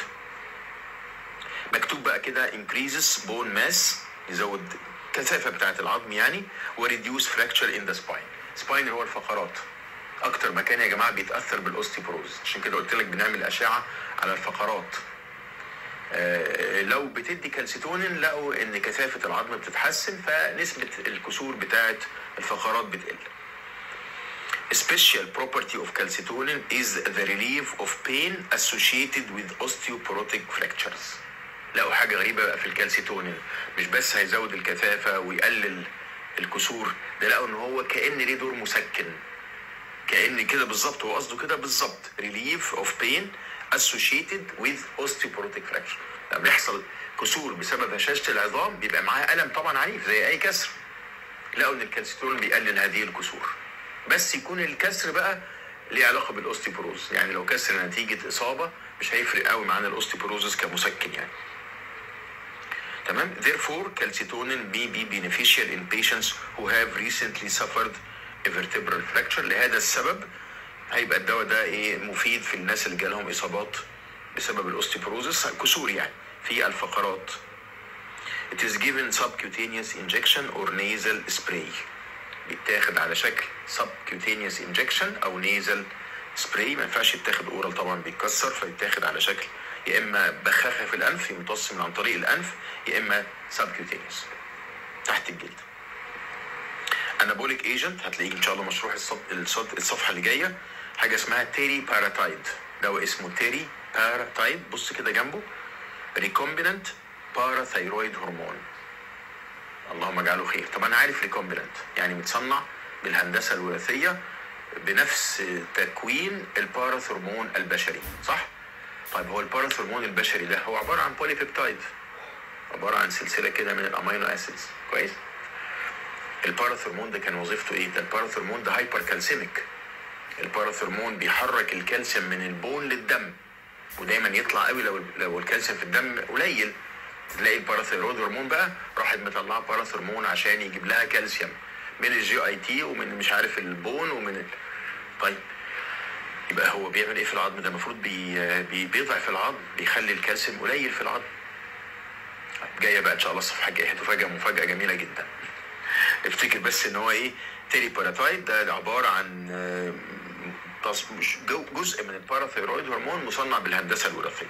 [SPEAKER 2] مكتوب بقى كده increases bone mass يزود الكثافة بتاعت العظم يعني وريديوس fracture in the spine spine هو الفقرات اكتر مكان يا جماعه بيتاثر بالاوستيبروز عشان كده قلت لك بنعمل اشعه على الفقرات آه لو بتدي كالسيتونين لقوا ان كثافه العظم بتتحسن فنسبه الكسور بتاعه الفقرات بتقل Special property of calcitonin is the relief of pain associated with osteoporotic fractures. لقوا حاجة غريبة بقى في الكالسيتونين مش بس هيزود الكثافة ويقلل الكسور ده لقوا ان هو كأن ليه دور مسكن كأن كده بالظبط هو قصده كده بالظبط relief of pain associated with osteoporotic fracture لما بيحصل كسور بسبب هشاشة العظام بيبقى معاه ألم طبعا عنيف زي أي كسر لقوا إن الكالسيتون بيقلل هذه الكسور بس يكون الكسر بقى ليه علاقة بالأوستيبروز يعني لو كسر نتيجة إصابة مش هيفرق قوي معانا الأوستيبروزس كمسكن يعني تمام therefore calcitonin may be beneficial in patients who have recently suffered a vertebral fracture لهذا السبب هيبقى الدواء ده ايه مفيد في الناس اللي جالهم اصابات بسبب الاوستيبروزس كسور يعني في الفقرات It is given subcutaneous injection or nasal spray بيتاخد على شكل subcutaneous injection او nasal spray ما ينفعش يتاخد اورال طبعا بيتكسر فيتاخد على شكل يا اما بخاخه في الانف يمتص من عن طريق الانف يا اما subcutaneous تحت الجلد انابوليك ايجنت هتلاقيه ان شاء الله مشروح الصف... الصفحه اللي جايه حاجه اسمها تيري باراتايد دواء اسمه تيري باراتايد بص كده جنبه ريكومبيننت باراثايرويد هرمون اللهم اجعله خير طب انا عارف ريكومبيننت يعني متصنع بالهندسه الوراثيه بنفس تكوين الباراثرمون البشري صح طيب هو الباراثرمون البشري ده هو عباره عن بولي بيبتايد عباره عن سلسله كده من الامينو اسيدز كويس الباراثرمون ده كان وظيفته ايه ده الباراثرمون ده هايبر كالسيميك الباراثرمون بيحرك الكالسيوم من البون للدم ودايما يطلع قوي لو لو الكالسيوم في الدم قليل تلاقي الباراثيرويد هرمون بقى راحت مطلعه باراثرمون عشان يجيب لها كالسيوم من الجي اي تي ومن مش عارف البون ومن ال... طيب يبقى هو بيعمل ايه في العظم ده المفروض بي... بي... بيضعف العظم بيخلي الكالسيوم قليل في العظم جايه بقى ان شاء الله الصفحه الجايه هتفاجئ مفاجاه جميله جدا افتكر بس ان هو ايه تيري باراتايد ده عباره عن آه، تص- مش جو- جزء من الباراثيرويد هرمون مصنع بالهندسه الوراثيه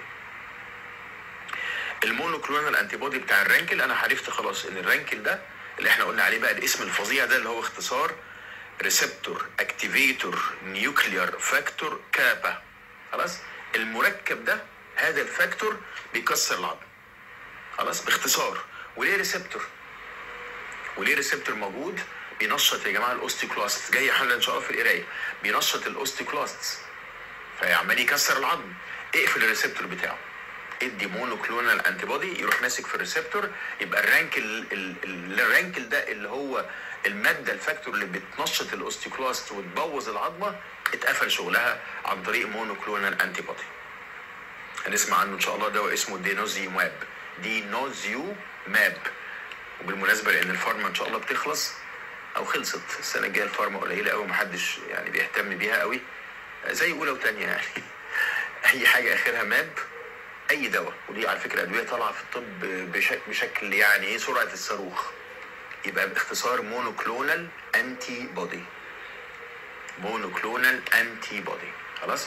[SPEAKER 2] المونوكلونال انتي بودي بتاع الرانكل انا عرفت خلاص ان الرانكل ده اللي احنا قلنا عليه بقى الاسم الفظيع ده اللي هو اختصار ريسبتور اكتيفيتور نيوكليار فاكتور كابا خلاص المركب ده هذا الفاكتور بيكسر العظم خلاص باختصار وليه ريسبتور وليه ريسبتور موجود بينشط يا جماعه الاوستيكلاست جاي حالا ان شاء الله في القرايه بينشط الاوستيكلاست فعمال يكسر العظم اقفل الريسبتور بتاعه ادي مونوكلونال انتي بودي يروح ماسك في الريسبتور يبقى الرانكل ال- ال- الرانكل ده اللي هو الماده الفاكتور اللي بتنشط الاوستيكلاست وتبوظ العظمه اتقفل شغلها عن طريق مونوكلونال انتي بودي هنسمع عنه ان شاء الله دواء اسمه دينوزيو ماب دينوزيو ماب وبالمناسبه لان الفارما ان شاء الله بتخلص او خلصت السنه الجايه الفارما قليله قوي محدش يعني بيهتم بيها قوي زي اولى وثانيه يعني اي حاجه اخرها ماب اي دواء ودي على فكره ادويه طالعه في الطب بشكل بشكل يعني ايه سرعه الصاروخ يبقى باختصار مونوكلونال انتي بودي مونوكلونال انتي بودي خلاص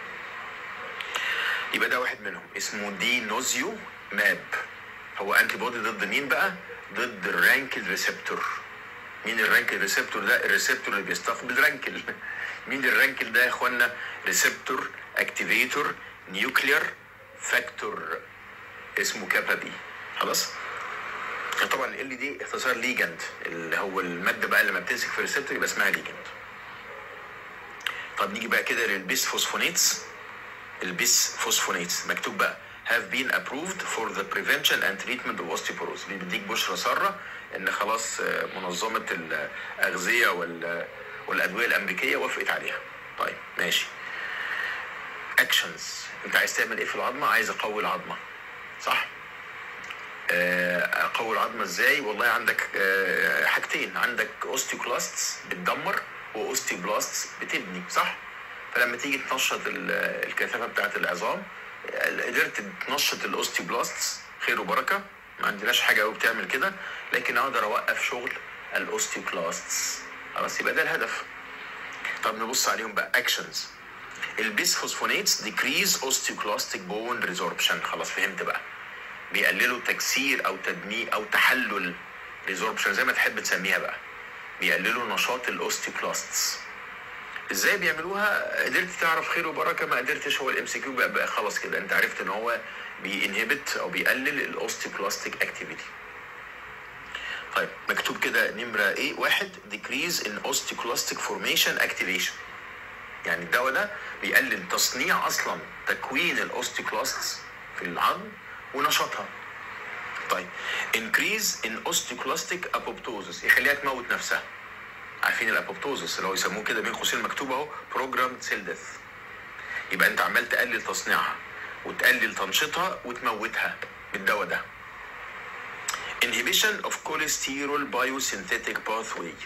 [SPEAKER 2] يبقى ده واحد منهم اسمه دينوزيو ماب هو انتي بودي ضد مين بقى ضد الرانكل ريسبتور مين الرانكل ريسبتور ده الريسبتور اللي بيستقبل رانكل مين الرانكل ده يا اخوانا ريسبتور اكتيفيتور نيوكلير فاكتور اسمه كابا بي خلاص طبعا ال دي اختصار ليجند اللي هو الماده بقى لما بتمسك في الريسبتور يبقى اسمها ليجند طب نيجي بقى كده للبيس فوسفونيتس البيس فوسفونيتس مكتوب بقى have been approved for the prevention and treatment of osteoporosis اللي بيديك بشرى ساره ان خلاص آه، منظمه الاغذيه وال والادويه الامريكيه وافقت عليها طيب ماشي اكشنز انت عايز تعمل ايه في العظمه عايز اقوي العظمه صح آه، اقوي العظمه ازاي والله عندك آه، حاجتين عندك اوستيوكلاستس بتدمر واوستيوبلاستس بتبني صح فلما تيجي تنشط ال- الكثافه بتاعت العظام آه، قدرت تنشط الاوستيوبلاستس خير وبركه ما عندناش حاجه قوي بتعمل كده لكن اقدر اوقف شغل الاوستيوكلاستس خلاص يبقى ده الهدف طب نبص عليهم بقى اكشنز البيسفوسفونيتس ديكريز اوستيوكلاستيك بون ريزوربشن خلاص فهمت بقى بيقللوا تكسير او تدمير او تحلل ريزوربشن زي ما تحب تسميها بقى بيقللوا نشاط الاوستيوكلاستس ازاي بيعملوها قدرت تعرف خير وبركه ما قدرتش هو الام سي كيو بقى, بقى خلاص كده انت عرفت ان هو بينهبت او بيقلل الاوستيوكلاستيك اكتيفيتي طيب مكتوب كده نمره ايه واحد decrease in osteoclastic formation activation يعني الدواء ده بيقلل تصنيع اصلا تكوين الاوستيوكلاستس في العظم ونشاطها طيب increase in osteoclastic apoptosis يخليها تموت نفسها عارفين الابوبتوزس اللي هو يسموه كده بين قوسين مكتوب اهو بروجرام سيل ديث يبقى انت عمال تقلل تصنيعها وتقلل تنشيطها وتموتها بالدواء ده inhibition of cholesterol biosynthetic pathway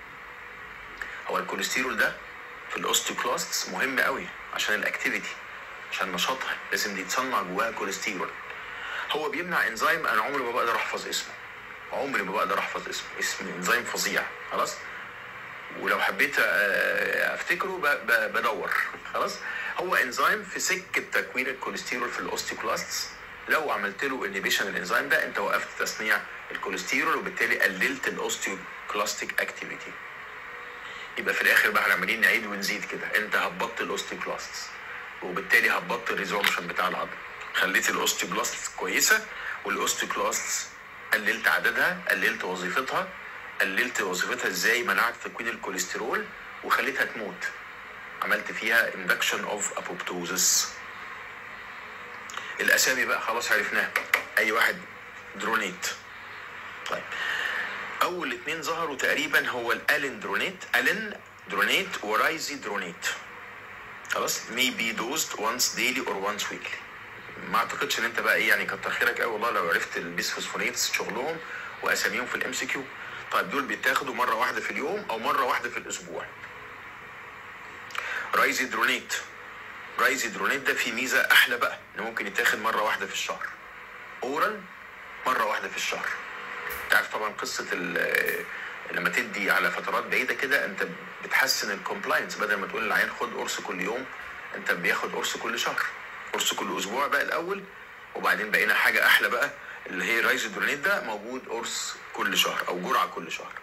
[SPEAKER 2] هو الكوليسترول ده في الاوستيوكلاستس مهم قوي عشان الاكتيفيتي عشان نشاطها لازم يتصنع جواها كوليسترول هو بيمنع انزيم انا عمري ما بقدر احفظ اسمه عمري ما بقدر احفظ اسمه اسم انزيم فظيع خلاص ولو حبيت آه، افتكره ب- ب- بدور خلاص هو انزيم في سكه تكوين الكوليسترول في الاوستيوكلاستس لو عملت له انهبيشن الانزيم ده انت وقفت تصنيع الكوليسترول وبالتالي قللت الاوستيوكلاستيك اكتيفيتي يبقى في الاخر بقى احنا عمالين نعيد ونزيد كده انت هبطت الاوستيوكلاستس وبالتالي هبطت الريزوربشن بتاع العظم خليت الاوستيوبلاست كويسه والاوستيوكلاست قللت عددها قللت وظيفتها قللت وظيفتها ازاي منعت تكوين الكوليسترول وخليتها تموت عملت فيها induction of apoptosis الاسامي بقى خلاص عرفناها اي واحد درونيت طيب اول اتنين ظهروا تقريبا هو الالين درونيت الين درونيت ورايزي درونيت خلاص may be dosed once daily or once weekly ما اعتقدش ان انت بقى ايه يعني كتر خيرك قوي والله لو عرفت البيسفوسفونيتس شغلهم واساميهم في الام سي كيو طيب دول بيتاخدوا مره واحده في اليوم او مره واحده في الاسبوع رايزي درونيت رايزي درونيت ده فيه ميزه احلى بقى انه ممكن يتاخد مره واحده في الشهر اورال مره واحده في الشهر انت عارف طبعا قصه ال- لما تدي على فترات بعيده كده انت بتحسن الكومبلاينس بدل ما تقول للعيان خد قرص كل يوم انت بياخد قرص كل شهر قرص كل اسبوع بقى الاول وبعدين بقينا حاجه احلى بقى اللي هي رايز درونيت ده موجود قرص كل شهر او جرعه كل شهر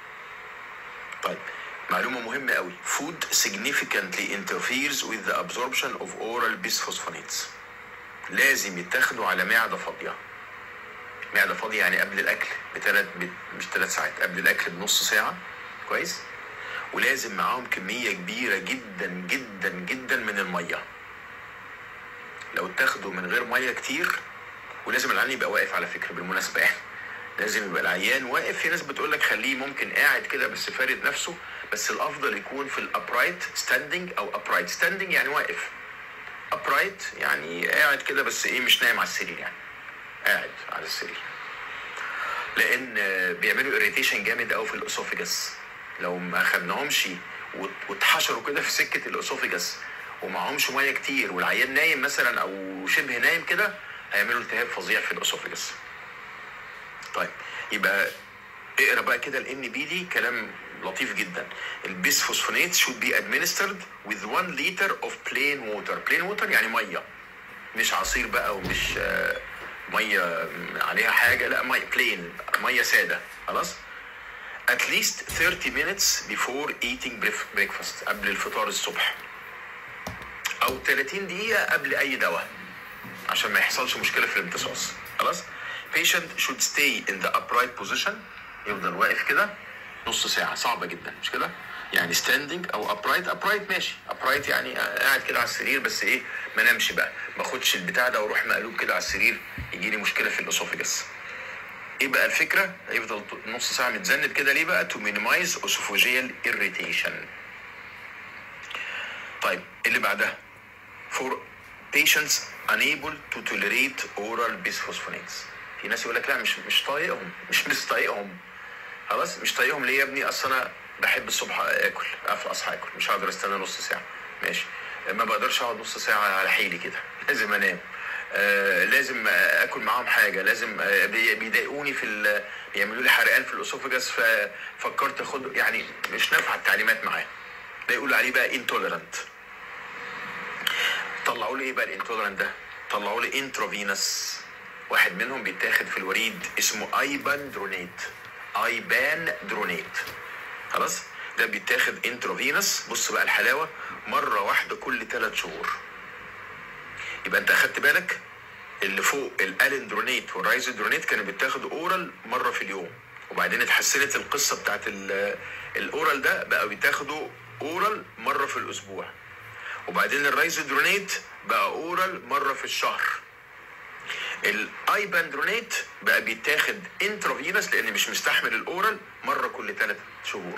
[SPEAKER 2] طيب معلومه مهمه قوي food significantly interferes with the absorption of oral bisphosphonates لازم يتاخدوا على معده فاضيه معده فاضيه يعني قبل الاكل بثلاث مش ثلاث ساعات قبل الاكل بنص ساعه كويس ولازم معاهم كميه كبيره جدا جدا جدا من الميه لو اتاخدوا من غير ميه كتير ولازم العيان يبقى واقف على فكره بالمناسبه يعني لازم يبقى العيان واقف في ناس بتقول لك خليه ممكن قاعد كده بس فارد نفسه بس الافضل يكون في الابرايت ستاندنج او ابرايت ستاندنج يعني واقف ابرايت يعني قاعد كده بس ايه مش نايم على السرير يعني قاعد على السرير لان بيعملوا اريتيشن جامد قوي في الاسوفيجاس لو ما خدناهمش وات- واتحشروا كده في سكه الاسوفيجاس ومعهمش ميه كتير والعيان نايم مثلا او شبه نايم كده هيعملوا التهاب فظيع في الاسوفيجاس طيب يبقى اقرا بقى كده الان بي دي كلام لطيف جدا البيسفوسفونات should be administered with 1 liter of plain water plain water يعني ميه مش عصير بقى ومش آه، ميه عليها حاجه لا ميه بلين ميه ساده خلاص at least 30 minutes before eating bref- breakfast قبل الفطار الصبح او 30 دقيقه قبل اي دواء عشان ما يحصلش مشكله في الامتصاص خلاص patient should stay in the upright position يفضل واقف كده نص ساعه صعبه جدا مش كده يعني standing او upright upright ماشي upright يعني قاعد كده على السرير بس ايه ما نامش بقى ما اخدش البتاع ده واروح مقلوب كده على السرير يجي لي مشكله في الاسوفيجاس ايه بقى الفكره يفضل ط- نص ساعه متذنب كده ليه بقى to minimize esophageal irritation طيب اللي بعدها for patients unable to tolerate oral bisphosphonates في ناس يقول لك لا مش مش طايقهم مش مش طايقهم خلاص مش طايقهم ليه يا ابني اصل انا بحب الصبح اكل أف- اصحى اكل مش هقدر استنى نص ساعه ماشي ما بقدرش اقعد نص ساعه على حيلي كده لازم انام آه لازم اكل معاهم حاجه لازم آه بي- بيضايقوني في ال- بيعملوا لي حرقان في الاسوفجاس ففكرت اخد يعني مش نافعه التعليمات معاه ده يقول عليه بقى intolerant طلعوا لي ايه بقى الانتولرنت ده؟ طلعوا لي انترافينس واحد منهم بيتاخد في الوريد اسمه ايبان درونيت ايبان درونيت خلاص ده بيتاخد انترافينس بص بقى الحلاوه مره واحده كل ثلاث شهور يبقى انت اخدت بالك اللي فوق الالندرونيت والرايزودرونيت كانوا بيتاخدوا اورال مره في اليوم وبعدين اتحسنت القصه بتاعت ال- الاورال ده بقى بيتاخدوا اورال مره في الاسبوع وبعدين الرايزودرونيت بقى اورال مره في الشهر الايباندرونيت بقى بيتاخد انترافينس لان مش مستحمل الاورال مره كل ثلاث شهور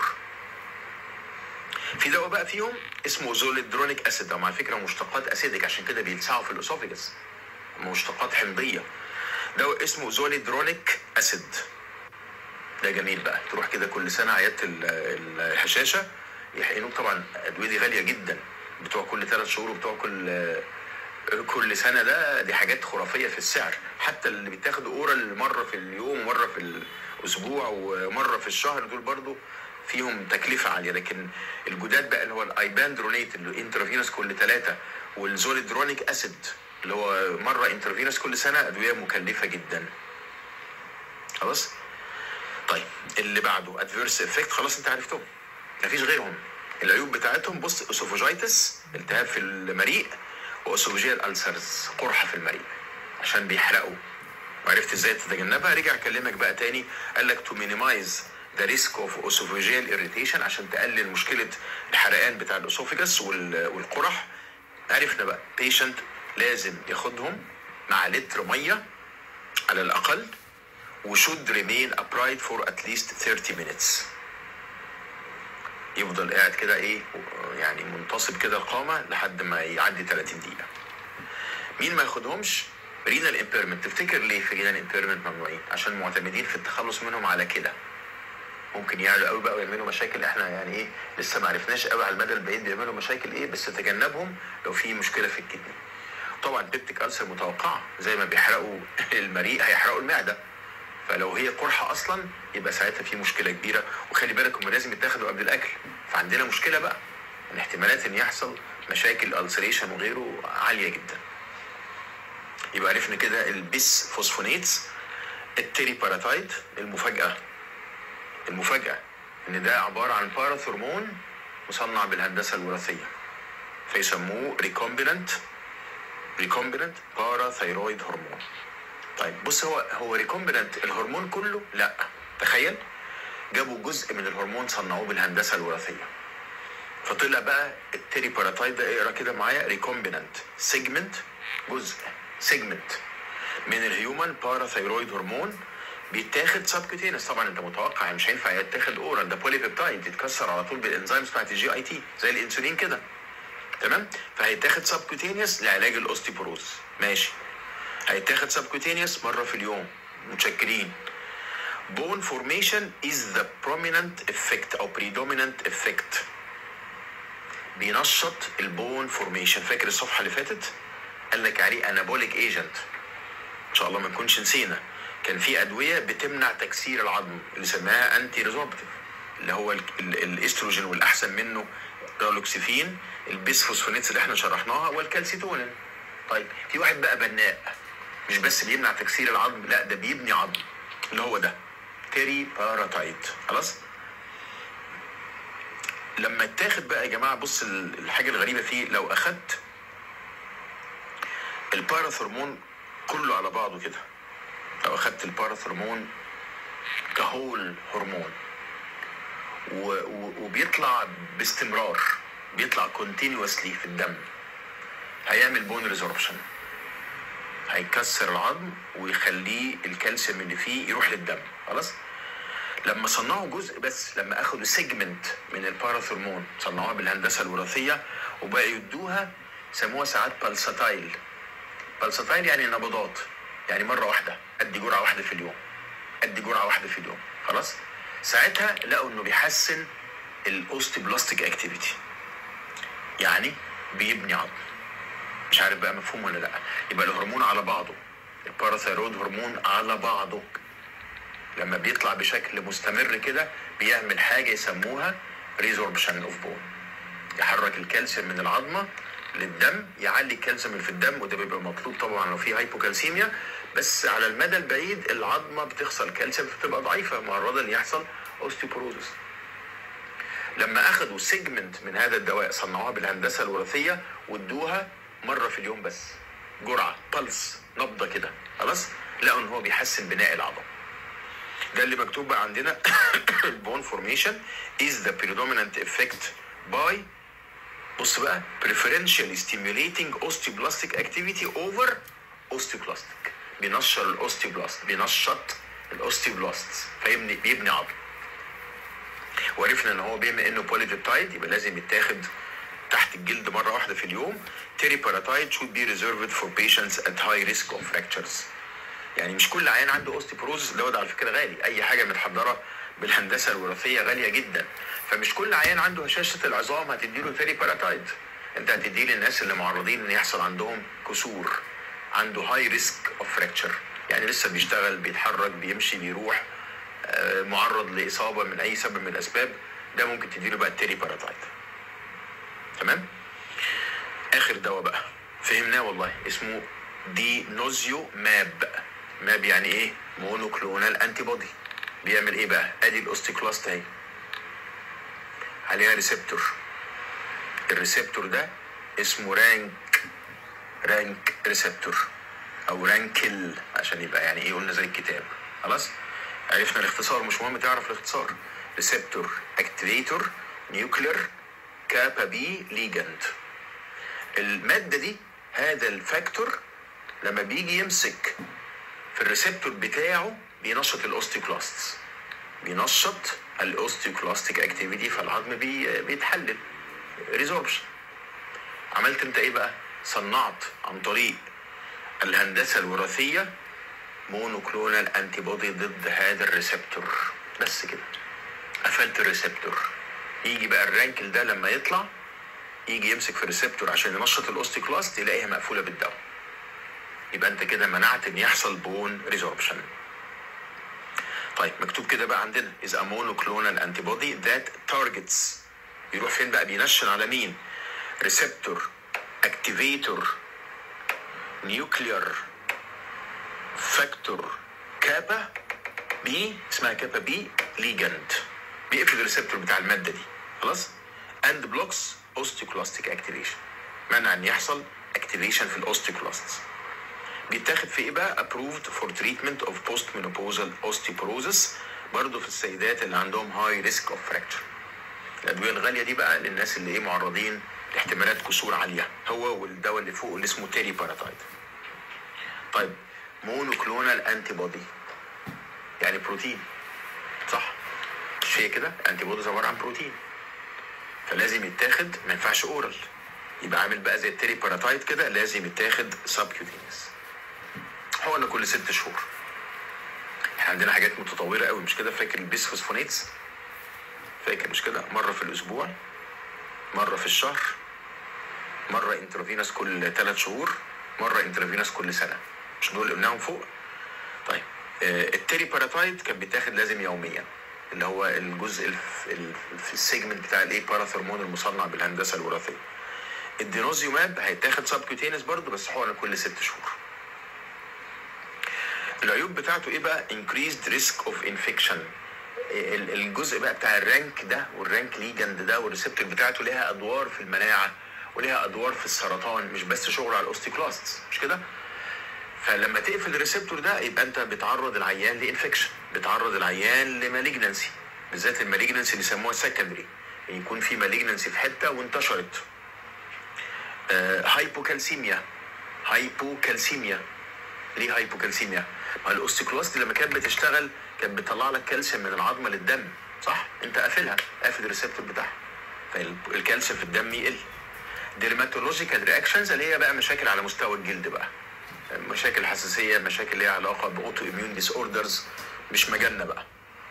[SPEAKER 2] في دواء بقى فيهم اسمه زوليدرونيك اسيد ده على فكره مشتقات اسيدك عشان كده بيلسعوا في الاسوفيجس مشتقات حمضيه دواء اسمه زوليدرونيك اسيد ده جميل بقى تروح كده كل سنه عياده ال- الهشاشه يحقنوك طبعا الادويه دي غاليه جدا بتوع كل ثلاث شهور وبتوع كل كل سنه ده دي حاجات خرافيه في السعر حتى اللي بيتاخدوا اورال مره في اليوم ومره في الاسبوع ومره في الشهر دول برضو فيهم تكلفه عاليه لكن الجداد بقى اللي هو الايباندرونيت اللي انترافينوس كل ثلاثه والزوليدرونيك اسيد اللي هو مره انترافينوس كل سنه ادويه مكلفه جدا خلاص طيب اللي بعده ادفيرس افكت خلاص انت عرفتهم مفيش غيرهم العيوب بتاعتهم بص اسوفوجايتس التهاب في المريء واسوفوجيال السرز قرحه في المريء عشان بيحرقوا وعرفت ازاي تتجنبها رجع كلمك بقى تاني قال لك تو مينيمايز ده ريسك اوف اوسوفيجيال اريتيشن عشان تقلل مشكله الحرقان بتاع الاسوفيجاس وال- والقرح عرفنا بقى بيشنت لازم ياخدهم مع لتر ميه على الاقل وشود ريمين upright for at least 30 minutes يفضل قاعد كده ايه يعني منتصب كده القامه لحد ما يعدي 30 دقيقه مين ما ياخدهمش رينال امبيرمنت تفتكر ليه في رينال امبيرمنت ممنوعين عشان معتمدين في التخلص منهم على كده ممكن يعلوا قوي بقى ويعملوا مشاكل احنا يعني ايه لسه ما عرفناش قوي على المدى البعيد بيعملوا مشاكل ايه بس تجنبهم لو في مشكله في الكدني طبعا بيبتيك ألسر متوقعه زي ما بيحرقوا المريء هيحرقوا المعده فلو هي قرحه اصلا يبقى ساعتها في مشكله كبيره وخلي بالك هم لازم يتاخدوا قبل الاكل فعندنا مشكله بقى ان احتمالات ان يحصل مشاكل السريشن وغيره عاليه جدا يبقى عرفنا كده البيس فوسفونيتس التيري باراتايت المفاجاه المفاجاه ان ده عباره عن باراثورمون مصنع بالهندسه الوراثيه فيسموه ريكومبيننت ريكومبيننت باراثايرويد هرمون طيب بص هو هو ريكومبيننت الهرمون كله لا تخيل جابوا جزء من الهرمون صنعوه بالهندسه الوراثيه فطلع بقى التيري باراتايد ده اقرا كده معايا ريكومبيننت سيجمنت جزء سيجمنت من الهيومن باراثايرويد هرمون بيتاخد سبكوتينس طبعا انت متوقع مش هينفع يتاخد اورال ده بولي بيبتايد يتكسر على طول بالانزيمز بتاعت الجي اي تي زي الانسولين كده تمام فهيتاخد سبكوتينيوس لعلاج الاوستيبروز ماشي هيتاخد سبكوتينيوس مره في اليوم متشكرين bone formation is the prominent effect او predominant effect بينشط البون فورميشن فاكر الصفحه اللي فاتت قال لك عليه انابوليك ايجنت ان شاء الله ما نكونش نسينا كان في ادويه بتمنع تكسير العظم اللي سماها انتي ريزوربتيف اللي هو ال- ال- الاستروجين والاحسن منه رالوكسيفين البيسفوسفونيتس اللي احنا شرحناها والكالسيتونين طيب في واحد بقى بناء مش بس بيمنع تكسير العظم لا ده بيبني عظم اللي هو ده تيري باراتايد خلاص لما اتاخد بقى يا جماعه بص ال- الحاجه الغريبه فيه لو اخدت الباراثرمون كله على بعضه كده لو اخدت الباراثرمون كهول هرمون و- و- وبيطلع باستمرار بيطلع كونتينوسلي في الدم هيعمل بون ريزوربشن هيكسر العظم ويخليه الكالسيوم اللي فيه يروح للدم خلاص لما صنعوا جزء بس لما اخدوا سيجمنت من الباراثرمون صنعوها بالهندسه الوراثيه وبقوا يدوها سموها ساعات بالساتايل بالساتايل يعني نبضات يعني مره واحده ادي جرعه واحده في اليوم ادي جرعه واحده في اليوم خلاص ساعتها لقوا انه بيحسن الاوستيبلاستيك اكتيفيتي يعني بيبني عظم مش عارف بقى مفهوم ولا لا يبقى الهرمون على بعضه الباراثايرويد هرمون على بعضه لما بيطلع بشكل مستمر كده بيعمل حاجه يسموها ريزوربشن اوف بون يحرك الكالسيوم من العظمه للدم يعلي الكالسيوم اللي في الدم وده بيبقى مطلوب طبعا لو في هايبوكالسيميا بس على المدى البعيد العظمه بتخسر كالسيوم فتبقى ضعيفه معرضه ان يحصل اوستيوبروزس لما اخذوا سيجمنت من هذا الدواء صنعوها بالهندسه الوراثيه وادوها مره في اليوم بس جرعه بلس نبضه كده خلاص لقوا ان هو بيحسن بناء العظم ده اللي مكتوب بقى عندنا bone formation is the predominant effect by بص بقى preferentially stimulating osteoblastic activity over osteoclastic بينشر الاوستيوبلاست بينشط الاوستيوبلاست فيبني بيبني عظم وعرفنا ان هو بما انه بوليبيبتايد يبقى لازم يتاخد تحت الجلد مره واحده في اليوم تيري باراتايد should be reserved for patients at high risk of fractures يعني مش كل عيان عنده اوستيبروزس ده ده على فكره غالي اي حاجه متحضره بالهندسه الوراثيه غاليه جدا فمش كل عيان عنده هشاشه العظام هتديله تيري باراتايد انت هتديه للناس اللي معرضين ان يحصل عندهم كسور عنده هاي ريسك اوف فراكتشر يعني لسه بيشتغل بيتحرك بيمشي بيروح آه، معرض لاصابه من اي سبب من الاسباب ده ممكن تديله بقى التيري باراتايد تمام اخر دواء بقى فهمناه والله اسمه دي نوزيو ماب ماب يعني ايه مونوكلونال انتي بودي بيعمل ايه بقى ادي الاوستيكلاست اهي عليها ريسبتور الريسبتور ده اسمه رانك رانك ريسبتور او رانكل عشان يبقى يعني ايه قلنا زي الكتاب خلاص عرفنا الاختصار مش مهم تعرف الاختصار ريسبتور اكتيفيتور نيوكلير كابا بي ليجند الماده دي هذا الفاكتور لما بيجي يمسك في الريسبتور بتاعه بينشط الاوستيوكلاست بينشط الاوستيوكلاستيك اكتيفيتي فالعظم بي بيتحلل ريزوربشن عملت انت ايه بقى صنعت عن طريق الهندسه الوراثيه مونوكلونال انتي بودي ضد هذا الريسبتور بس كده قفلت الريسبتور يجي بقى الرانكل ده لما يطلع يجي يمسك في الريسبتور عشان ينشط الاوستيكلاست يلاقيها مقفوله بالدواء يبقى انت كده منعت ان يحصل بون ريزوربشن طيب مكتوب كده بقى عندنا is a monoclonal antibody that targets يروح فين بقى بينشن على مين ريسبتور اكتيفيتور نيوكلير فاكتور كابا بي اسمها كابا بي ليجند بيقفل الريسبتور بتاع الماده دي خلاص اند بلوكس اوستيوكلاستيك اكتيفيشن منع ان يحصل اكتيفيشن في الاوستيوكلاست بيتاخد في ايه بقى approved for treatment of postmenopausal osteoporosis برضه في السيدات اللي عندهم high risk of fracture الادويه الغاليه دي بقى للناس اللي ايه معرضين لاحتمالات كسور عاليه هو والدواء اللي فوق اللي اسمه تيري باراتايد طيب مونوكلونال انتي بودي يعني بروتين صح مش هي كده انتي بوديز عباره عن بروتين فلازم يتاخد ما ينفعش اورال يبقى عامل بقى زي التيري باراتايد كده لازم يتاخد سبكيوتينس حقنه كل ست شهور احنا عندنا حاجات متطوره قوي مش كده فاكر البيسفوسفونيتس فاكر مش كده مره في الاسبوع مره في الشهر مره انترافينوس كل ثلاث شهور مره انترافينوس كل سنه مش دول قلناهم فوق طيب آه التيري باراتايد كان بيتاخد لازم يوميا اللي هو الجزء الف- ال- في السيجمنت بتاع الايه باراثرمون المصنع بالهندسه الوراثيه الدينوزيوماب هيتاخد سبكوتينس برضه بس حقنه كل ست شهور العيوب بتاعته ايه بقى increased risk of infection ال- الجزء بقى بتاع الرانك ده والرانك ليجند ده والريسبتور بتاعته ليها ادوار في المناعه وليها ادوار في السرطان مش بس شغل على الاوستيكلاست مش كده فلما تقفل الريسبتور ده يبقى انت بتعرض العيان لانفكشن بتعرض العيان لمالجنسي بالذات المالجنسي اللي يسموها سكندري يعني يكون في مالجنسي في حته وانتشرت آه هايبوكالسيميا هايبوكالسيميا ليه هايبوكالسيميا؟ ما الاوستيكلاست لما كانت بتشتغل كانت بتطلع لك كالسيوم من العظمه للدم صح؟ انت قافلها قافل الريسبتور بتاعها فالكالسيوم في الدم يقل ديرماتولوجيكال رياكشنز اللي هي بقى مشاكل على مستوى الجلد بقى مشاكل حساسيه مشاكل ليها علاقه باوتو اميون ديس اوردرز مش مجالنا بقى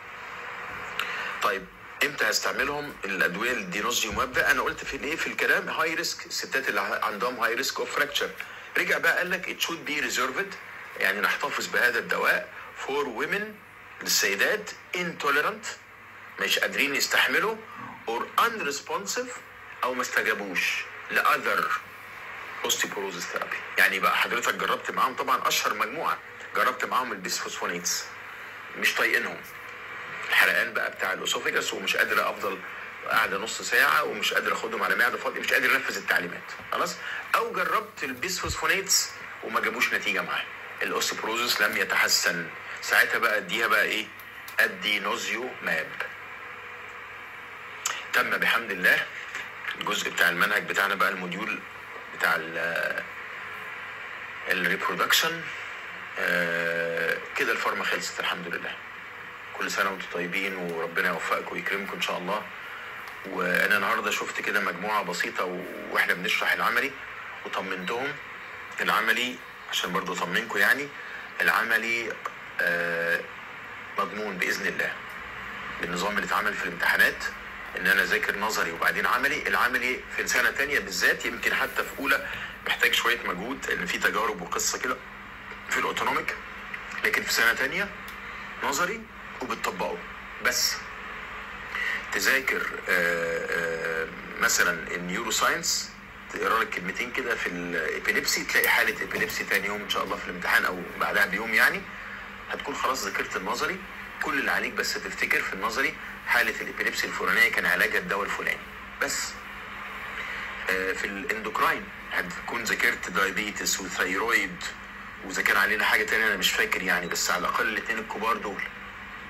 [SPEAKER 2] طيب امتى هستعملهم الادويه الدينوزيوماب ده انا قلت في الايه في الكلام هاي ريسك الستات اللي عندهم هاي ريسك اوف فراكتشر رجع بقى قال لك it should be reserved يعني نحتفظ بهذا الدواء for women للسيدات intolerant مش قادرين يستحملوا or unresponsive او ما استجابوش لاذر اوستيوبوروزس ثيرابي يعني بقى حضرتك جربت معاهم طبعا اشهر مجموعه جربت معاهم البيسفوسفونيتس مش طايقينهم الحرقان بقى بتاع الاسوفيجاس ومش قادر افضل قاعده نص ساعه ومش قادر اخدهم على معده فاضيه مش قادر انفذ التعليمات خلاص او جربت البيسفوسفونيتس وما جابوش نتيجه معاه الاوستيوبروزس لم يتحسن ساعتها بقى اديها بقى ايه ادي نوزيو ماب تم بحمد الله الجزء بتاع المنهج بتاعنا بقى الموديول بتاع الريبرودكشن كده الفارما خلصت الحمد لله كل سنه وانتم طيبين وربنا يوفقكم ويكرمكم ان شاء الله وانا النهارده شفت كده مجموعه بسيطه و... واحنا بنشرح العملي وطمنتهم العملي عشان برضو اطمنكم يعني العملي آه مضمون باذن الله بالنظام اللي اتعمل في الامتحانات ان انا اذاكر نظري وبعدين عملي العملي في سنه تانية بالذات يمكن حتى في اولى محتاج شويه مجهود لان في تجارب وقصه كده في الاوتونوميك لكن في سنه تانية نظري وبتطبقه بس تذاكر آه، آه، مثلا النيورو ساينس تقرا لك كلمتين كده في الابيليبسي تلاقي حاله ابيليبسي تاني يوم ان شاء الله في الامتحان او بعدها بيوم يعني هتكون خلاص ذاكرت النظري كل اللي عليك بس تفتكر في النظري حاله الابيليبسي الفلانيه كان علاجها الدواء الفلاني بس آه، في الاندوكراين هتكون ذاكرت دايابيتس وثايرويد واذا كان علينا حاجه تانية انا مش فاكر يعني بس على الاقل الاثنين الكبار دول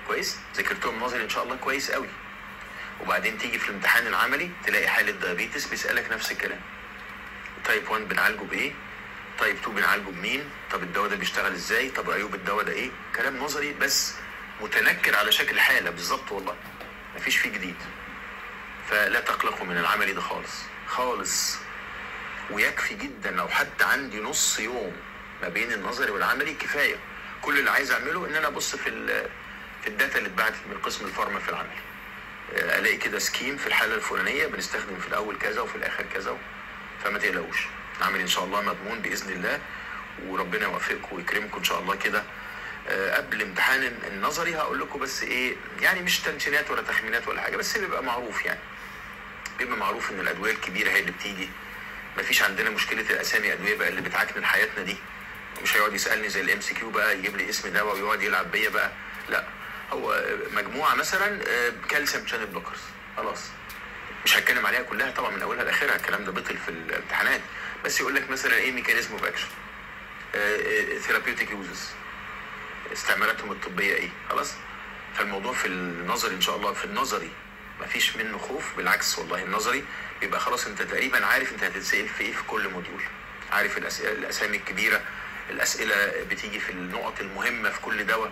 [SPEAKER 2] كويس ذاكرتهم نظري ان شاء الله كويس قوي وبعدين تيجي في الامتحان العملي تلاقي حاله دايابيتس بيسالك نفس الكلام تايب 1 بنعالجه بايه تايب 2 بنعالجه بمين طب الدواء ده بيشتغل ازاي طب عيوب الدواء ده ايه كلام نظري بس متنكر على شكل حاله بالظبط والله مفيش فيه جديد فلا تقلقوا من العملي ده خالص خالص ويكفي جدا لو حتى عندي نص يوم ما بين النظري والعملي كفايه كل اللي عايز اعمله ان انا ابص في ال- في الداتا اللي اتبعت من قسم الفارما في العمل آه، الاقي كده سكيم في الحاله الفلانيه بنستخدم في الاول كذا وفي الاخر كذا فما تقلقوش العمل ان شاء الله مضمون باذن الله وربنا يوفقكم ويكرمكم ان شاء الله كده آه، قبل امتحان النظري هقول لكم بس ايه يعني مش تنشينات ولا تخمينات ولا حاجه بس بيبقى معروف يعني بيبقى معروف ان الادويه الكبيره هي اللي بتيجي مفيش عندنا مشكله الاسامي ادويه بقى اللي بتعكنن حياتنا دي مش هيقعد يسالني زي الام سي كيو بقى يجيب لي اسم دواء ويقعد يلعب بيا بقى لا هو مجموعه مثلا آه، كالسيوم شانل بلوكرز خلاص مش هتكلم عليها كلها طبعا من اولها لاخرها الكلام ده بطل في الامتحانات بس يقول لك مثلا ايه ميكانيزم اوف اكشن ثيرابيوتيك يوزز استعمالاتهم الطبيه ايه خلاص فالموضوع في النظري ان شاء الله في النظري مفيش منه خوف بالعكس والله النظري بيبقى خلاص انت تقريبا عارف انت هتتسال في ايه في كل موديول عارف الأسئلة الاسامي الكبيره الاسئله بتيجي في النقط المهمه في كل دواء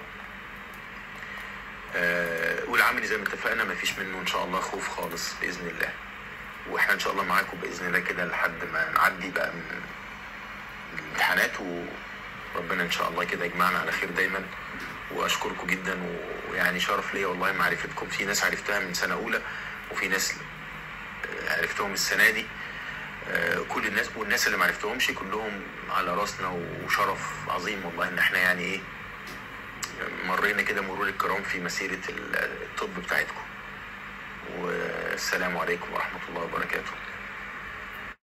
[SPEAKER 2] آه والعملي زي ما اتفقنا مفيش منه ان شاء الله خوف خالص باذن الله واحنا ان شاء الله معاكم باذن الله كده لحد ما نعدي بقى من الامتحانات وربنا ان شاء الله كده يجمعنا على خير دايما واشكركم جدا ويعني شرف ليا والله معرفتكم في ناس عرفتها من سنه اولى وفي ناس آه، عرفتهم السنه دي آه، كل الناس والناس اللي ما عرفتهمش كلهم على راسنا وشرف عظيم والله ان احنا يعني ايه مرينا كده مرور الكرام في مسيره الطب بتاعتكم والسلام عليكم ورحمه الله وبركاته